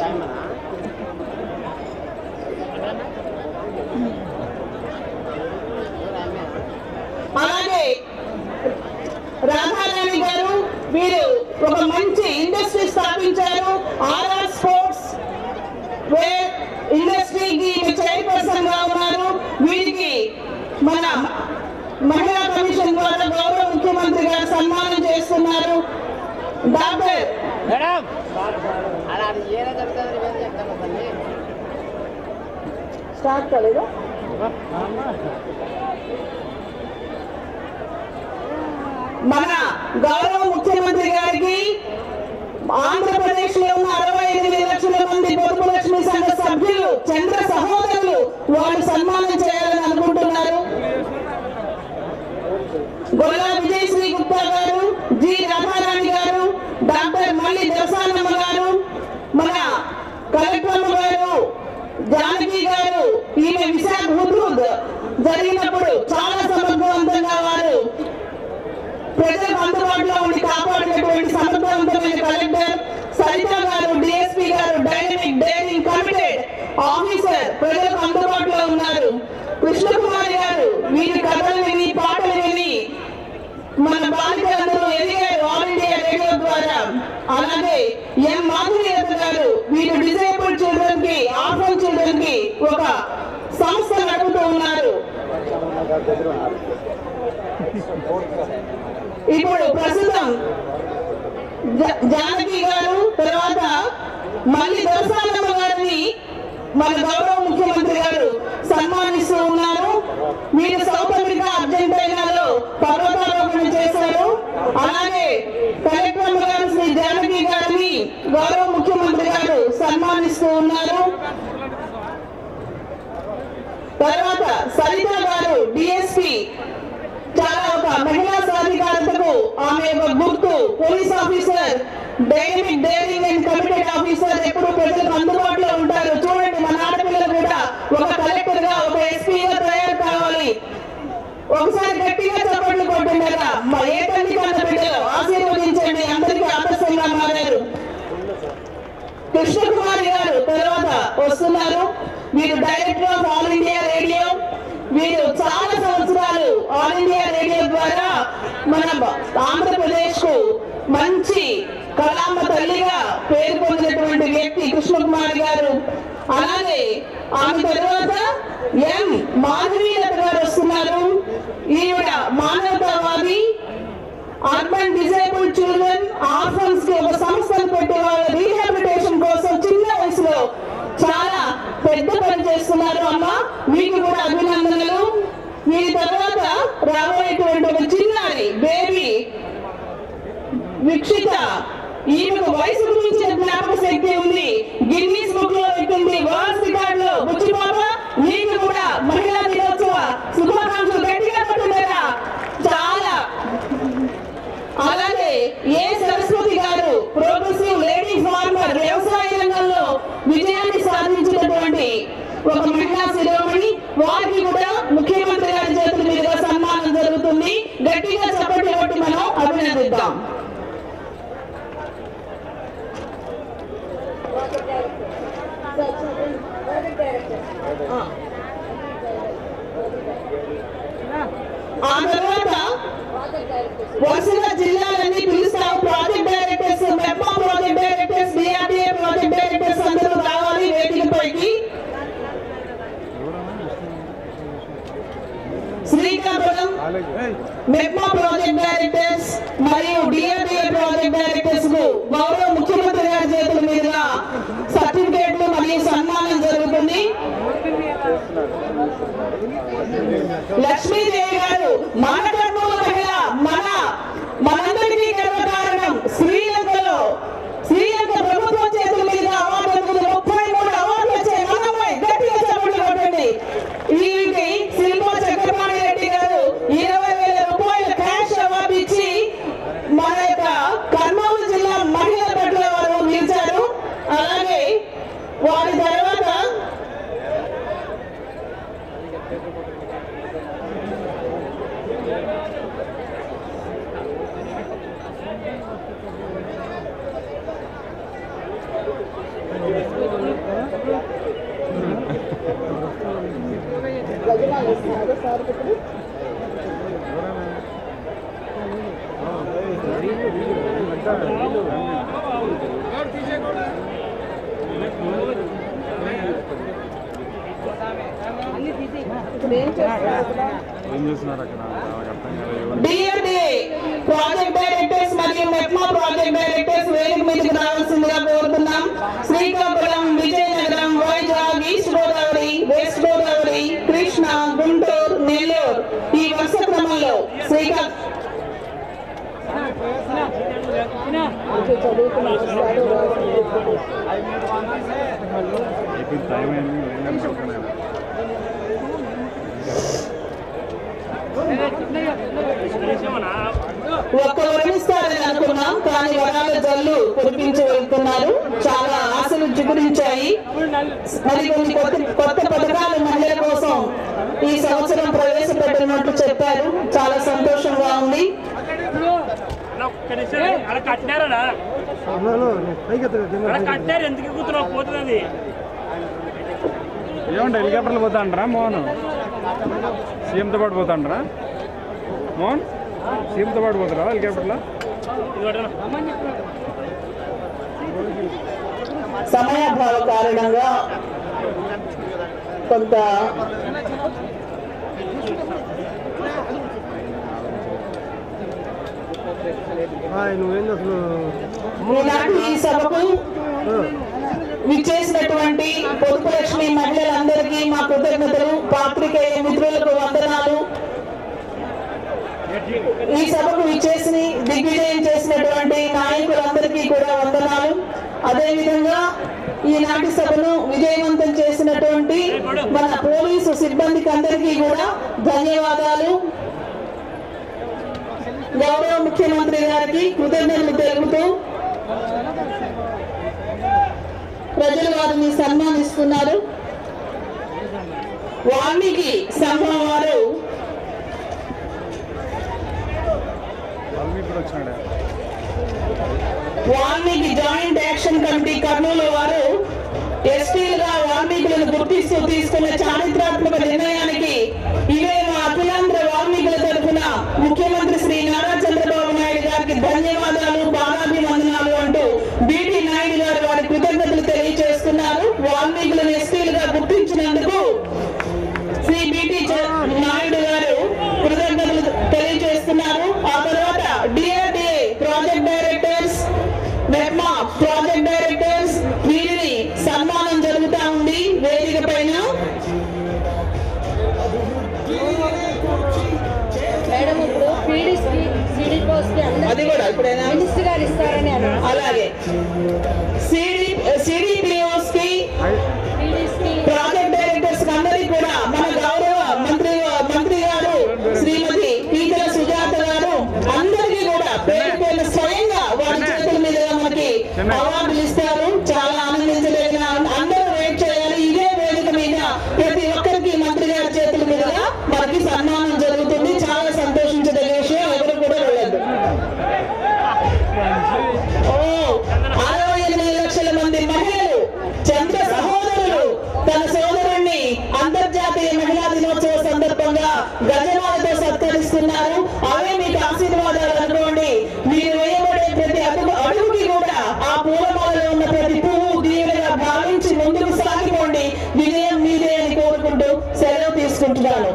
అలాగే రాధారాణి గారు వీరు ఒక మంచి ఇండస్ట్రీ స్థాపించారు ఆర్ఆర్ స్పోర్ట్స్ వేర్ ఇండస్ట్రీకి చైర్పర్సన్ గా ఉన్నారు వీరికి మన మహిళా కమిషన్ ద్వారా గౌరవ ముఖ్యమంత్రి గారు సన్మానం చేస్తున్నారు డాక్టర్ మేడం అలా అది ఏదో చెప్తాను మేము చెప్తాము తల్లి స్టార్ట్ కాలేదా మన గౌరవ ముఖ్యమంత్రి గారికి ఆంధ్రప్రదేశ్ లో ఉన్న అరవై ఎనిమిది లక్షల మంది పొదుపు లక్ష్మి సంఘ సభ్యులు చంద్ర సహోదరులు వాళ్ళు సన్మానం చేయాలని అనుకుంటున్నారు గొల్లా విజయశ్రీ గుప్తా గారు జి రాధారాణి గారు డాక్టర్ మల్లి దర్శానమ్మ గారు మన కలెక్టర్మ గారు జానకి గారు ఈమె విశాఖ హుదూద్ జరిగినప్పుడు చాలా సమర్థవంతంగా వారు ప్రజలకు అందుబాటులో ఉండి కాపాడినటువంటి సమర్థవంతమైన కలెక్టర్ సరిత గారు డిఎస్పీ గారు డైనమిక్ డైరింగ్ కమిటెడ్ ఆఫీసర్ ప్రజలకు అందుబాటులో ఉన్నారు కృష్ణకుమారి గారు వీరి కథలు విని పాటలు విని మన బాలికలందరూ ఎదిగారు ఆల్ ఇండియా రేడియో ద్వారా అలాగే ఎం మాధుర్యత గారు వీరు డిజేబుల్డ్ చిల్డ్రన్ కి ఆఫర్ చిల్డ్రన్ కి ఒక సంస్థ నడుపుతూ ఉన్నారు ఇప్పుడు ప్రస్తుతం జ- జానకి గారు తర్వాత మళ్ళీ దర్శనమ్మ గారిని మన గౌరవ ముఖ్యమంత్రి గారు సన్మానిస్తూ ఉన్నారు మీరు సౌత్ అమెరికా అర్జెంటీనాలో పర్వతారోహణ చేశారు అలాగే కలెక్టర్ గారు శ్రీ జానకి గారిని గౌరవ ముఖ్యమంత్రి గారు సన్మానిస్తూ ఉన్నారు తర్వాత సరిత గారు డిఎస్పి చాలా ఒక మహిళా సాధికారతకు ఆమె ఒక గుర్తు police officer dynamic daring and committed officer ఎప్పుడు ప్రజలకు అందుబాటులో ఉంటారు చూడండి మన ఆడపిల్లలు కూడా ఒక కలెక్టర్ గా ఒక ఎస్పీగా తయారు కావాలి ఒకసారి గట్టిగా చప్పట్లు కొట్టిండగా మా ఏ తల్లి కన్న బిడ్డలు ఆశీర్వదించండి అందరికీ ఆదర్శంగా మారారు కృష్ణకుమారి గారు తర్వాత వస్తున్నారు వీరు director of All India Radio వీరు చాలా సంవత్సరాలు ఆల్ ఇండియా రేడియో ద్వారా మన ఆంధ్రప్రదేశ్ కు మంచి కళామ తల్లిగా పేరు పొందినటువంటి వ్యక్తి కృష్ణకుమారి గారు అలాగే ఆమె తర్వాత ఎం మాధవీలత గారు వస్తున్నారు ఈవిడ మానవతావాది అర్బన్ డిజేబుల్ చిల్డ్రన్ ఆర్ఫన్స్ కి ఒక సంస్థను పెట్టి వాళ్ళ రీహాబిలిటేషన్ కోసం చిన్న వయసులో చాలా పెద్ద పని చేస్తున్నారు అమ్మ మీకు కూడా అభినందనలు వీరి తర్వాత రాబోయేటువంటి ఒక చిన్నారి బేబీ వీక్షిత ఈమెకు వయసు గురించిన జ్ఞాపక శక్తి ఉంది గిన్నీస్ బుక్ లో పెట్టింది వరల్డ్ రికార్డ్ లో బుచ్చి పాప నీకు కూడా మహిళా దినోత్సవ శుభాకాంక్షలు గట్టిగా పట్టున్నారా చాలా అలాగే ఏ సరస్వతి గారు ప్రోగ్రెసివ్ లేడీ ఫార్మర్ వ్యవసాయ రంగంలో విజయాన్ని సాధించినటువంటి ఒక మహిళా శిరోమణి వారికి కూడా ముఖ్యమంత్రి గారి చేతుల మీదుగా సన్మానం జరుగుతుంది గట్టిగా చప్పట్లు కొట్టి మనం అభినందిద్దాం ఆ తర్వాత వరుసగా జిల్లాలన్నీ పిలుస్తాం project directors MEPMA project directors DRDA project directors అందరూ రావాలి వేదికపైకి శ్రీకాకుళం మెప్మా ప్రాజెక్ట్ డైరెక్టర్స్ మరియు డిఆర్డిఏ ప్రాజెక్ట్ డైరెక్టర్స్ కు గౌరవ ముఖ్యమంత్రి గారి చేతుల మీదుగా సర్టిఫికేట్లు మరియు సన్మానం జరుగుతుంది లక్ష్మీదేవి గారు మన కర్నూలు మహిళ మన మనందరికీ గర్వకారణం శ్రీలంకలో శ్రీలంక ప్రభుత్వం చేతుల మీద అవార్డు అందుకుంది. ముప్పై మూడు అవార్డులు వచ్చాయి మనమై గట్టిగా చప్పట్లు కొట్టండి వీరికి శిల్పా చక్రపాణి రెడ్డి గారు ఇరవై వేల రూపాయల క్యాష్ అవార్డు ఇచ్చి మన యొక్క కర్నూలు జిల్లా మహిళల పట్ల వారు నిలిచారు అలాగే వారి తర్వాత ఏం చేస్తున్నారు అక్కడ నాకు అర్థం కాలేదు డిఆర్డిఏ ప్రాజెక్ట్ డైరెక్టర్స్ మరియు మెప్మా ప్రాజెక్ట్ డైరెక్టర్స్ వేదిక మీదకి రావాల్సిందిగా కోరుతున్నాం శ్రీకాకుళం విజయనగరం వైజాగ్ ఈస్ట్ గోదావరి వెస్ట్ గోదావరి కృష్ణ గుంటూరు నెల్లూరు ఈ వరుస క్రమంలో శ్రీకాకుళం అయిపోయింది టైం అయింది ఏం కనుక్కుంటున్నాను ఒక్క వరమిస్తారని అనుకున్నాం కానీ వరాల జల్లు కురిపించి వెళ్తున్నారు చాలా ఆశలు చిగురించాయి మరి కొన్ని కొత్త కొత్త పథకాలు మహిళల కోసం ఈ సంవత్సరం ప్రవేశపెట్టినట్టు చెప్పారు చాలా సంతోషంగా ఉంది అలా కట్టినారా అలా కట్టారు ఎందుకు కూతురు పోతుంది ఏమంటే హెలికాప్టర్లు పోతా అంటారా మోహన్ సీఎంతో పాటు పోతా అంటారా మోహన్ సీఎంతో పాటు పోతారా హెలికాప్టర్లో సమయాభావ కారణంగా కొంత నువ్వేంది అసలు ఈనాటి ఈ సభకు విచ్చేసినటువంటి పొదుపు లక్ష్మి మహిళలందరికీ మా కృతజ్ఞతలు పాత్రికేయ మిత్రులకు వందనాలు ఈ సభకు విచ్చేసి దిగ్విజయం చేసినటువంటి నాయకులందరికీ కూడా వందనాలు అదేవిధంగా ఈనాటి సభను విజయవంతం చేసినటువంటి మన పోలీసు సిబ్బందికి అందరికీ కూడా ధన్యవాదాలు గౌరవ ముఖ్యమంత్రి గారికి కృతజ్ఞతలు తెలుపుతూ ప్రజలు వారిని సన్మానిస్తున్నారు వాల్మీకి సంఘం వారు వాల్మీకి వచ్చినాడు Valmiki joint action committee Kurnool వారు ఎస్టీలుగా వాల్మీకులను గుర్తిస్తూ తీసుకున్న చారిత్రాత్మక నిర్ణయానికి ఇవే మా అఖిలాంధ్ర వాల్మీకుల తరఫున ముఖ్యమంత్రి శ్రీ నారా చంద్రబాబు నాయుడు గారికి ధన్యవాదాలు బాలాభివందనాలు అంటూ బీటీ నాయుడు గారు వారి కృతజ్ఞతలు తెలియజేస్తున్నారు వాల్మీకులను ఎస్టీలుగా గుర్తించినందుకు శ్రీ బీటీ నాయుడు గారు కృతజ్ఞతలు తెలియజేస్తున్నారు ఆ తర్వాత DRDA project directors MEPMA project directors వీరిని సన్మానం జరుగుతా ఉంది వేదిక పైన మేడం ఇప్పుడు పీడీస్ కి సిడి పోస్ట్ కి అది కూడా ఇప్పుడైనా మినిస్టర్ గారు ఇస్తారని అన్నారు అలాగే సిడి సిడిపిఓస్ కి ప్రాజెక్ట్ డైరెక్టర్స్ కి అందరికీ కూడా మన గౌరవ మంత్రి మంత్రి గారు శ్రీమతి పీతల సుజాత గారు అందరికీ కూడా పేరు పేరు స్వయంగా వారి చేతుల మీదుగా మనకి అవార్డులు ఇస్తారు చాలా ఆనందించదగిన అందరూ వెయిట్ చేయాలి ఇదే వేదిక మీద ప్రతి ఒక్కరికి మంత్రి గారి చేతుల మీదుగా మనకి సన్మానం జరుగుతుంది చాలా సంతోషించదగిన విషయం ఎవరు కూడా వెళ్ళదు ఓ అరవై ఎనిమిది లక్షల మంది మహిళలు చంద్ర సహోదరులు తన సోదరుణ్ణి అంతర్జాతీయ మహిళా దినోత్సవ సందర్భంగా గజమాలతో సత్కరిస్తున్నారు ఇస్తున్నారు అవే మీకు ఆశీర్వాదాలు అనుకోండి మీరు వేయబడే ప్రతి అడుగు అడుగుకి కూడా ఆ పూలమాలలో ఉన్న ప్రతి పువ్వు దీవెనగా భావించి ముందుకు సాగిపోండి విజయం మీదే అని కోరుకుంటూ సెలవు తీసుకుంటున్నాను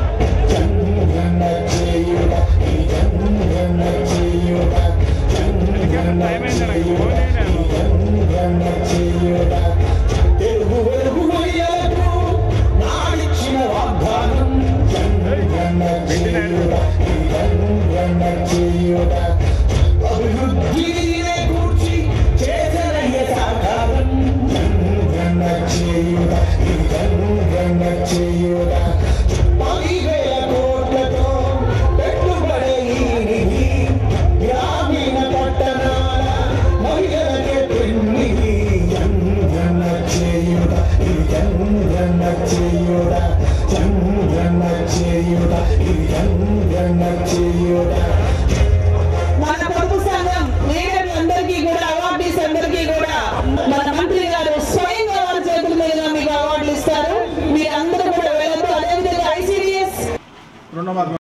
తెలుగు వెలుగు మయ్యలకు నాడిచ్చిన వాగ్దానం జన్మన్న చేయుట జన్మన్న చేయుట అభివృద్ధినే కూర్చి చేసరయ్య సాకారం జన్మన్న చేయుట జన్మన్న చేయుట పదివేల కోట్లతో పెట్టుబడి ఈ నిధి గ్రామీణ పట్టణాల మహిళలకే పెన్నిధి చంద్రన్న చేయుట ఇది చంద్రన్న చేయుట చంద్రన్న చేయుట ఇది చంద్రన్న చేయుట మన పొదుపు సంఘం లీడర్లందరికీ కూడా అవార్డీస్ అందరికీ కూడా మన మంత్రి గారు స్వయంగా వారి చేతుల మీదుగా మీకు అవార్డులు ఇస్తారు మీరందరూ కూడా వెళ్ళదు అదేవిధంగా ఐసీడీఎస్ రెండవ